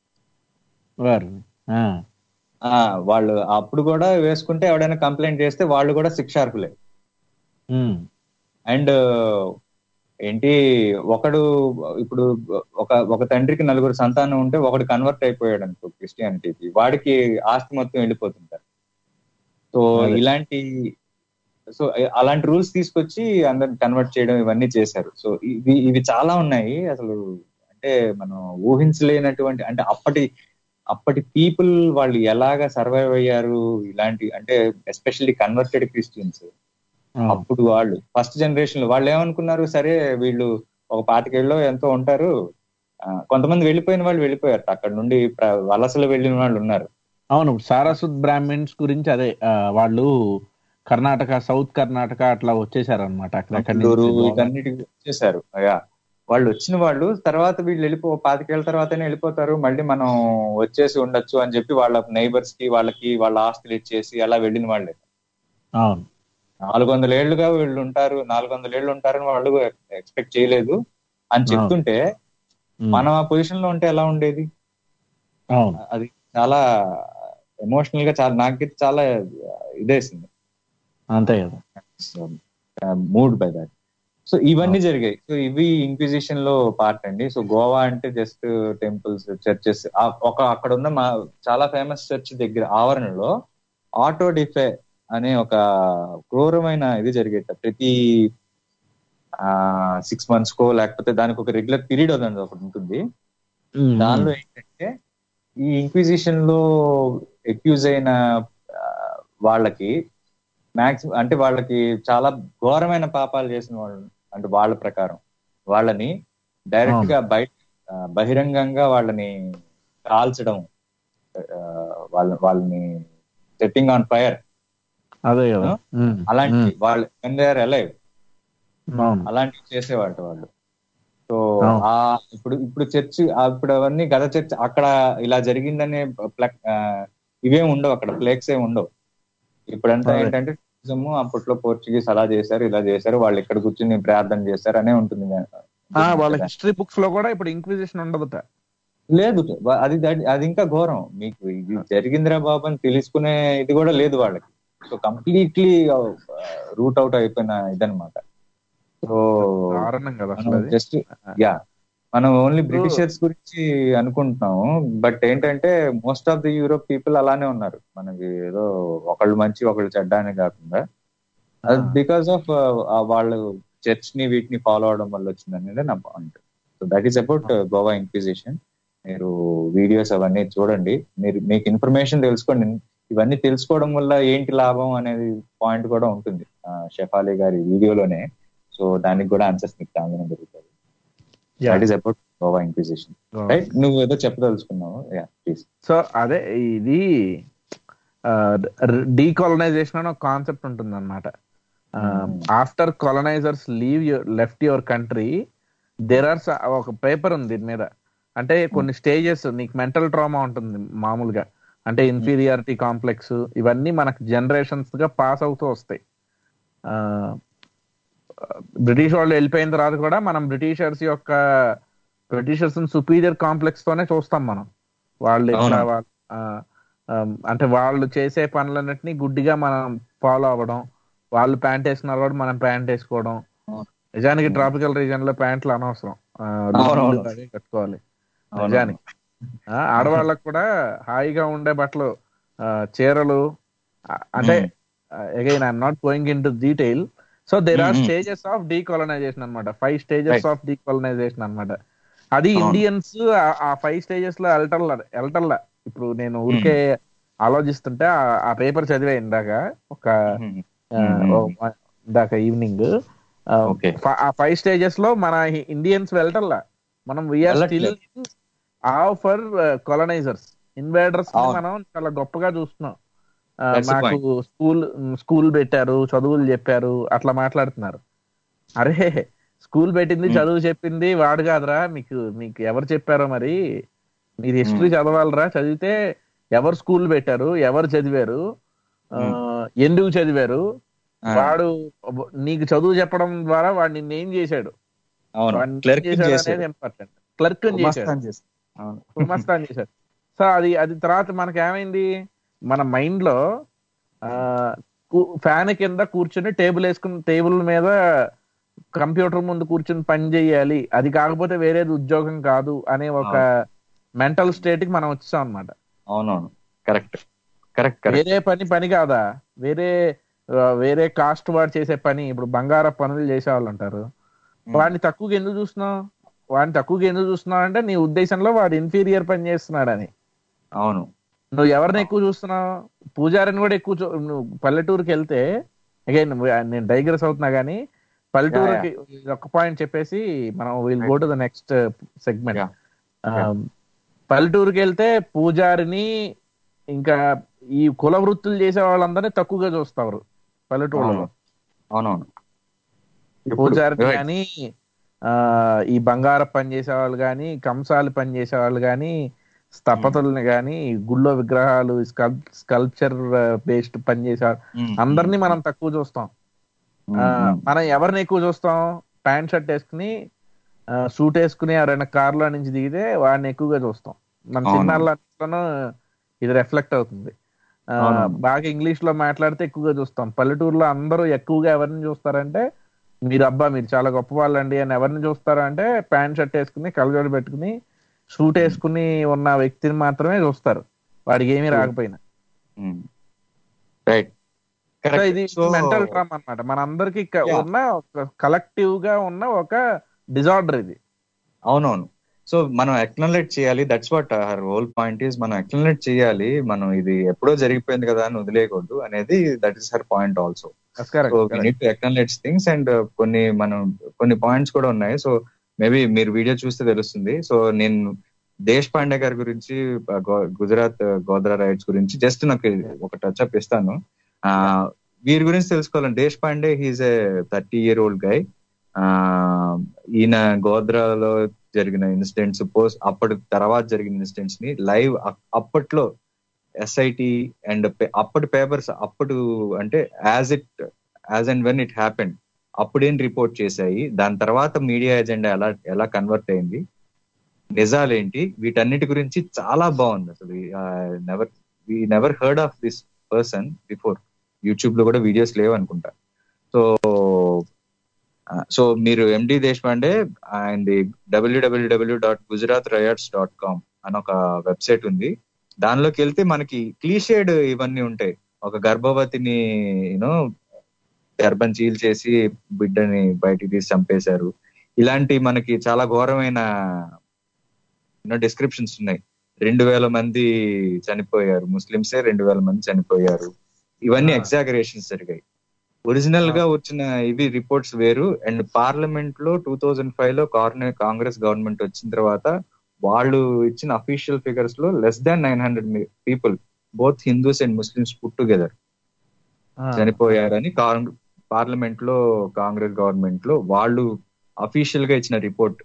వారు ఆ, ఆ వాళ్ళు అప్పుడు కూడా వేసుకుంటే ఎవడైనా కంప్లైంట్ చేస్తే వాళ్ళు కూడా శిక్షార్హులే ఉమ్, అండ్ ఏంటి ఒకడు ఇప్పుడు ఒక ఒక తండ్రికి నలుగురు సంతానం ఉంటే ఒకడు కన్వర్ట్ అయిపోయాడు అనుకో క్రిస్టియానిటీకి వాడికి ఆస్తి మొత్తం వెళ్ళిపోతుంటారు సో అదే. ఇలాంటి సో అలాంటి రూల్స్ తీసుకొచ్చి అందరిని కన్వర్ట్ చేయడం ఇవన్నీ చేశారు సో ఇవి ఇవి చాలా ఉన్నాయి అసలు అంటే మనం ఊహించలేనటువంటి అంటే అప్పటి అప్పటి పీపుల్ వాళ్ళు ఎలాగా సర్వైవ్ అయ్యారు ఇలాంటి అంటే ఎస్పెషల్లీ కన్వర్టెడ్ క్రిస్టియన్స్ అవును. అప్పుడు వాళ్ళు ఫస్ట్ జనరేషన్ లో వాళ్ళు ఏమనుకున్నారు సరే వీళ్ళు ఒక పాతికేళ్ళలో ఎంతో ఉంటారు ఆ, కొంతమంది వెళ్ళిపోయిన వాళ్ళు వెళ్ళిపోయారు అక్కడ నుండి ప్ర- వలసలు వెళ్ళిన వాళ్ళు ఉన్నారు అవును ఇప్పుడు సారస్వత్ బ్రాహ్మిన్స్ గురించి అదే ఆ, వాళ్ళు కర్ణాటక సౌత్ కర్ణాటక అట్లా వచ్చేసారు అనమాట అక్కడెక్కడి మంగళూరు నుంచి వీటన్నిటికి వచ్చేసారు అయ్యా వాళ్ళు వచ్చిన వాళ్ళు తర్వాత వీళ్ళు వెళ్ళిపో పాతికేళ్ల తర్వాతనే వెళ్ళిపోతారు మళ్ళీ మనం వచ్చేసి ఉండొచ్చు అని చెప్పి వాళ్ళ నైబర్స్ కి వాళ్ళకి వాళ్ళ ఆస్తులు ఇచ్చేసి అలా వెళ్ళిన వాళ్ళే అవును నాలుగు వందల ఏళ్లుగా వీళ్ళు ఉంటారు నాలుగు వందల ఏళ్ళు ఉంటారని వాళ్ళు ఎక్స్పెక్ట్ చేయలేదు అని చెప్తుంటే ఉమ్, మనం ఆ పొజిషన్ లో ఉంటే ఎలా ఉండేది అవును అది చాలా ఎమోషనల్ గా చాలా నాకైతే చాలా ఇదేసింది అంతే కదా మూడ్ బై దాట్ సో ఇవన్నీ జరిగాయి సో ఇవి ఇంక్విజిషన్ లో పార్ట్ అండి సో గోవా అంటే జస్ట్ టెంపుల్స్ చర్చెస్ ఒక అక్కడ ఉన్న మా చాలా ఫేమస్ చర్చ్ దగ్గర ఆవరణలో ఆటో డిఫే అనే ఒక క్రూరమైన ఇది జరిగేట ప్రతి ఆ సిక్స్ మంత్స్ కో లేకపోతే దానికి ఒక రెగ్యులర్ పీరియడ్ అనేది ఒకటి ఉంటుంది ఉమ్, దానిలో ఏంటంటే ఈ ఇంక్విజిషన్ లో ఎక్యూజ్ అయిన వాళ్ళకి మాక్సిమం అంటే వాళ్ళకి చాలా ఘోరమైన పాపాలు చేసిన వాళ్ళు అంటే వాళ్ళ ప్రకారం వాళ్ళని డైరెక్ట్ గా బయట ఆ, బహిరంగంగా వాళ్ళని కాల్చడం ఆ, వాళ్ళ వాళ్ళని సెట్టింగ్ ఆన్ ఫైర్ అదే కదా ఉమ్, అలాంటి ఉమ్, వాళ్ళు దే ఆర్ అలైవ్ అవును అలాంటివి చేసేవాళ్ళు వాళ్ళు సో అవును. ఆ ఇప్పుడు ఇప్పుడు చర్చ్ ఇప్పుడు అవన్నీ గత చర్చ్ అక్కడ ఇలా జరిగిందనే ప్లక్ ఆ, ఇవేం ఉండవు అక్కడ ఫ్లేక్స్ ఏం ఉండవు ఇప్పుడంతా అదే. ఏంటంటే tourism అప్పట్లో పోర్చుగీస్ అలా చేశారు ఇలా చేశారు వాళ్ళు ఇక్కడ కూర్చుని ప్రార్థన చేశారు అనే ఉంటుంది ఆ, వాళ్ళ హిస్టరీ బుక్స్ లో కూడా ఇప్పుడు ఇంక్విజిషన్ ఉండదుట లేదు వా- అది దట్- అది ఇంకా ఘోరం మీకు ఇది జరిగిందిరా బాబు అని తెలుసుకునే ఇది కూడా లేదు వాళ్ళకి సో కంప్లీట్లీ రూట్ అవుట్ అయిపోయిన ఇదనమాట సో దారుణం కదా అసలు అది జస్ట్ యా మనం ఓన్లీ బ్రిటిషర్స్ గురించి అనుకుంటున్నాము బట్ ఏంటంటే most of the Europe people అలానే ఉన్నారు మనకి ఏదో ఒకళ్ళు మంచి ఒకళ్ళు చెడ్డ అని కాకుండా బికాస్ ఆఫ్ వాళ్ళు చర్చ్ ని వీటిని ఫాలో అవడం వల్ల వచ్చింది అనేది నా point so that is about Goa inquisition మీరు వీడియోస్ అవన్నీ చూడండి మీరు మీకు ఇన్ఫర్మేషన్ తెలుసుకోండి ఇవన్నీ తెలుసుకోవడం వల్ల ఏంటి లాభం అనేది పాయింట్ కూడా ఉంటుంది షెఫాలి గారి వీడియోలోనే సో దానికి కూడా ఆన్సర్స్ మీకు అందించడం జరుగుతుంది Yeah. That is about Goa inquisition right నువ్వు ఏదో చెప్పదలుచుకున్నావు యా ప్లీజ్ సో అదే ఇది డీకాలనైజేషన్ అని ఒక కాన్సెప్ట్ ఉంటుంది అనమాట after colonisers leave your left your country there are ఒక పేపర్ ఉంది దీని మీద అంటే కొన్ని స్టేజెస్ నీకు మెంటల్ ట్రామా ఉంటుంది మామూలుగా అంటే ఇన్ఫీరియారిటీ కాంప్లెక్స్ ఇవన్నీ మనకు జనరేషన్స్ గా పాస్ అవుతూ వస్తాయి ఆ, బ్రిటిష్ వాళ్ళు వెళ్ళిపోయిన తర్వాత కూడా మనం బ్రిటిషర్స్ యొక్క బ్రిటిషర్స్ సుపీరియర్ కాంప్లెక్స్ తోనే చూస్తాం మనం వాళ్ళు ఎట్లా అవును. వాళ్ళ- ఆ, ఆ, అంటే వాళ్ళు చేసే పనులన్నిటినీ గుడ్డిగా మనం ఫాలో అవ్వడం వాళ్ళు ప్యాంట్ వేసుకున్నారు కూడా మనం ప్యాంట్ వేసుకోవడం అవును. నిజానికి ట్రాపికల్ రీజన్ లో ప్యాంట్లు అనవసరం ఆ, అవునవును. లుంగీలు అవే కట్టుకోవాలి అవును. నిజానికి ఆ, ఆడవాళ్ళకు కూడా హాయిగా ఉండే బట్టలు ఆ, చీరలు ఆ, అంటే again I'm not going in to detail so there are Mhm. Stages of decolonisation అనమాట five stages Right. Of decolonisation అన్నమాట అది అవును. ఇండియన్స్ ఆ ఫైవ్ స్టేజెస్ లో ఎల్టర్ల ఎల్టర్ల ఇప్పుడు నేను ఊరికే ఆలోచిస్తుంటే ఆ- ఆ పేపర్ చదివే ఇందాక ఒక Mhm. ఆ, Mhm. ఓ మ- ఇందాక ఈవినింగ్ Okay. ఆ ఫైవ్ స్టేజెస్ లో మన ఇండియన్స్ వెళ్ళటల్లా మనం వీఆర్ స్టిల్ వెళ్ళట్లేదు. ఆవ్ ఫర్ కొలనైజర్స్ ఇన్వైడర్స్ అవును. మనం చాలా గొప్పగా చూస్తున్నాం ఆ, That's the మాకు స్కూల్ స్కూల్ పెట్టారు చదువులు చెప్పారు అట్లా మాట్లాడుతున్నారు అరే స్కూల్ పెట్టింది Hmm. చదువు చెప్పింది వాడు కాదురా మీకు మీకు ఎవరు చెప్పారో మరి మీరు హిస్టరీ చదవాలరా చదివితే ఎవరు స్కూల్ పెట్టారు ఎవరు చదివారు ఆ, ఎందుకు చదివారు ఆ, వాడు నీకు చదువు చెప్పడం ద్వారా వాడు నిన్ను ఏం చేశాడు అవును వాడిని ఏం క్లర్క్ చేశాడు చేశాడు అనేది ఇంపార్టెంట్ క్లర్క్ చేశాడు గుమాస్తాన్ చేశాడు. అవును గుమస్తాన్ చేశాడు సో అది అది తర్వాత మనకి ఏమైంది మన మైండ్ లో ఫ్యాన్ కింద కూర్చుని టేబుల్ వేసుకుని టేబుల్ మీద కంప్యూటర్ ముందు కూర్చుని పని చేయాలి అది కాకపోతే వేరేది ఉద్యోగం కాదు అనే ఒక మెంటల్ స్టేట్ కి మనం వచ్చాం అనమాట అవునవును కరెక్ట్ కరెక్ట్ కరెక్ట్ వేరే పని పని కాదా వేరే ఆ, వేరే కాస్ట్ వాడు చేసే పని ఇప్పుడు బంగార పనులు చేసే వాళ్ళు అంటారు వాడిని తక్కువగా ఎందుకు చూస్తున్నావు వాడిని తక్కువగా ఎందుకు చూస్తున్నావు అంటే నీ ఉద్దేశంలో వాడు ఇన్ఫీరియర్ పని చేస్తున్నాడని అవును నువ్వు ఎవరిని ఎక్కువ చూస్తున్నావు పూజారిని కూడా ఎక్కువ చూ- నువ్వు పల్లెటూరుకి వెళ్తే అగైన్ నేను డైగ్రెస్ అవుతున్నా గానీ పల్లెటూరుకి ఒక పాయింట్ చెప్పేసి మనం will go to the next segment Yeah. పల్లెటూరుకి వెళ్తే పూజారిని ఇంకా ఈ కుల వృత్తులు చేసే వాళ్ళందరినీ తక్కువగా చూస్తారు పల్లెటూరులో అవును. అవునవును ఇప్పుడు- పూజారిని right. కానీ ఆ ఈ బంగారం పని చేసే వాళ్ళు కానీ కంసాలు పని చేసే వాళ్ళు కానీ స్థపతుల్ని కానీ గుళ్ళో విగ్రహాలు స్కల్ప్చర్ బేస్డ్ పని చేసే వాళ్ళు ఉమ్, అందరినీ మనం తక్కువ చూస్తాం ఉమ్, ఆ, ఉమ్, మనం ఎవరిని ఎక్కువ చూస్తాం ప్యాంట్ షర్ట్ వేసుకుని సూట్ వేసుకుని ఎవరైనా కార్లో నుంచి దిగితే వాడిని ఎక్కువగా చూస్తాం మన అవును. సినిమాల్లోనూ ఇది రిఫ్లెక్ట్ అవుతుంది ఆ, అవును. బాగా ఇంగ్లీష్ లో మాట్లాడితే ఎక్కువగా చూస్తాం పల్లెటూరులో అందరూ ఎక్కువగా ఎవరిని చూస్తారంటే మీరు అబ్బా మీరు చాలా గొప్ప వాళ్ళండి అని ఎవరిని చూస్తారా అంటే ప్యాంట్ షర్ట్ వేసుకుని కలజోడు పెట్టుకుని సూట్ వేసుకుని ఉన్న వ్యక్తిని మాత్రమే చూస్తారు వాడికి ఏమీ రాకపోయినా ఉమ్. రైట్ సో కరెక్ట్ ఇది సో మెంటల్ ట్రామ్ అన్నమాట మనందరికి Yeah. ఉన్న కలెక్టివ్ గా ఉన్న ఒక డిజార్డర్ ఇది అవునవును సో మనం ఎక్నలెట్ చేయాలి that's what her whole point is మనం ఎక్నలెట్ చేయాలి మనం ఇది ఎప్పుడో జరిగిపోయింది కదా అని వదిలేయకూడదు అనేది that is her point also so we need to acknowledge things and కొన్ని మనం కొన్ని పాయింట్స్ కూడా ఉన్నాయి సో మేబీ మీరు వీడియో చూస్తే తెలుస్తుంది సో నేను దేశ్ పాండే గారి గురించి ఆ, గో- గుజరాత్ గోద్రా రైట్స్ గురించి జస్ట్ నాకు ఒక టచ్ అప్ ఇస్తాను ఆ, వీరి గురించి తెలుసుకోవాలండి Deshpande he's a thirty year old guy ఈయన గోద్రాలో జరిగిన ఇన్సిడెంట్స్ పోస్ట్ అప్పటి తర్వాత జరిగిన ఇన్సిడెంట్స్ ని లైవ్ అప్పట్లో ఎస్ఐటి అండ్ అప్పటి పేపర్స్ అప్పుడు అంటే as it as and when it happened అప్పుడేం రిపోర్ట్ చేశాయి దాని తర్వాత మీడియా ఎజెండా ఎలా ఎలా కన్వర్ట్ అయింది నిజాలేంటి వీటన్నిటి గురించి చాలా బాగుంది అసలు never we never heard of this person before YouTube లో కూడా వీడియోస్ లేవు అనుకుంటా సో సో మీరు MD Deshpande and WWW dot Gujarat riots dot com అని ఒక వెబ్సైట్ ఉంది దానిలోకి వెళ్తే మనకి క్లీషేడ్ ఇవన్నీ ఉంటాయి ఒక గర్భవతిని యూనో గర్భం చీల్చేసి బిడ్డని బయటికి తీసి చంపేశారు ఇలాంటి మనకి చాలా ఘోరమైన యూనో డిస్క్రిప్షన్స్ ఉన్నాయి రెండు వేల మంది చనిపోయారు ముస్లింసే రెండు వేల మంది చనిపోయారు ఇవన్నీ Ah. ఎగ్జాగరేషన్స్ జరిగాయి ఒరిజినల్ గా వచ్చిన ఇవి రిపోర్ట్స్ వేరు అండ్ పార్లమెంట్ లో టూ థౌజండ్ ఫైవ్ లో కార్న- కాంగ్రెస్ గవర్నమెంట్ వచ్చిన తర్వాత వాళ్ళు ఇచ్చిన అఫీషియల్ ఫిగర్స్ లో less than nine hundred people both Hindus and Muslims put together చనిపోయారని కాంగ్- పార్లమెంట్ లో కాంగ్రెస్ గవర్నమెంట్ లో వాళ్ళు అఫీషియల్ గా ఇచ్చిన రిపోర్ట్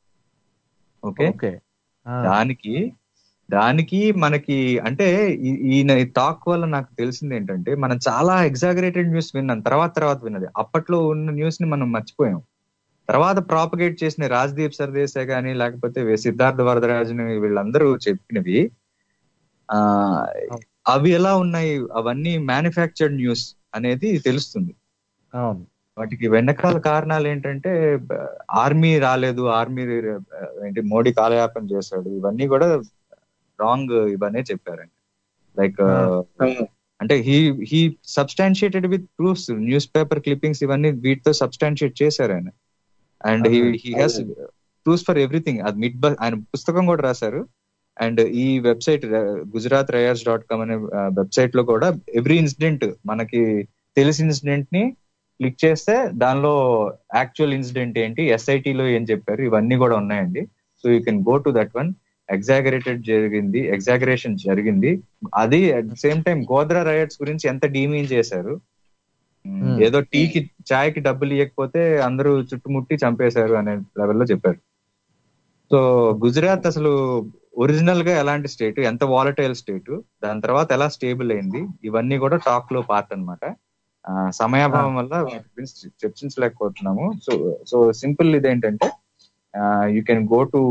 ఓకే ఓకే దానికి దానికి మనకి అంటే ఈ- ఈయన టాక్ వల్ల నాకు తెలిసింది ఏంటంటే మనం చాలా ఎగ్జాగరేటెడ్ న్యూస్ విన్నాం తర్వాత తర్వాత విన్నది అప్పట్లో ఉన్న న్యూస్ ని మనం మర్చిపోయాం తర్వాత ప్రాపగేట్ చేసిన రాజ్దీప్ సర్దేశాయ్ కానీ లేకపోతే వే- సిద్ధార్థ వరదరాజన్ వీళ్ళందరూ చెప్పినవి ఆ అవి ఎలా ఉన్నాయి అవన్నీ మ్యానుఫ్యాక్చర్డ్ న్యూస్ అనేది తెలుస్తుంది అవును వాటికి వెనకాల కారణాలు ఏంటంటే ఆర్మీ రాలేదు ఆర్మీ ఏంటి మోడీ కాలయాపన చేశాడు ఇవన్నీ కూడా రాంగ్ ఇవన్నీ చెప్పారండి లైక్ అంటే he he substantiated with proofs newspaper clippings ఇవన్నీ వీటితో సబ్స్టాన్షియేట్ చేశారు ఆయన and he he has proofs for everything అది మిడ్ ఆయన పుస్తకం కూడా రాశారు అండ్ ఈ website Gujarat riots dot com అనే వెబ్సైట్ లో కూడా ఎవ్రీ ఇన్సిడెంట్ మనకి తెలిసిన ఇన్సిడెంట్ ని క్లిక్ చేస్తే దానిలో యాక్చువల్ ఇన్సిడెంట్ ఏంటి SIT లో ఏం చెప్పారు ఇవన్నీ కూడా ఉన్నాయండి so you can go to that one exaggerated జరిగింది ఎగ్జాగరేషన్ జరిగింది అది at the same time Godhra riots గురించి ఎంత డీమీన్ చేశారు ఉమ్, Hmm. ఏదో టీకి చాయ్కి డబ్బులు ఇవ్వకపోతే అందరూ చుట్టుముట్టి చంపేశారు అనే లెవెల్లో చెప్పారు సో గుజరాత్ అసలు ఒరిజినల్ గా ఎలాంటి స్టేట్ ఎంత వాలటైల్ స్టేట్ దాని తర్వాత ఎలా స్టేబుల్ అయింది ఇవన్నీ కూడా టాక్ లో పార్ట్ అనమాట సమయాభావం వల్ల వాటి గురించి చర్చించలేకపోతున్నాము సో సో సింపుల్ ఇదేంటంటే you can go to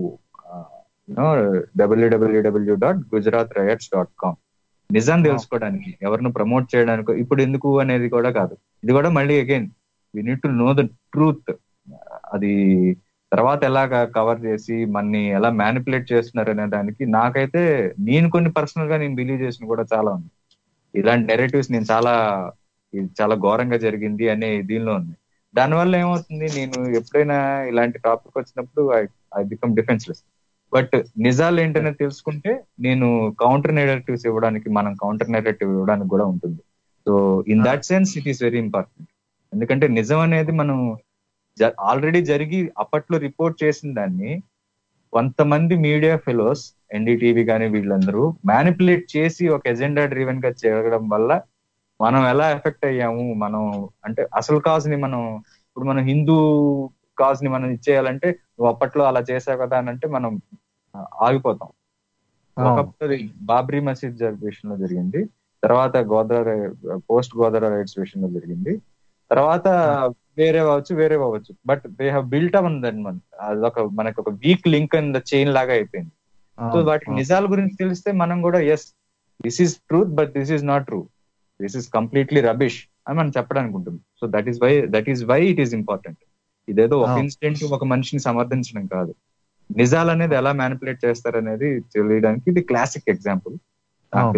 you know WWW dot Gujarat riots dot com నిజం తెలుసుకోవడానికి ఎవరిని ప్రమోట్ చేయడానికి ఇప్పుడు ఎందుకు అనేది కూడా కాదు ఇది కూడా మళ్ళీ again we need to know the truth అది తర్వాత ఎలాగా కవర్ చేసి మన్ని ఎలా మ్యానిపులేట్ చేస్తున్నారు అనే దానికి నాకైతే నేను కొన్ని పర్సనల్ గా నేను బిలీవ్ చేసిన కూడా చాలా ఉంది ఇలాంటి నెరేటివ్స్ నేను చాలా ఇది చాలా ఘోరంగా జరిగింది అనే దీనిలో ఉంది దానివల్ల ఏమవుతుంది నేను ఎప్పుడైనా ఇలాంటి టాపిక్ వచ్చినప్పుడు I I become defenceless but నిజాలు ఏంటనేది తెలుసుకుంటే నేను కౌంటర్ నెరేటివ్స్ ఇవ్వడానికి మనం కౌంటర్ నెరేటివ్ ఇవ్వడానికి కూడా ఉంటుంది so in that sense it is very important ఎందుకంటే నిజం అనేది మనం ఆల్రెడీ జరిగి అప్పట్లో రిపోర్ట్ చేసిన దాన్ని కొంతమంది మీడియా ఫెలోస్ ఎన్డీటీవీ కానీ వీళ్ళందరూ మ్యానిపులేట్ చేసి ఒక ఎజెండా డ్రివెన్ గా చేయడం వల్ల మనం ఎలా ఎఫెక్ట్ అయ్యాము మనం అంటే అసలు కాజ్ ని మనం ఇప్పుడు మనం హిందూ కాజ్ ని మనం ఇచ్చేయాలంటే నువ్వు అప్పట్లో అలా చేసావు కదా అని అంటే మనం ఆ, ఆగిపోతాం ఒకప్పుడు అది బాబ్రీ మసీద్ జరి- విషయంలో జరిగింది తర్వాత గోదావరి పోస్ట్ గోదావరి రైట్స్ విషయంలో జరిగింది తర్వాత వేరే అవ్వచ్చు వేరే అవ్వచ్చు but they have built up that మన అదొక మనకు ఒక weak link in the chain లాగా అయిపోయింది సో వాటికి నిజాల గురించి తెలిస్తే మనం కూడా yes this is truth but this is not true this is completely rubbish అని మనం చెప్పడానికి ఉంటుంది so that is why that is why it is important ఇదేదో ఒక Ah. ఇన్సిడెంట్ ఒక మనిషిని సమర్థించడం కాదు నిజాలు అనేది ఎలా మ్యానిపులేట్ చేస్తారనేది తెలియడానికి ఇది క్లాసిక్ ఎగ్జాంపుల్ అవును.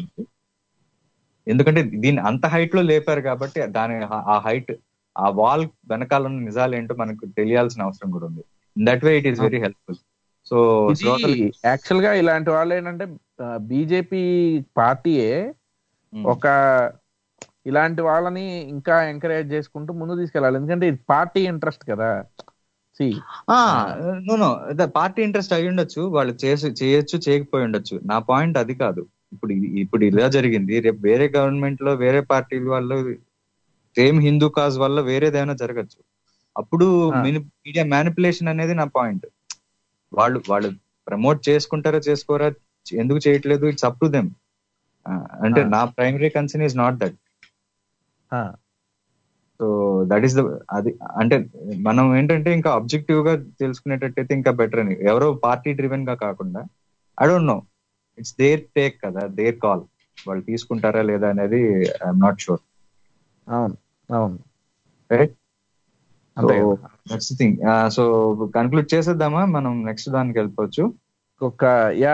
ఎందుకంటే దీన్ని అంత హైట్ లో లేపారు కాబట్టి దాని ఆ- ఆ హైట్ ఆ వాల్ వెనకాల ఉన్న నిజాలు ఏంటో మనకు తెలియాల్సిన అవసరం కూడా ఉంది that way it is very helpful so శ్రోతలకి యాక్చువల్ గా ఇలాంటి వాళ్ళు ఏంటంటే బీజేపీ పార్టీయే ఉమ్, ఒక ఇలాంటి వాళ్ళని ఇంకా ఎంకరేజ్ చేసుకుంటూ ముందు తీసుకెళ్ళాలి ఎందుకంటే ఇది పార్టీ ఇంట్రెస్ట్ కదా సి ఆ, no, no, అదే పార్టీ ఇంట్రెస్ట్ అయి ఉండొచ్చు వాళ్ళు చేసి చేయొచ్చు చేయకపోయి ఉండొచ్చు నా పాయింట్ అది కాదు ఇప్పుడు ఇది- ఇప్పుడు ఇలా జరిగింది రేపు వేరే గవర్నమెంట్ లో వేరే పార్టీల వాళ్ళు సేమ్ హిందూ కాజ్ వల్ల వేరేదైనా జరగచ్చు అప్పుడు ఆ. మీడియా మ్యానిపులేషన్ అనేది నా పాయింట్ వాళ్ళు వాళ్ళు ప్రమోట్ చేసుకుంటారా చేసుకోరా ఎందుకు చేయట్లేదు ఇట్స్ అప్ టు దెమ్ అంటే ఆ. నా primary concern is not that so that is the అది అంటే మనం ఏంటంటే ఇంకా అబ్జెక్టివ్ గా తెలుసుకునేటట్టయితే ఇంకా బెటర్ అని ఎవరో పార్టీ డ్రివెన్ గా కాకుండా I don't know it's their take కదా దేర్ కాల్ వాళ్ళు తీసుకుంటారా లేదా అనేది ఐఎమ్ నాట్ షూర్ అవును అవును రైట్ అంతే కదా. నెక్స్ట్ థింగ్ సో కన్క్లూడ్ చేసేద్దామా మనం నెక్స్ట్ దానికి వెళ్ళిపోవచ్చు ఒక యా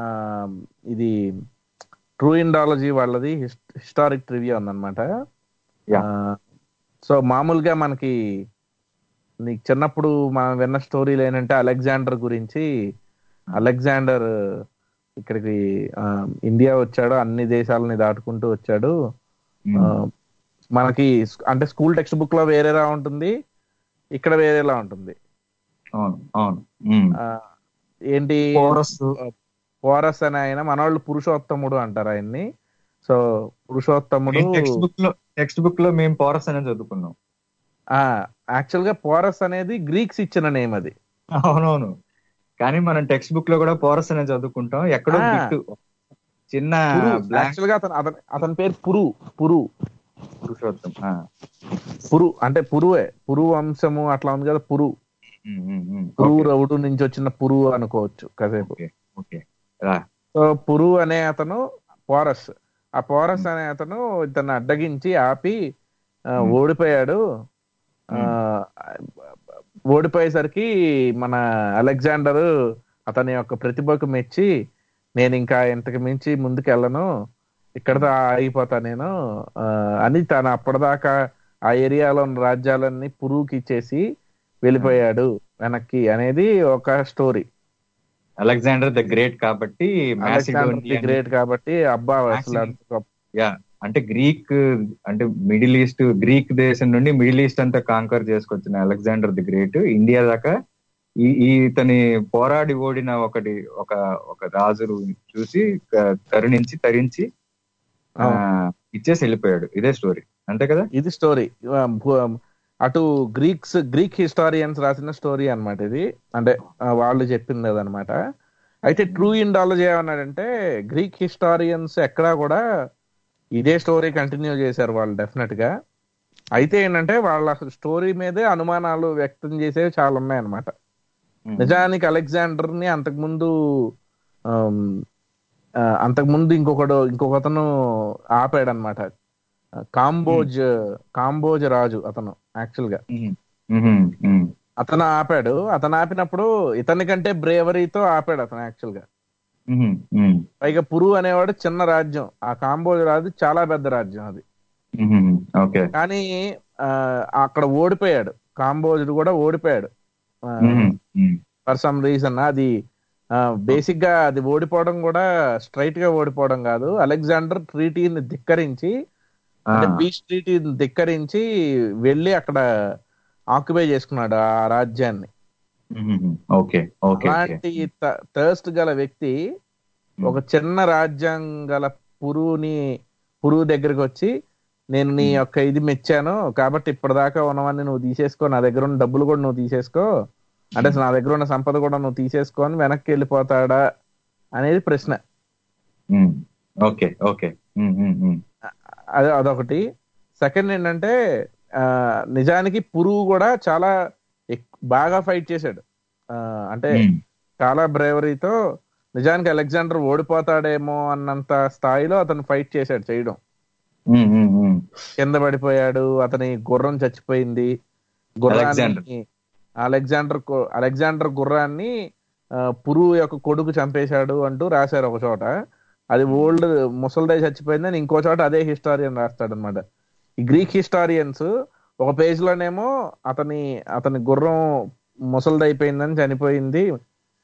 ఇది ట్రూ ఇండాలజీ వాళ్ళది హిస్టారిక్ ట్రివియా ఉందన్నమాట Yeah. సో మామూలుగా మనకి నీకు చిన్నప్పుడు మనం విన్న స్టోరీలు ఏంటంటే అలెగ్జాండర్ గురించి అలెగ్జాండర్ ఇక్కడికి ఆ, ఇండియా వచ్చాడు అన్ని దేశాలని దాటుకుంటూ వచ్చాడు ఆ, మనకి స్- అంటే స్కూల్ టెక్స్ట్ బుక్ లో వేరేలా ఉంటుంది ఇక్కడ వేరేలా ఉంటుంది అవును అవును మ్మ్. ఆ, ఏంటి Porus. పోరస్ అని ఆయన మనవాళ్ళు పురుషోత్తముడు అంటారు ఆయన్ని సో పురుషోత్తముడు టెక్స్ట్ బుక్ లో టెక్స్ట్ బుక్ లో మేము పోరస్ అనేది చదువుకున్నాం ఆ యాక్చువల్ గా పోరస్ అనేది గ్రీక్స్ ఇచ్చిన నేమ్ అది అవునవును కానీ మనం టెక్స్ట్ బుక్ లో కూడా పోరస్ అనేది చదువుకుంటాం ఎక్కడో ఆ. బిట్టు చిన్న బ్లాంక్ యాక్చువల్ గా అతను అతని అతని పేరు పురు పురు పురుషోత్తం ఆ. పురు అంటే పురువే పురు వంశము అట్లా ఉంది కదా పురు ఉమ్, ఉమ్, ఉమ్. పురు ఓకే, రవుడు నుంచి వచ్చిన పురు అనుకోవచ్చు కాసేపు ఓకే ఓకే రా. సో పురు అనే అతను పోరస్ ఆ పోరస్ అనే అతను ఇతన్ని అడ్డగించి ఆపి ఆ, Hmm. ఓడిపోయాడు ఆ, ఓడిపోయేసరికి మన అలెగ్జాండర్ అతని యొక్క ప్రతిభకు మెచ్చి నేను ఇంకా ఇంతకు మించి ముందుకు వెళ్ళను ఇక్కడతో ఆగిపోతా నేను ఆ, అని తను అప్పటిదాకా ఆ ఏరియాలో ఉన్న రాజ్యాలన్నీ పురుగుకి ఇచ్చేసి వెళ్ళిపోయాడు వెనక్కి అనేది ఒక స్టోరీ అలెగ్జాండర్ ద గ్రేట్ కాబట్టి అలెగ్జాండర్ ది మాసిడోనియన్ గ్రేట్ కాబట్టి అబ్బా అసలు Maximum. అంత గొప్ప యా అంటే గ్రీక్ అంటే మిడిల్ ఈస్ట్ గ్రీక్ దేశం నుండి మిడిల్ ఈస్ట్ అంతా కాంకర్ చేసుకొచ్చిన అలెగ్జాండర్ ది గ్రేట్ ఇండియా దాకా ఈ ఈ ఇతని పోరాడి ఓడిన ఒకటి ఒక ఒక రాజును చూసి క- కరుణించి తరించి ఆ, ఇచ్చేసి వెళ్ళిపోయాడు ఇదే స్టోరీ అంతే కదా ఇది స్టోరీ అటు గ్రీక్స్ గ్రీక్ హిస్టారియన్స్ రాసిన స్టోరీ అన్నమాట ఇది అంటే ఆ, వాళ్ళు చెప్పింది అదనమాట అయితే ట్రూ ఇండాలజీ ఏమన్నాడంటే గ్రీక్ హిస్టారియన్స్ ఎక్కడా కూడా ఇదే స్టోరీ కంటిన్యూ చేశారు వాళ్ళు డెఫినెట్ గా అయితే ఏంటంటే వాళ్ళ స్టోరీ మీదే అనుమానాలు వ్యక్తం చేసేవి చాలా ఉన్నాయన్నమాట నిజానికి అలెగ్జాండర్ ని అంతకుముందు ఆమ్, ఆ, అంతకుముందు ఇంకొకడు ఇంకొకతను ఆపాడు అనమాట కాంబోజ్ కాంబోజ్ రాజు అతను యాక్చువల్ గా ఉమ్, ఉమ్, ఉమ్, అతను ఆపాడు అతను ఆపినప్పుడు ఇతని కంటే బ్రేవరీతో ఆపాడు అతను యాక్చువల్ గా ఉమ్, ఉమ్, పైగా పురు అనేవాడు చిన్న రాజ్యం ఆ కాంబోజ్ రాజు చాలా పెద్ద రాజ్యం అది ఉమ్, ఓకే కానీ ఆ, అక్కడ ఓడిపోయాడు కాంబోజుడు కూడా ఓడిపోయాడు um, um, for some reason అది బేసిక్ గా అది ఓడిపోవడం కూడా స్ట్రైట్ గా ఓడిపోవడం కాదు అలెగ్జాండర్ ట్రీటీని ధిక్కరించి ఆ, అంటే పీస్ ట్రీటీని ధిక్కరించి వెళ్ళి అక్కడ ఆక్యుపై చేసుకున్నాడు ఆ రాజ్యాన్ని um, um, okay okay okay అలాంటి థర్స్ట్ గల వ్యక్తి ఒక చిన్న రాజ్యం గల పురుని పురుగు దగ్గరికి వచ్చి నేను నీ యొక్క ఇది మెచ్చాను కాబట్టి ఇప్పటిదాకా ఉన్నవన్నీ నువ్వు తీసేసుకో నా దగ్గర ఉన్న డబ్బులు కూడా నువ్వు తీసేసుకో అంటే నా దగ్గర ఉన్న సంపద కూడా నువ్వు తీసేసుకో అని వెనక్కి వెళ్ళిపోతాడా అనేది ప్రశ్న ఉమ్, ఓకే ఓకే ఉమ్, ఉమ్, ఉమ్, అది అదొకటి సెకండ్ ఏంటంటే ఆ, నిజానికి పురుగు కూడా చాలా ఎక్- బాగా ఫైట్ చేశాడు ఆ, అంటే ఉమ్, చాలా బ్రేవరీతో నిజానికి అలెగ్జాండర్ ఓడిపోతాడేమో అన్నంత స్థాయిలో అతను ఫైట్ చేశాడు చేయడం ఉమ్, ఉమ్, ఉమ్. కింద పడిపోయాడు అతని గుర్రం చచ్చిపోయింది గుర్రాన్ని అలెగ్జాండర్ కు- అలెగ్జాండర్ గుర్రాన్ని ఆ, పురుగు యొక్క కొడుకు చంపేశాడు అంటూ రాశారు ఒక చోట అది ఓల్డ్ ముసల్దే చచ్చిపోయిందని ఇంకో చోట అదే హిస్టారియన్ రాస్తాడు అనమాట ఈ గ్రీక్ హిస్టారియన్స్ ఒక పేజ్ లోనేమో అతని అతని గుర్రం ముసలిదైపోయిందని చనిపోయింది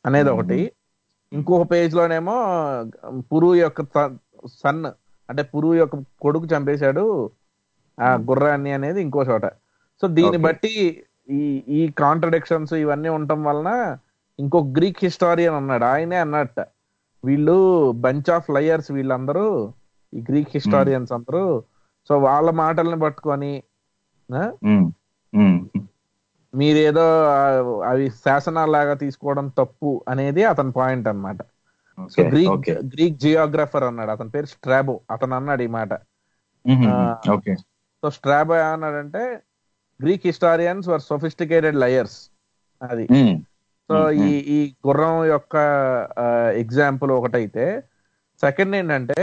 అనేది ఒకటి ఇంకొక పేజ్ లోనేమో పురు యొక్క సన్ అంటే పురు యొక్క కొడుకు చంపేశాడు ఆ గుర్రాన్ని అనేది ఇంకో చోట సో దీన్ని Okay. బట్టి ఈ ఈ కాంట్రడిక్షన్స్ ఇవన్నీ ఉండటం వలన ఇంకో గ్రీక్ హిస్టారియన్ అన్నాడు ఆయనే అన్నట్ట వీళ్ళు బంచ్ ఆఫ్ లయర్స్ వీళ్ళందరూ ఈ గ్రీక్ హిస్టారియన్స్ అందరూ సో వాళ్ళ మాటల్ని పట్టుకొని ఆ, ఉమ్, ఉమ్, మీరేదో ఆ, అవి శాసనాలాగా తీసుకోవడం తప్పు అనేది అతని పాయింట్ అన్నమాట so okay, Greek okay. Greek geographer అన్నాడు అతని పేరు స్ట్రాబో అతను అన్నాడు ఈ మాట ఉమ్, ఆ, ఓకే సో స్ట్రాబో ఏమన్నాడంటే Greek historians were sophisticated liars అది ఉమ్, సో మ్మ్. ఈ ఈ గుర్రం యొక్క ఎగ్జాంపుల్ ఒకటైతే సెకండ్ ఏంటంటే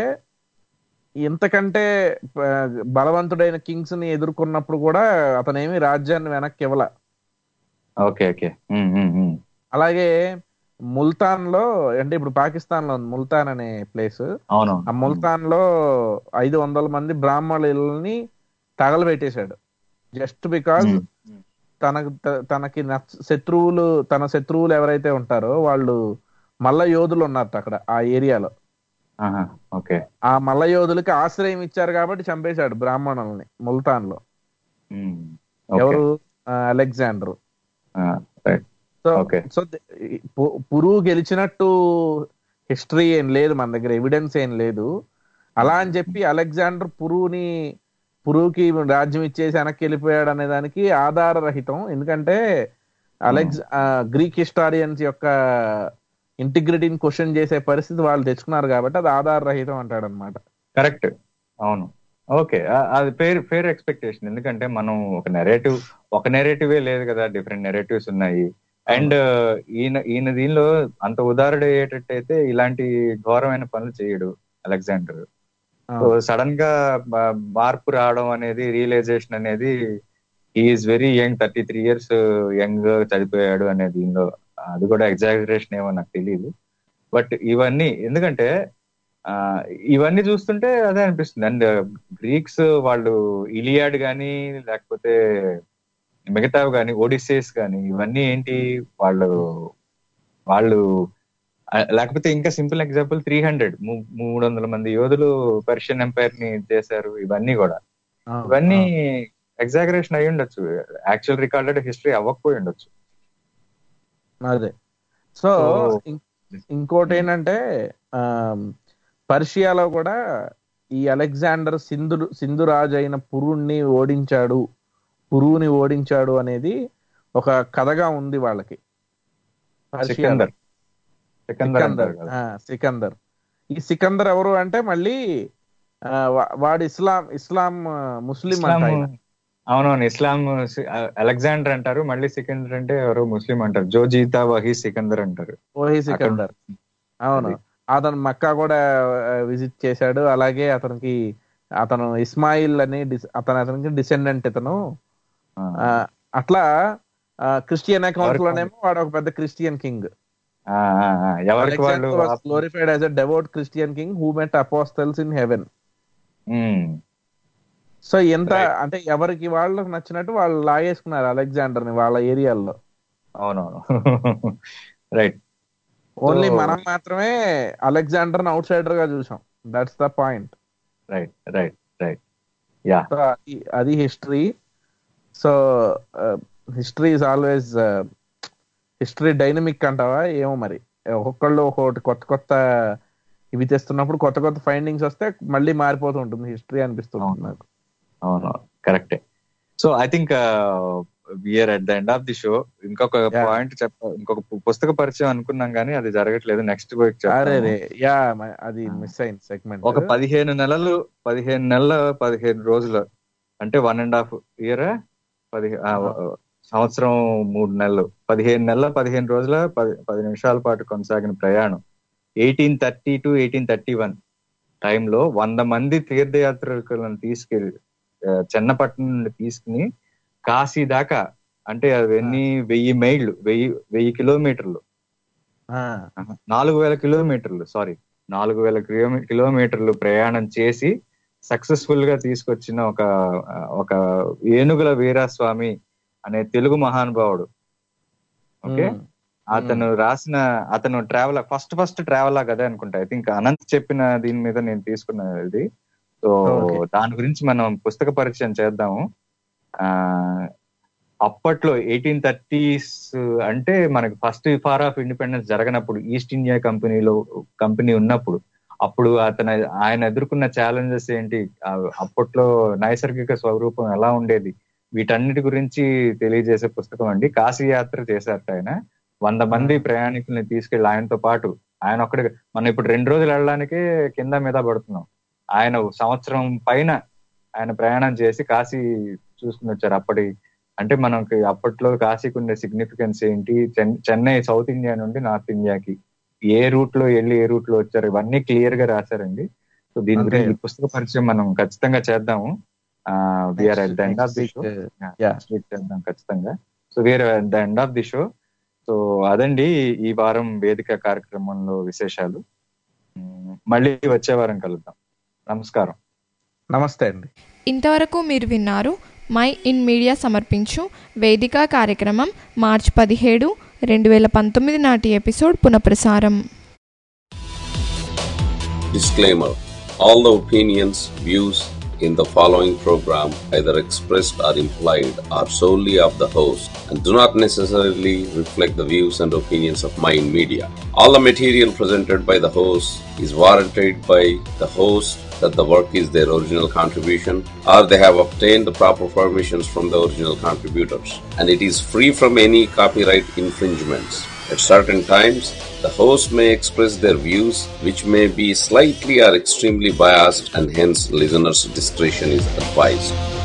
ఇంతకంటే ఆ, బలవంతుడైన కింగ్స్ ని ఎదుర్కొన్నప్పుడు కూడా అతనేమి రాజ్యాన్ని వెనక్కి ఇవ్వల ఓకే ఓకే ఉమ్, ఉమ్, ఉమ్. అలాగే ముల్తాన్ లో అంటే ఇప్పుడు పాకిస్తాన్ లో ఉంది ముల్తాన్ అనే ప్లేస్ అవును ఆ ముల్తాన్ లో ఐదు వందల మంది బ్రాహ్మణులని తగలబెట్టేశాడు జస్ట్ బికాజ్ ఉమ్, తనకు త- తనకి నచ్చ శత్రువులు తన శత్రువులు ఎవరైతే ఉంటారో వాళ్ళు మల్ల యోధులు ఉన్నారట అక్కడ ఆ ఏరియాలో ఆహా, ఓకే ఆ మల్ల యోధులకి ఆశ్రయం ఇచ్చారు కాబట్టి చంపేశాడు బ్రాహ్మణుల్ని ముల్తాన్ లో ఉమ్, ఓకే. ఎవరు ఆ, అలెగ్జాండర్ ఆ, రైట్ సో ఓకే. సో ద- ఈ పు- పురుగు గెలిచినట్టు హిస్టరీ ఏం లేదు మన దగ్గర ఎవిడెన్స్ ఏం లేదు అలా అని చెప్పి అలెగ్జాండర్ పురువుని పురుగుకి రాజ్యం ఇచ్చేసి వెనక్కి వెళ్ళిపోయాడు అనే దానికి ఆధార రహితం ఎందుకంటే అలెగ్జ్ ఆ, గ్రీక్ హిస్టారియన్స్ యొక్క ఇంటిగ్రిటీని క్వశ్చన్ చేసే పరిస్థితి వాళ్ళు తెచ్చుకున్నారు కాబట్టి అది ఆధార రహితం అంటాడు అనమాట కరెక్ట్ అవును ఓకే ఆ- అది ఫేర్ ఫేర్ ఎక్స్పెక్టేషన్ ఎందుకంటే మనం ఒక నెరేటివ్ ఒక నెరేటివే లేదు కదా డిఫరెంట్ నెరేటివ్స్ ఉన్నాయి అండ్ ఈయన ఈయన దీనిలో అంత ఉదారుడు అయ్యేటట్టయితే ఇలాంటి ఘోరమైన పనులు చేయడు అలెగ్జాండర్ సో సడన్ గా మా- మార్పు రావడం అనేది రియలైజేషన్ అనేది is very young thirty three years young చనిపోయాడు అనే దీనిలో అది కూడా ఎగ్జాగరేషన్ ఏమో నాకు తెలియదు బట్ ఇవన్నీ ఎందుకంటే ఆ ఇవన్నీ చూస్తుంటే అదే అనిపిస్తుంది అండ్ గ్రీక్స్ వాళ్ళు ఇలియాడ్ గానీ లేకపోతే మిగతావి కానీ ఒడిస్సేస్ కానీ ఇవన్నీ ఏంటి వాళ్ళు వాళ్ళు ఆ, లేకపోతే ఇంకా సింపుల్ ఎగ్జాంపుల్ త్రీ హండ్రెడ్ మూడు వందల మంది యోధులు పర్షియన్ ఎంపైర్ ని చేశారు ఇవన్నీ కూడా ఇవన్నీ ఎగ్జాగరేషన్ అయి ఉండొచ్చు యాక్చువల్ రికార్డెడ్ హిస్టరీ అవ్వకపోయి ఉండొచ్చు అదే సో So- ఇం- ఇంకోటి ఏంటంటే ఆ, పర్షియాలో కూడా ఈ అలెగ్జాండర్ సింధు సింధు రాజు అయిన పురుణ్ణి ఓడించాడు పురువుని ఓడించాడు అనేది ఒక కథగా ఉంది వాళ్ళకి పర్షియాలో. సికందర్ సికందర్ సికందర్ అంటారు కదా. ఆ, సికందర్ ఈ సికందర్ ఎవరు అంటే మళ్ళీ ఆ, వా- వాడు ఇస్లాం ఇస్లాం ఆ, ముస్లిం అంట ఇస్లాం ఆయన. అవునవును ఇస్లాం సి- అలెగ్జాండర్ అంటారు మళ్ళీ సికందర్ అంటే ఎవరో ముస్లిం అంటారు జోజీతా వహీ సికందర్ అంటారు ఓహీ సికందర్ అవును అది. అతను మక్కా కూడా విజిట్ చేశాడు అలాగే అతనికి అతను ఇస్మాయిల్ అని డిస్- అతను అతనికి డిసెండెంట్ ఇతను ఆ, ఆ, అట్లా క్రిస్టియన్ అకౌంట్ ఎవరికి లోనేమో వాడు ఒక పెద్ద క్రిస్టియన్ కింగ్ ఆ, ఆ, ఆ, ఎవరికి వాళ్ళు glorified as a devout Christian king who met apostles in heaven um, so ఎంత Right. అంటే ఎవరికి వాళ్ళకి నచ్చినట్టు వాళ్ళు లాగేసుకున్నారు అలెగ్జాండర్ ని వాళ్ళ ఏరియాల్లో అవునవును రైట్ ఓన్లీ So- మనం మాత్రమే అలెగ్జాండర్ అవుట్ సైడర్ గా చూసాం that's the point right right right yeah so అది అది history so history is always history dynamic అంటావా ఏమో మరి ఒక్కొక్కళ్ళు ఒక్కొక్కటి కొత్త కొత్త ఇవి తెస్తున్నప్పుడు కొత్త కొత్త ఫైండింగ్స్ వస్తే మళ్ళీ మారిపోతూ ఉంటుంది హిస్టరీ అనిపిస్తుంది అవును. నాకు అవును కరెక్టే so I think we're at the end of the show ఇంకొక Yeah. పాయింట్ చెప్ప ఇంకొక పు- పుస్తక పరిచయం అనుకున్నాం కానీ అది జరగట్లేదు నెక్స్ట్ వీక్ అరే రే యా అది మిస్ అయింది సెగ్మెంట్ ఒక పదిహేను నెలలు పదిహేను నెలల పదిహేను రోజులు అంటే వన్ అండ్ హాఫ్ ఇయర్ పదిహే ఆ, సంవత్సరం మూడు నెలలు పదిహేను నెలల పదిహేను రోజుల పది పది నిమిషాల పాటు కొనసాగిన ప్రయాణం eighteen thirty to eighteen thirty one టైంలో వంద మంది తీర్థయాత్రికులను తీసుకెళ్ళి ఆ, చెన్నపట్నం నుండి తీసుకుని కాశీ దాకా అంటే అవన్నీ వెయ్యి మైళ్ళు వెయ్యి వెయ్యి కిలోమీటర్లు నాలుగు వేల కిలోమీటర్లు సారీ నాలుగు వేల కిలోమీ- కిలోమీటర్లు ప్రయాణం చేసి సక్సెస్ఫుల్ గా తీసుకొచ్చిన ఒక ఒక ఏనుగుల వీరాస్వామి అనే తెలుగు మహానుభావుడు ఓకే అతను రాసిన అతను ట్రావెల్ ఫస్ట్ ఫస్ట్ ట్రావెల్ కదా అనుకుంటా ఐ థింక్ అనంత్ చెప్పిన దీని మీద నేను తీసుకున్న ఇది సో Okay. దాని గురించి మనం పుస్తక పరిచయం చేద్దాము ఆ అప్పట్లో ఎయిటీన్ థర్టీస్ అంటే మనకి ఫస్ట్ ఫార్ ఆఫ్ ఇండిపెండెన్స్ జరగనప్పుడు ఈస్ట్ ఇండియా కంపెనీలో కంపెనీ ఉన్నప్పుడు అప్పుడు అతను ఆయన ఎదుర్కొన్న ఛాలెంజెస్ ఏంటి ఆ అప్పట్లో నైసర్గిక స్వరూపం ఎలా ఉండేది వీటన్నిటి గురించి తెలియజేసే పుస్తకం అండి కాశీ యాత్ర చేశారట ఆయన వంద మంది ప్రయాణికుల్ని తీసుకెళ్లి ఆయనతో పాటు ఆయన ఒక్కడి మనం ఇప్పుడు రెండు రోజులు వెళ్ళడానికే కింద మీద పడుతున్నాం ఆయన సంవత్సరం పైన ఆయన ప్రయాణం చేసి కాశీ చూసుకుని వచ్చారు అప్పటి అంటే మనకి అప్పట్లో కాశీకి ఉండే సిగ్నిఫికెన్స్ ఏంటి చెన్- చెన్నై సౌత్ ఇండియా నుండి నార్త్ ఇండియాకి ఏ రూట్ లో వెళ్ళి ఏ రూట్ లో వచ్చారు ఇవన్నీ క్లియర్ గా రాశారండి సో దీని అంటే- గురించి ఈ పుస్తక పరిచయం మనం ఖచ్చితంగా చేద్దాము we're at the end of the show Yeah. Street చేద్దాం ఖచ్చితంగా so we're at the end of the show so అదండి ఈ వారం వేదిక కార్యక్రమంలో విశేషాలు ఉమ్, మళ్ళీ వచ్చే వారం కలుద్దాం నమస్కారం నమస్తే అండి ఇంతవరకు మీరు విన్నారు మై ఇన్ మీడియా సమర్పించు వేదిక కార్యక్రమం మార్చ్ పదిహేడు రెండు వేల పంతొమ్మిది నాటి ఎపిసోడ్ పునఃప్రసారం Disclaimer All the opinions, views in the following program, either expressed or implied, are solely of the host and do not necessarily reflect the views and opinions of Mind Media. All the material presented by the host is warranted by the host that the work is their original contribution or they have obtained the proper permissions from the original contributors and it is free from any copyright infringements. At certain times, the host may express their views, which may be slightly or extremely biased, and hence listeners' discretion is advised.